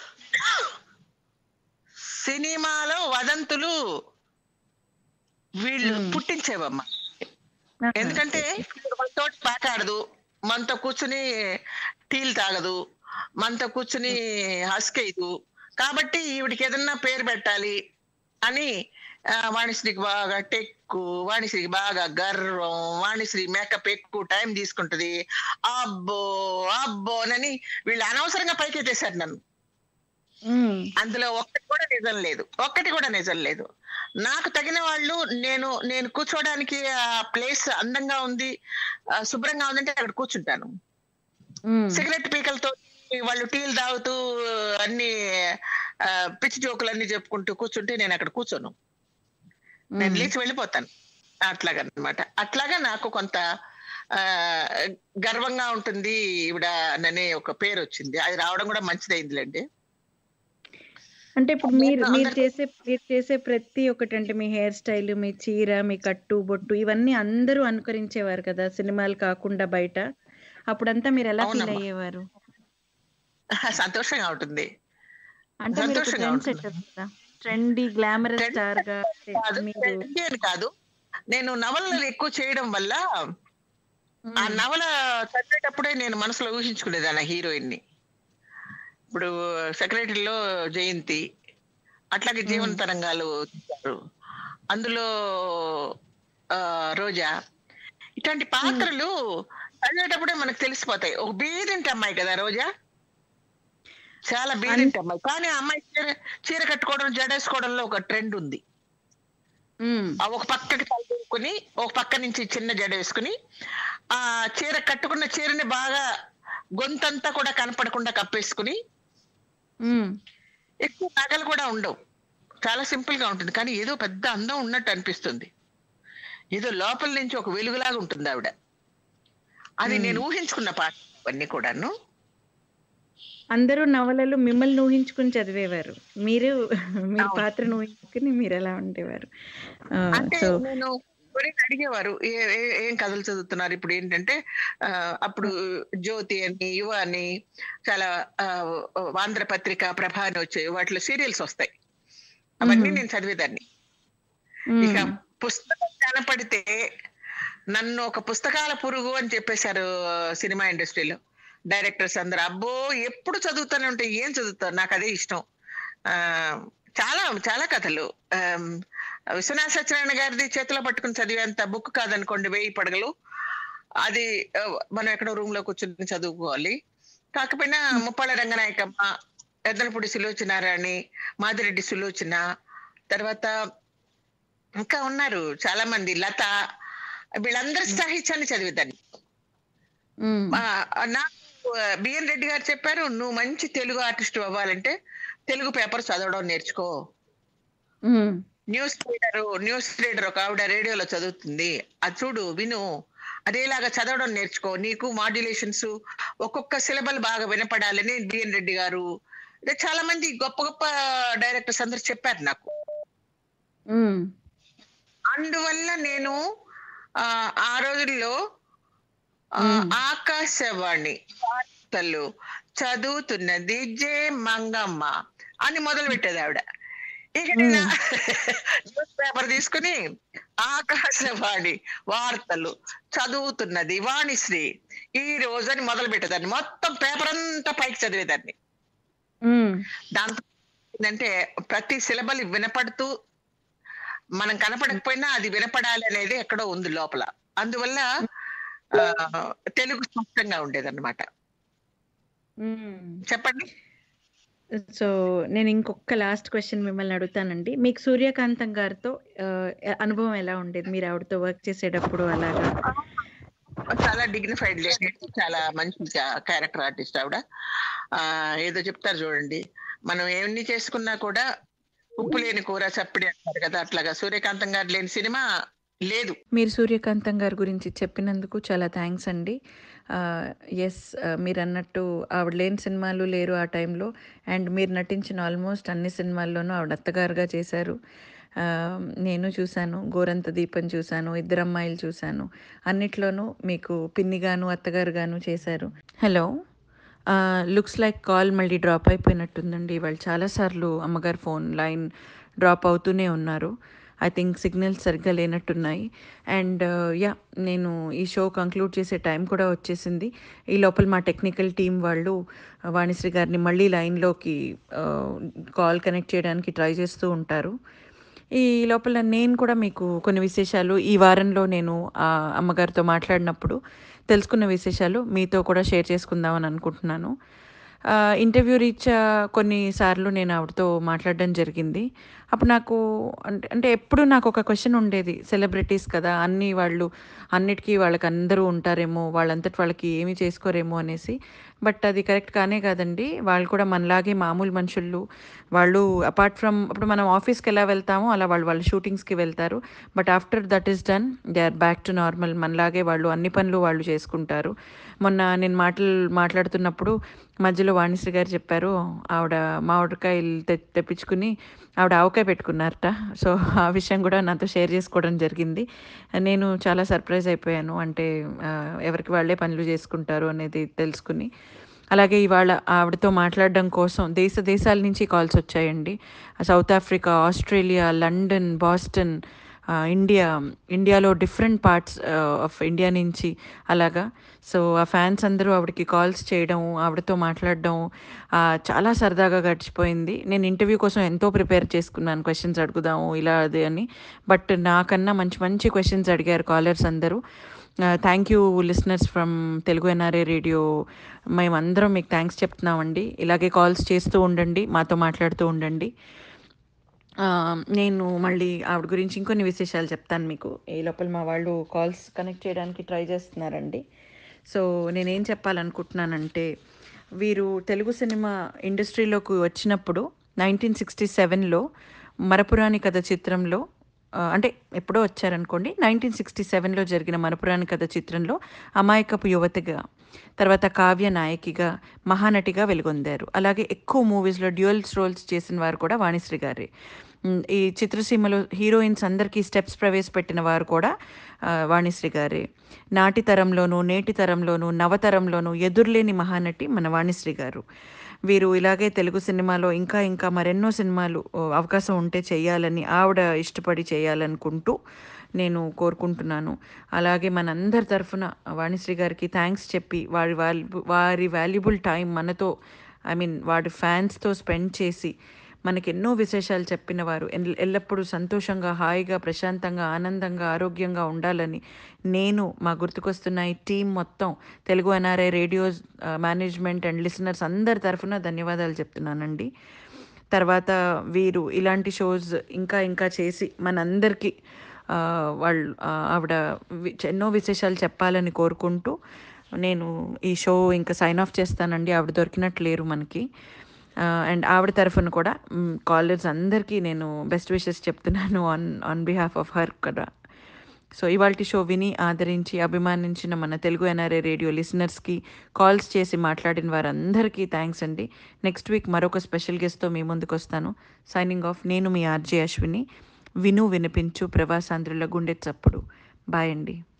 సినిమాలో వదంతులు వీళ్ళు పుట్టించేవమ్మా ఎందుకంటే మనతో పాకాడదు మనతో కూర్చుని టీలు తాగదు మనతో కూర్చుని హస్కేయదు కాబట్టి ఈవిడికి ఏదన్నా పేరు పెట్టాలి అని ఆ, వాణిశ్రీకి బాగా టెక్కు వాణిశ్రీకి బాగా గర్వం వాణిశ్రీ మేకప్ ఎక్కువ టైం తీసుకుంటది అబ్బో అబ్బోనని వీళ్ళు అనవసరంగా పైకెత్తేసారు నన్ను అందులో ఒక్కటి కూడా నిజం లేదు ఒక్కటి కూడా నిజం లేదు నాకు తగిన వాళ్ళు నేను నేను కూర్చోవడానికి ఆ ప్లేస్ అందంగా ఉంది ఆ, శుభ్రంగా ఉందంటే అక్కడ కూర్చుంటాను సిగరెట్ పీకలతో వాళ్ళు టీలు తాగుతూ అన్ని ఆ, పిచ్చి జోకులు అన్ని చెప్పుకుంటూ కూర్చుంటే నేను అక్కడ కూర్చోను నేను లేచి వెళ్ళిపోతాను అట్లాగనమాట అట్లాగా నాకు కొంత ఆ గర్వంగా ఉంటుంది ఈవిడ అనే ఒక పేరు వచ్చింది అది రావడం కూడా మంచిదైందిలేండి అంటే ఇప్పుడు మీరు మీరు చేసే మీరు చేసే ప్రతి ఒక్కటి అంటే మీ హెయిర్ స్టైల్ మీ చీర మీ కట్టు బొట్టు ఇవన్నీ అందరూ అనుకరించేవారు కదా సినిమాలు కాకుండా బయట అప్పుడంతా మీరు ఎలా ఫీల్ అవునమ్మా. అయ్యేవారు సంతోషంగా ఉంటుంది అంటే మీరు సంతోషంగా ట్రెండ్ ఉంటుంది. సెటర్ కదా ట్రెండీ గ్లామరస్ స్టార్ గా కాదు మీరు trendy అని కాదు నేను నవలలు ఎక్కువ చేయడం వల్ల ఆ నవల చదివేటప్పుడే నేను మనసులో ఊహించుకునేదాన్ని హీరోయిన్ ని ఇప్పుడు సెక్రటరీలో జయంతి అట్లాగే జీవన తరంగాలు తీశారు అందులో ఆ, రోజా ఇట్లాంటి పాత్రలు చదివేటప్పుడే మనకు తెలిసిపోతాయి ఒక బీదింటి అమ్మాయి కదా రోజా చాలా బీదింటి అమ్మాయి కానీ ఆ అమ్మాయి చీర చీర కట్టుకోవడం జడేసుకోవడంలో ఒక ట్రెండ్ ఉంది ఆ ఒక పక్కకి తలదూకుని ఒక పక్క నుంచి చిన్న జడ వేసుకుని ఆ చీర కట్టుకున్న చీరని బాగా గొంతంతా కూడా కనపడకుండా కప్పేసుకుని ఎక్కువ నగలు కూడా ఉండవు చాలా సింపుల్ గా ఉంటుంది కానీ ఏదో పెద్ద అందం ఉన్నట్టు అనిపిస్తుంది ఏదో లోపల నుంచి ఒక వెలుగులాగా ఉంటుంది ఆవిడ అది మ్మ్. నేను ఊహించుకున్న పాట అన్ని కూడాను అందరూ నవలలు మిమ్మల్ని ఊహించుకుని చదివేవారు మీరు మీరు పాత్రను ఊహించుకుని మీరు ఎలా ఉండేవారు ఆ, అంటే సో నేను ఎవరైనా అడిగేవారు ఏ- ఏ- ఏం కథలు చదువుతున్నారు ఇప్పుడు ఏంటంటే ఆ, అప్పుడు జ్యోతి అని యువ అని చాలా ఆ, ఆంధ్ర పత్రిక ప్రభ అని వచ్చాయి వాటిలో సీరియల్స్ వస్తాయి అవన్నీ మ్మ్. నేను చదివేదాన్ని మ్మ్. ఇక పుస్తకం కనపడితే నన్ను ఒక పుస్తకాల పురుగు అని చెప్పేశారు సినిమా ఇండస్ట్రీలో డైరెక్టర్స్ అందరు అబ్బో ఎప్పుడు చదువుతూనే ఉంటే ఏం చదువుతారు నాకు అదే ఇష్టం ఆ చాలా చాలా కథలు ఆమ్, విశ్వనాథ సత్యనారాయణ గారిది చేతిలో పట్టుకుని చదివేంత బుక్ కాదనుకోండి వేయి పడగలు అది ఆ, మనం ఎక్కడో రూమ్ లో కూర్చొని చదువుకోవాలి కాకపోయినా ముప్పాళ్ళ రంగనాయకమ్మ ఎద్దనపూడి సులోచనారాణి మాదిరెడ్డి సులోచన తర్వాత ఇంకా ఉన్నారు చాలా మంది లత వీళ్ళందరి సాహిత్యాన్ని చదివేదాన్ని ఆ, నాకు బిఎన్ రెడ్డి గారు చెప్పారు నువ్వు మంచి తెలుగు ఆర్టిస్ట్ అవ్వాలంటే తెలుగు పేపర్ చదవడం నేర్చుకో న్యూస్ రీడర్ న్యూస్ రీడర్ ఒక ఆవిడ రేడియోలో చదువుతుంది అది చూడు విను అదేలాగా చదవడం నేర్చుకో నీకు మాడ్యులేషన్స్ ఒక్కొక్క సిలబల్ బాగా వినపడాలని బిఎన్ రెడ్డి గారు ఇలా చాలా మంది గొప్ప గొప్ప డైరెక్టర్స్ అందరు చెప్పారు నాకు అందువల్ల నేను ఆ, ఆ రోజుల్లో ఆ, ఆకాశవాణి వార్తలు చదువుతున్నది జే మంగమ్మ అని మొదలు పెట్టేది ఆవిడ ఇక నేను న్యూస్ పేపర్ తీసుకుని ఆకాశవాణి వార్తలు చదువుతున్నది వాణిశ్రీ ఈ రోజు అని మొదలు పెట్టేదాన్ని మొత్తం పేపర్ అంతా పైకి చదివేదాన్ని దాంతో ఏంటంటే ప్రతి సిలబల్ వినపడుతూ మనం కనపడకపోయినా అది వినపడాలి అనేది ఎక్కడో ఉంది లోపల అందువల్ల ఆ, తెలుగు స్పష్టంగా ఉండేదన్నమాట చెప్పండి సో నేను ఇంకొక లాస్ట్ క్వశ్చన్ మిమ్మల్ని అడుగుతానండి మీకు సూర్యకాంతం గారితో ఆ, అనుభవం ఎలా ఉండేది మీరు ఆవిడతో వర్క్ చేసేటప్పుడు అలాగా చాలా డిగ్నిఫైడ్ లేడీ చాలా మంచి క్యారెక్టర్ ఆర్టిస్ట్ ఆవిడ ఆ ఏదో చెప్తారు చూడండి మనం ఎన్ని చేసుకున్నా కూడా ఉప్పు లేని కూర చప్పిడి అంటారు కదా అట్లాగా సూర్యకాంతం గారు లేని సినిమా లేదు మీరు సూర్యకాంతం గారి గురించి చెప్పినందుకు చాలా థ్యాంక్స్ అండి ఎస్ మీరు అన్నట్టు ఆవిడ లేని సినిమాలు లేరు ఆ టైంలో అండ్ మీరు నటించిన ఆల్మోస్ట్ అన్ని సినిమాల్లోనూ ఆవిడ అత్తగారుగా చేశారు ఆ, నేను చూశాను గోరంత దీపం చూశాను ఇద్దరు అమ్మాయిలు చూశాను అన్నిట్లోనూ మీకు పిన్నిగాను అత్తగారుగాను చేశారు హలో లుక్స్ లైక్ కాల్ మళ్ళీ డ్రాప్ అయిపోయినట్టుందండి వాళ్ళు చాలాసార్లు అమ్మగారు ఫోన్ లైన్ డ్రాప్ అవుతూనే ఉన్నారు ఐ థింక్ సిగ్నల్స్ సరిగ్గా లేనట్టున్నాయి అండ్ యా నేను ఈ షో కంక్లూడ్ చేసే టైం కూడా వచ్చేసింది ఈ లోపల మా టెక్నికల్ టీం వాళ్ళు ఆ, వాణిశ్రీ గారిని మళ్ళీ లైన్లోకి కాల్ కనెక్ట్ చేయడానికి ట్రై చేస్తూ ఉంటారు ఈ లోపల నేను కూడా మీకు కొన్ని విశేషాలు ఈ వారంలో నేను ఆ అమ్మగారితో మాట్లాడినప్పుడు తెలుసుకున్న విశేషాలు మీతో కూడా షేర్ చేసుకుందామని అనుకుంటున్నాను ఆ, ఇంటర్వ్యూ రీచ్ కొన్నిసార్లు నేను ఆవిడతో మాట్లాడడం జరిగింది అప్పుడు నాకు అంటే అంటే ఎప్పుడు నాకు ఒక క్వశ్చన్ ఉండేది సెలబ్రిటీస్ కదా అన్ని వాళ్ళు అన్నిటికీ వాళ్ళకి అందరూ ఉంటారేమో వాళ్ళంతటి వాళ్ళకి ఏమీ చేసుకోరేమో అనేసి బట్ అది కరెక్ట్ కానే కాదండి వాళ్ళు కూడా మనలాగే మామూలు మనుషులు వాళ్ళు అపార్ట్ ఫ్రమ్ ఇప్పుడు మనం ఆఫీస్కి ఎలా వెళ్తామో అలా వాళ్ళు వాళ్ళ షూటింగ్స్కి వెళ్తారు but after that is done they are back to normal మనలాగే వాళ్ళు అన్ని పనులు వాళ్ళు చేసుకుంటారు మొన్న నేను మాటలు మాట్లాడుతున్నప్పుడు మధ్యలో వాణిశ్రీ గారు చెప్పారు ఆవిడ మామిడికాయలు తె తెప్పించుకుని ఆవిడ ఆవకాయ పెట్టుకున్నారట సో ఆ విషయం కూడా నాతో షేర్ చేసుకోవడం జరిగింది నేను చాలా సర్ప్రైజ్ అయిపోయాను అంటే ఆ, ఎవరికి వాళ్ళే పనులు చేసుకుంటారు అనేది తెలుసుకుని అలాగే ఇవాళ ఆవిడతో మాట్లాడడం కోసం దేశ దేశాల నుంచి కాల్స్ వచ్చాయండి South Africa Australia London Boston ఆ, ఇండియా ఇండియాలో డిఫరెంట్ పార్ట్స్ ఆఫ్ ఇండియా నుంచి అలాగా సో ఆ ఫ్యాన్స్ అందరూ ఆవిడకి కాల్స్ చేయడం ఆవిడతో మాట్లాడడం ఆ, చాలా సరదాగా గడిచిపోయింది నేను ఇంటర్వ్యూ కోసం ఎంతో ప్రిపేర్ చేసుకున్నాను క్వశ్చన్స్ అడుగుదాము ఇలా అది అని బట్ నాకన్నా మంచి మంచి క్వశ్చన్స్ అడిగారు కాలర్స్ అందరూ thank you listeners from Telugu NRI radio మేమందరం మీకు థ్యాంక్స్ చెప్తున్నామండి ఇలాగే కాల్స్ చేస్తూ ఉండండి మాతో మాట్లాడుతూ ఉండండి ఆ, నేను మళ్ళీ ఆవిడ గురించి ఇంకొన్ని విశేషాలు చెప్తాను మీకు ఈ లోపల మా వాళ్ళు కాల్స్ కనెక్ట్ చేయడానికి ట్రై చేస్తున్నారండి సో నేనేం చెప్పాలనుకుంటున్నానంటే వీరు తెలుగు సినిమా ఇండస్ట్రీలోకి వచ్చినప్పుడు నైన్టీన్ సిక్స్టీ సెవెన్లో మరపురాని కథ చిత్రంలో ఆ, అంటే ఎప్పుడో వచ్చారనుకోండి నైన్టీన్ సిక్స్టీ సెవెన్లో జరిగిన మరపురాని కథ చిత్రంలో అమాయకపు యువతిగా తర్వాత కావ్య నాయకిగా మహానటిగా వెలుగొందారు అలాగే ఎక్కువ మూవీస్లో డ్యూయల్స్ రోల్స్ చేసిన వారు కూడా వాణిశ్రీ గారే ఉమ్, ఈ చిత్రసీమలో హీరోయిన్స్ అందరికీ స్టెప్స్ ప్రవేశపెట్టిన వారు కూడా ఆ, వాణిశ్రీ గారే నాటి తరంలోనూ నేటి తరంలోనూ నవతరంలోనూ ఎదురులేని మహానటి మన వాణిశ్రీ గారు వీరు ఇలాగే తెలుగు సినిమాలో ఇంకా ఇంకా మరెన్నో సినిమాలు ఓ, అవకాశం ఉంటే చేయాలని ఆవిడ ఇష్టపడి చేయాలనుకుంటూ నేను కోరుకుంటున్నాను అలాగే మనందరి తరఫున వాణిశ్రీ గారికి థ్యాంక్స్ చెప్పి వారి వాల్యు వారి వాల్యుబుల్ టైం మనతో ఐ మీన్ వాడి ఫ్యాన్స్తో స్పెండ్ చేసి మనకి ఎన్నో విశేషాలు చెప్పిన వారు ఎల్- ఎల్లప్పుడూ సంతోషంగా హాయిగా ప్రశాంతంగా ఆనందంగా ఆరోగ్యంగా ఉండాలని నేను మా గుర్తుకొస్తున్న ఈ టీం మొత్తం Telugu NRI radio management and listeners అందరి తరఫున ధన్యవాదాలు చెప్తున్నానండి తర్వాత వీరు ఇలాంటి షోస్ ఇంకా ఇంకా చేసి మనందరికీ ఆ, వాళ్ళు ఆ, ఆవిడ వి- ఎన్నో విశేషాలు చెప్పాలని కోరుకుంటూ నేను ఈ షో ఇంకా సైన్ ఆఫ్ చేస్తానండి ఆవిడ దొరికినట్లు లేరు మనకి అండ్ ఆవిడ తరఫున కూడా కాలర్స్ అందరికీ నేను బెస్ట్ విషెస్ చెప్తున్నాను on on behalf of her కదా సో ఇవాళ షో విని ఆదరించి అభిమానించిన మన తెలుగు ఎన్ఆర్ఏ రేడియో లిసనర్స్కి కాల్స్ చేసి మాట్లాడిన వారందరికీ థ్యాంక్స్ అండి నెక్స్ట్ వీక్ మరొక స్పెషల్ గెస్ట్తో మీ ముందుకు వస్తాను సైనింగ్ ఆఫ్ నేను మీ ఆర్జే అశ్విని విను వినిపించు ప్రవాసాంధ్రుల గుండె చప్పుడు బాయ్ అండి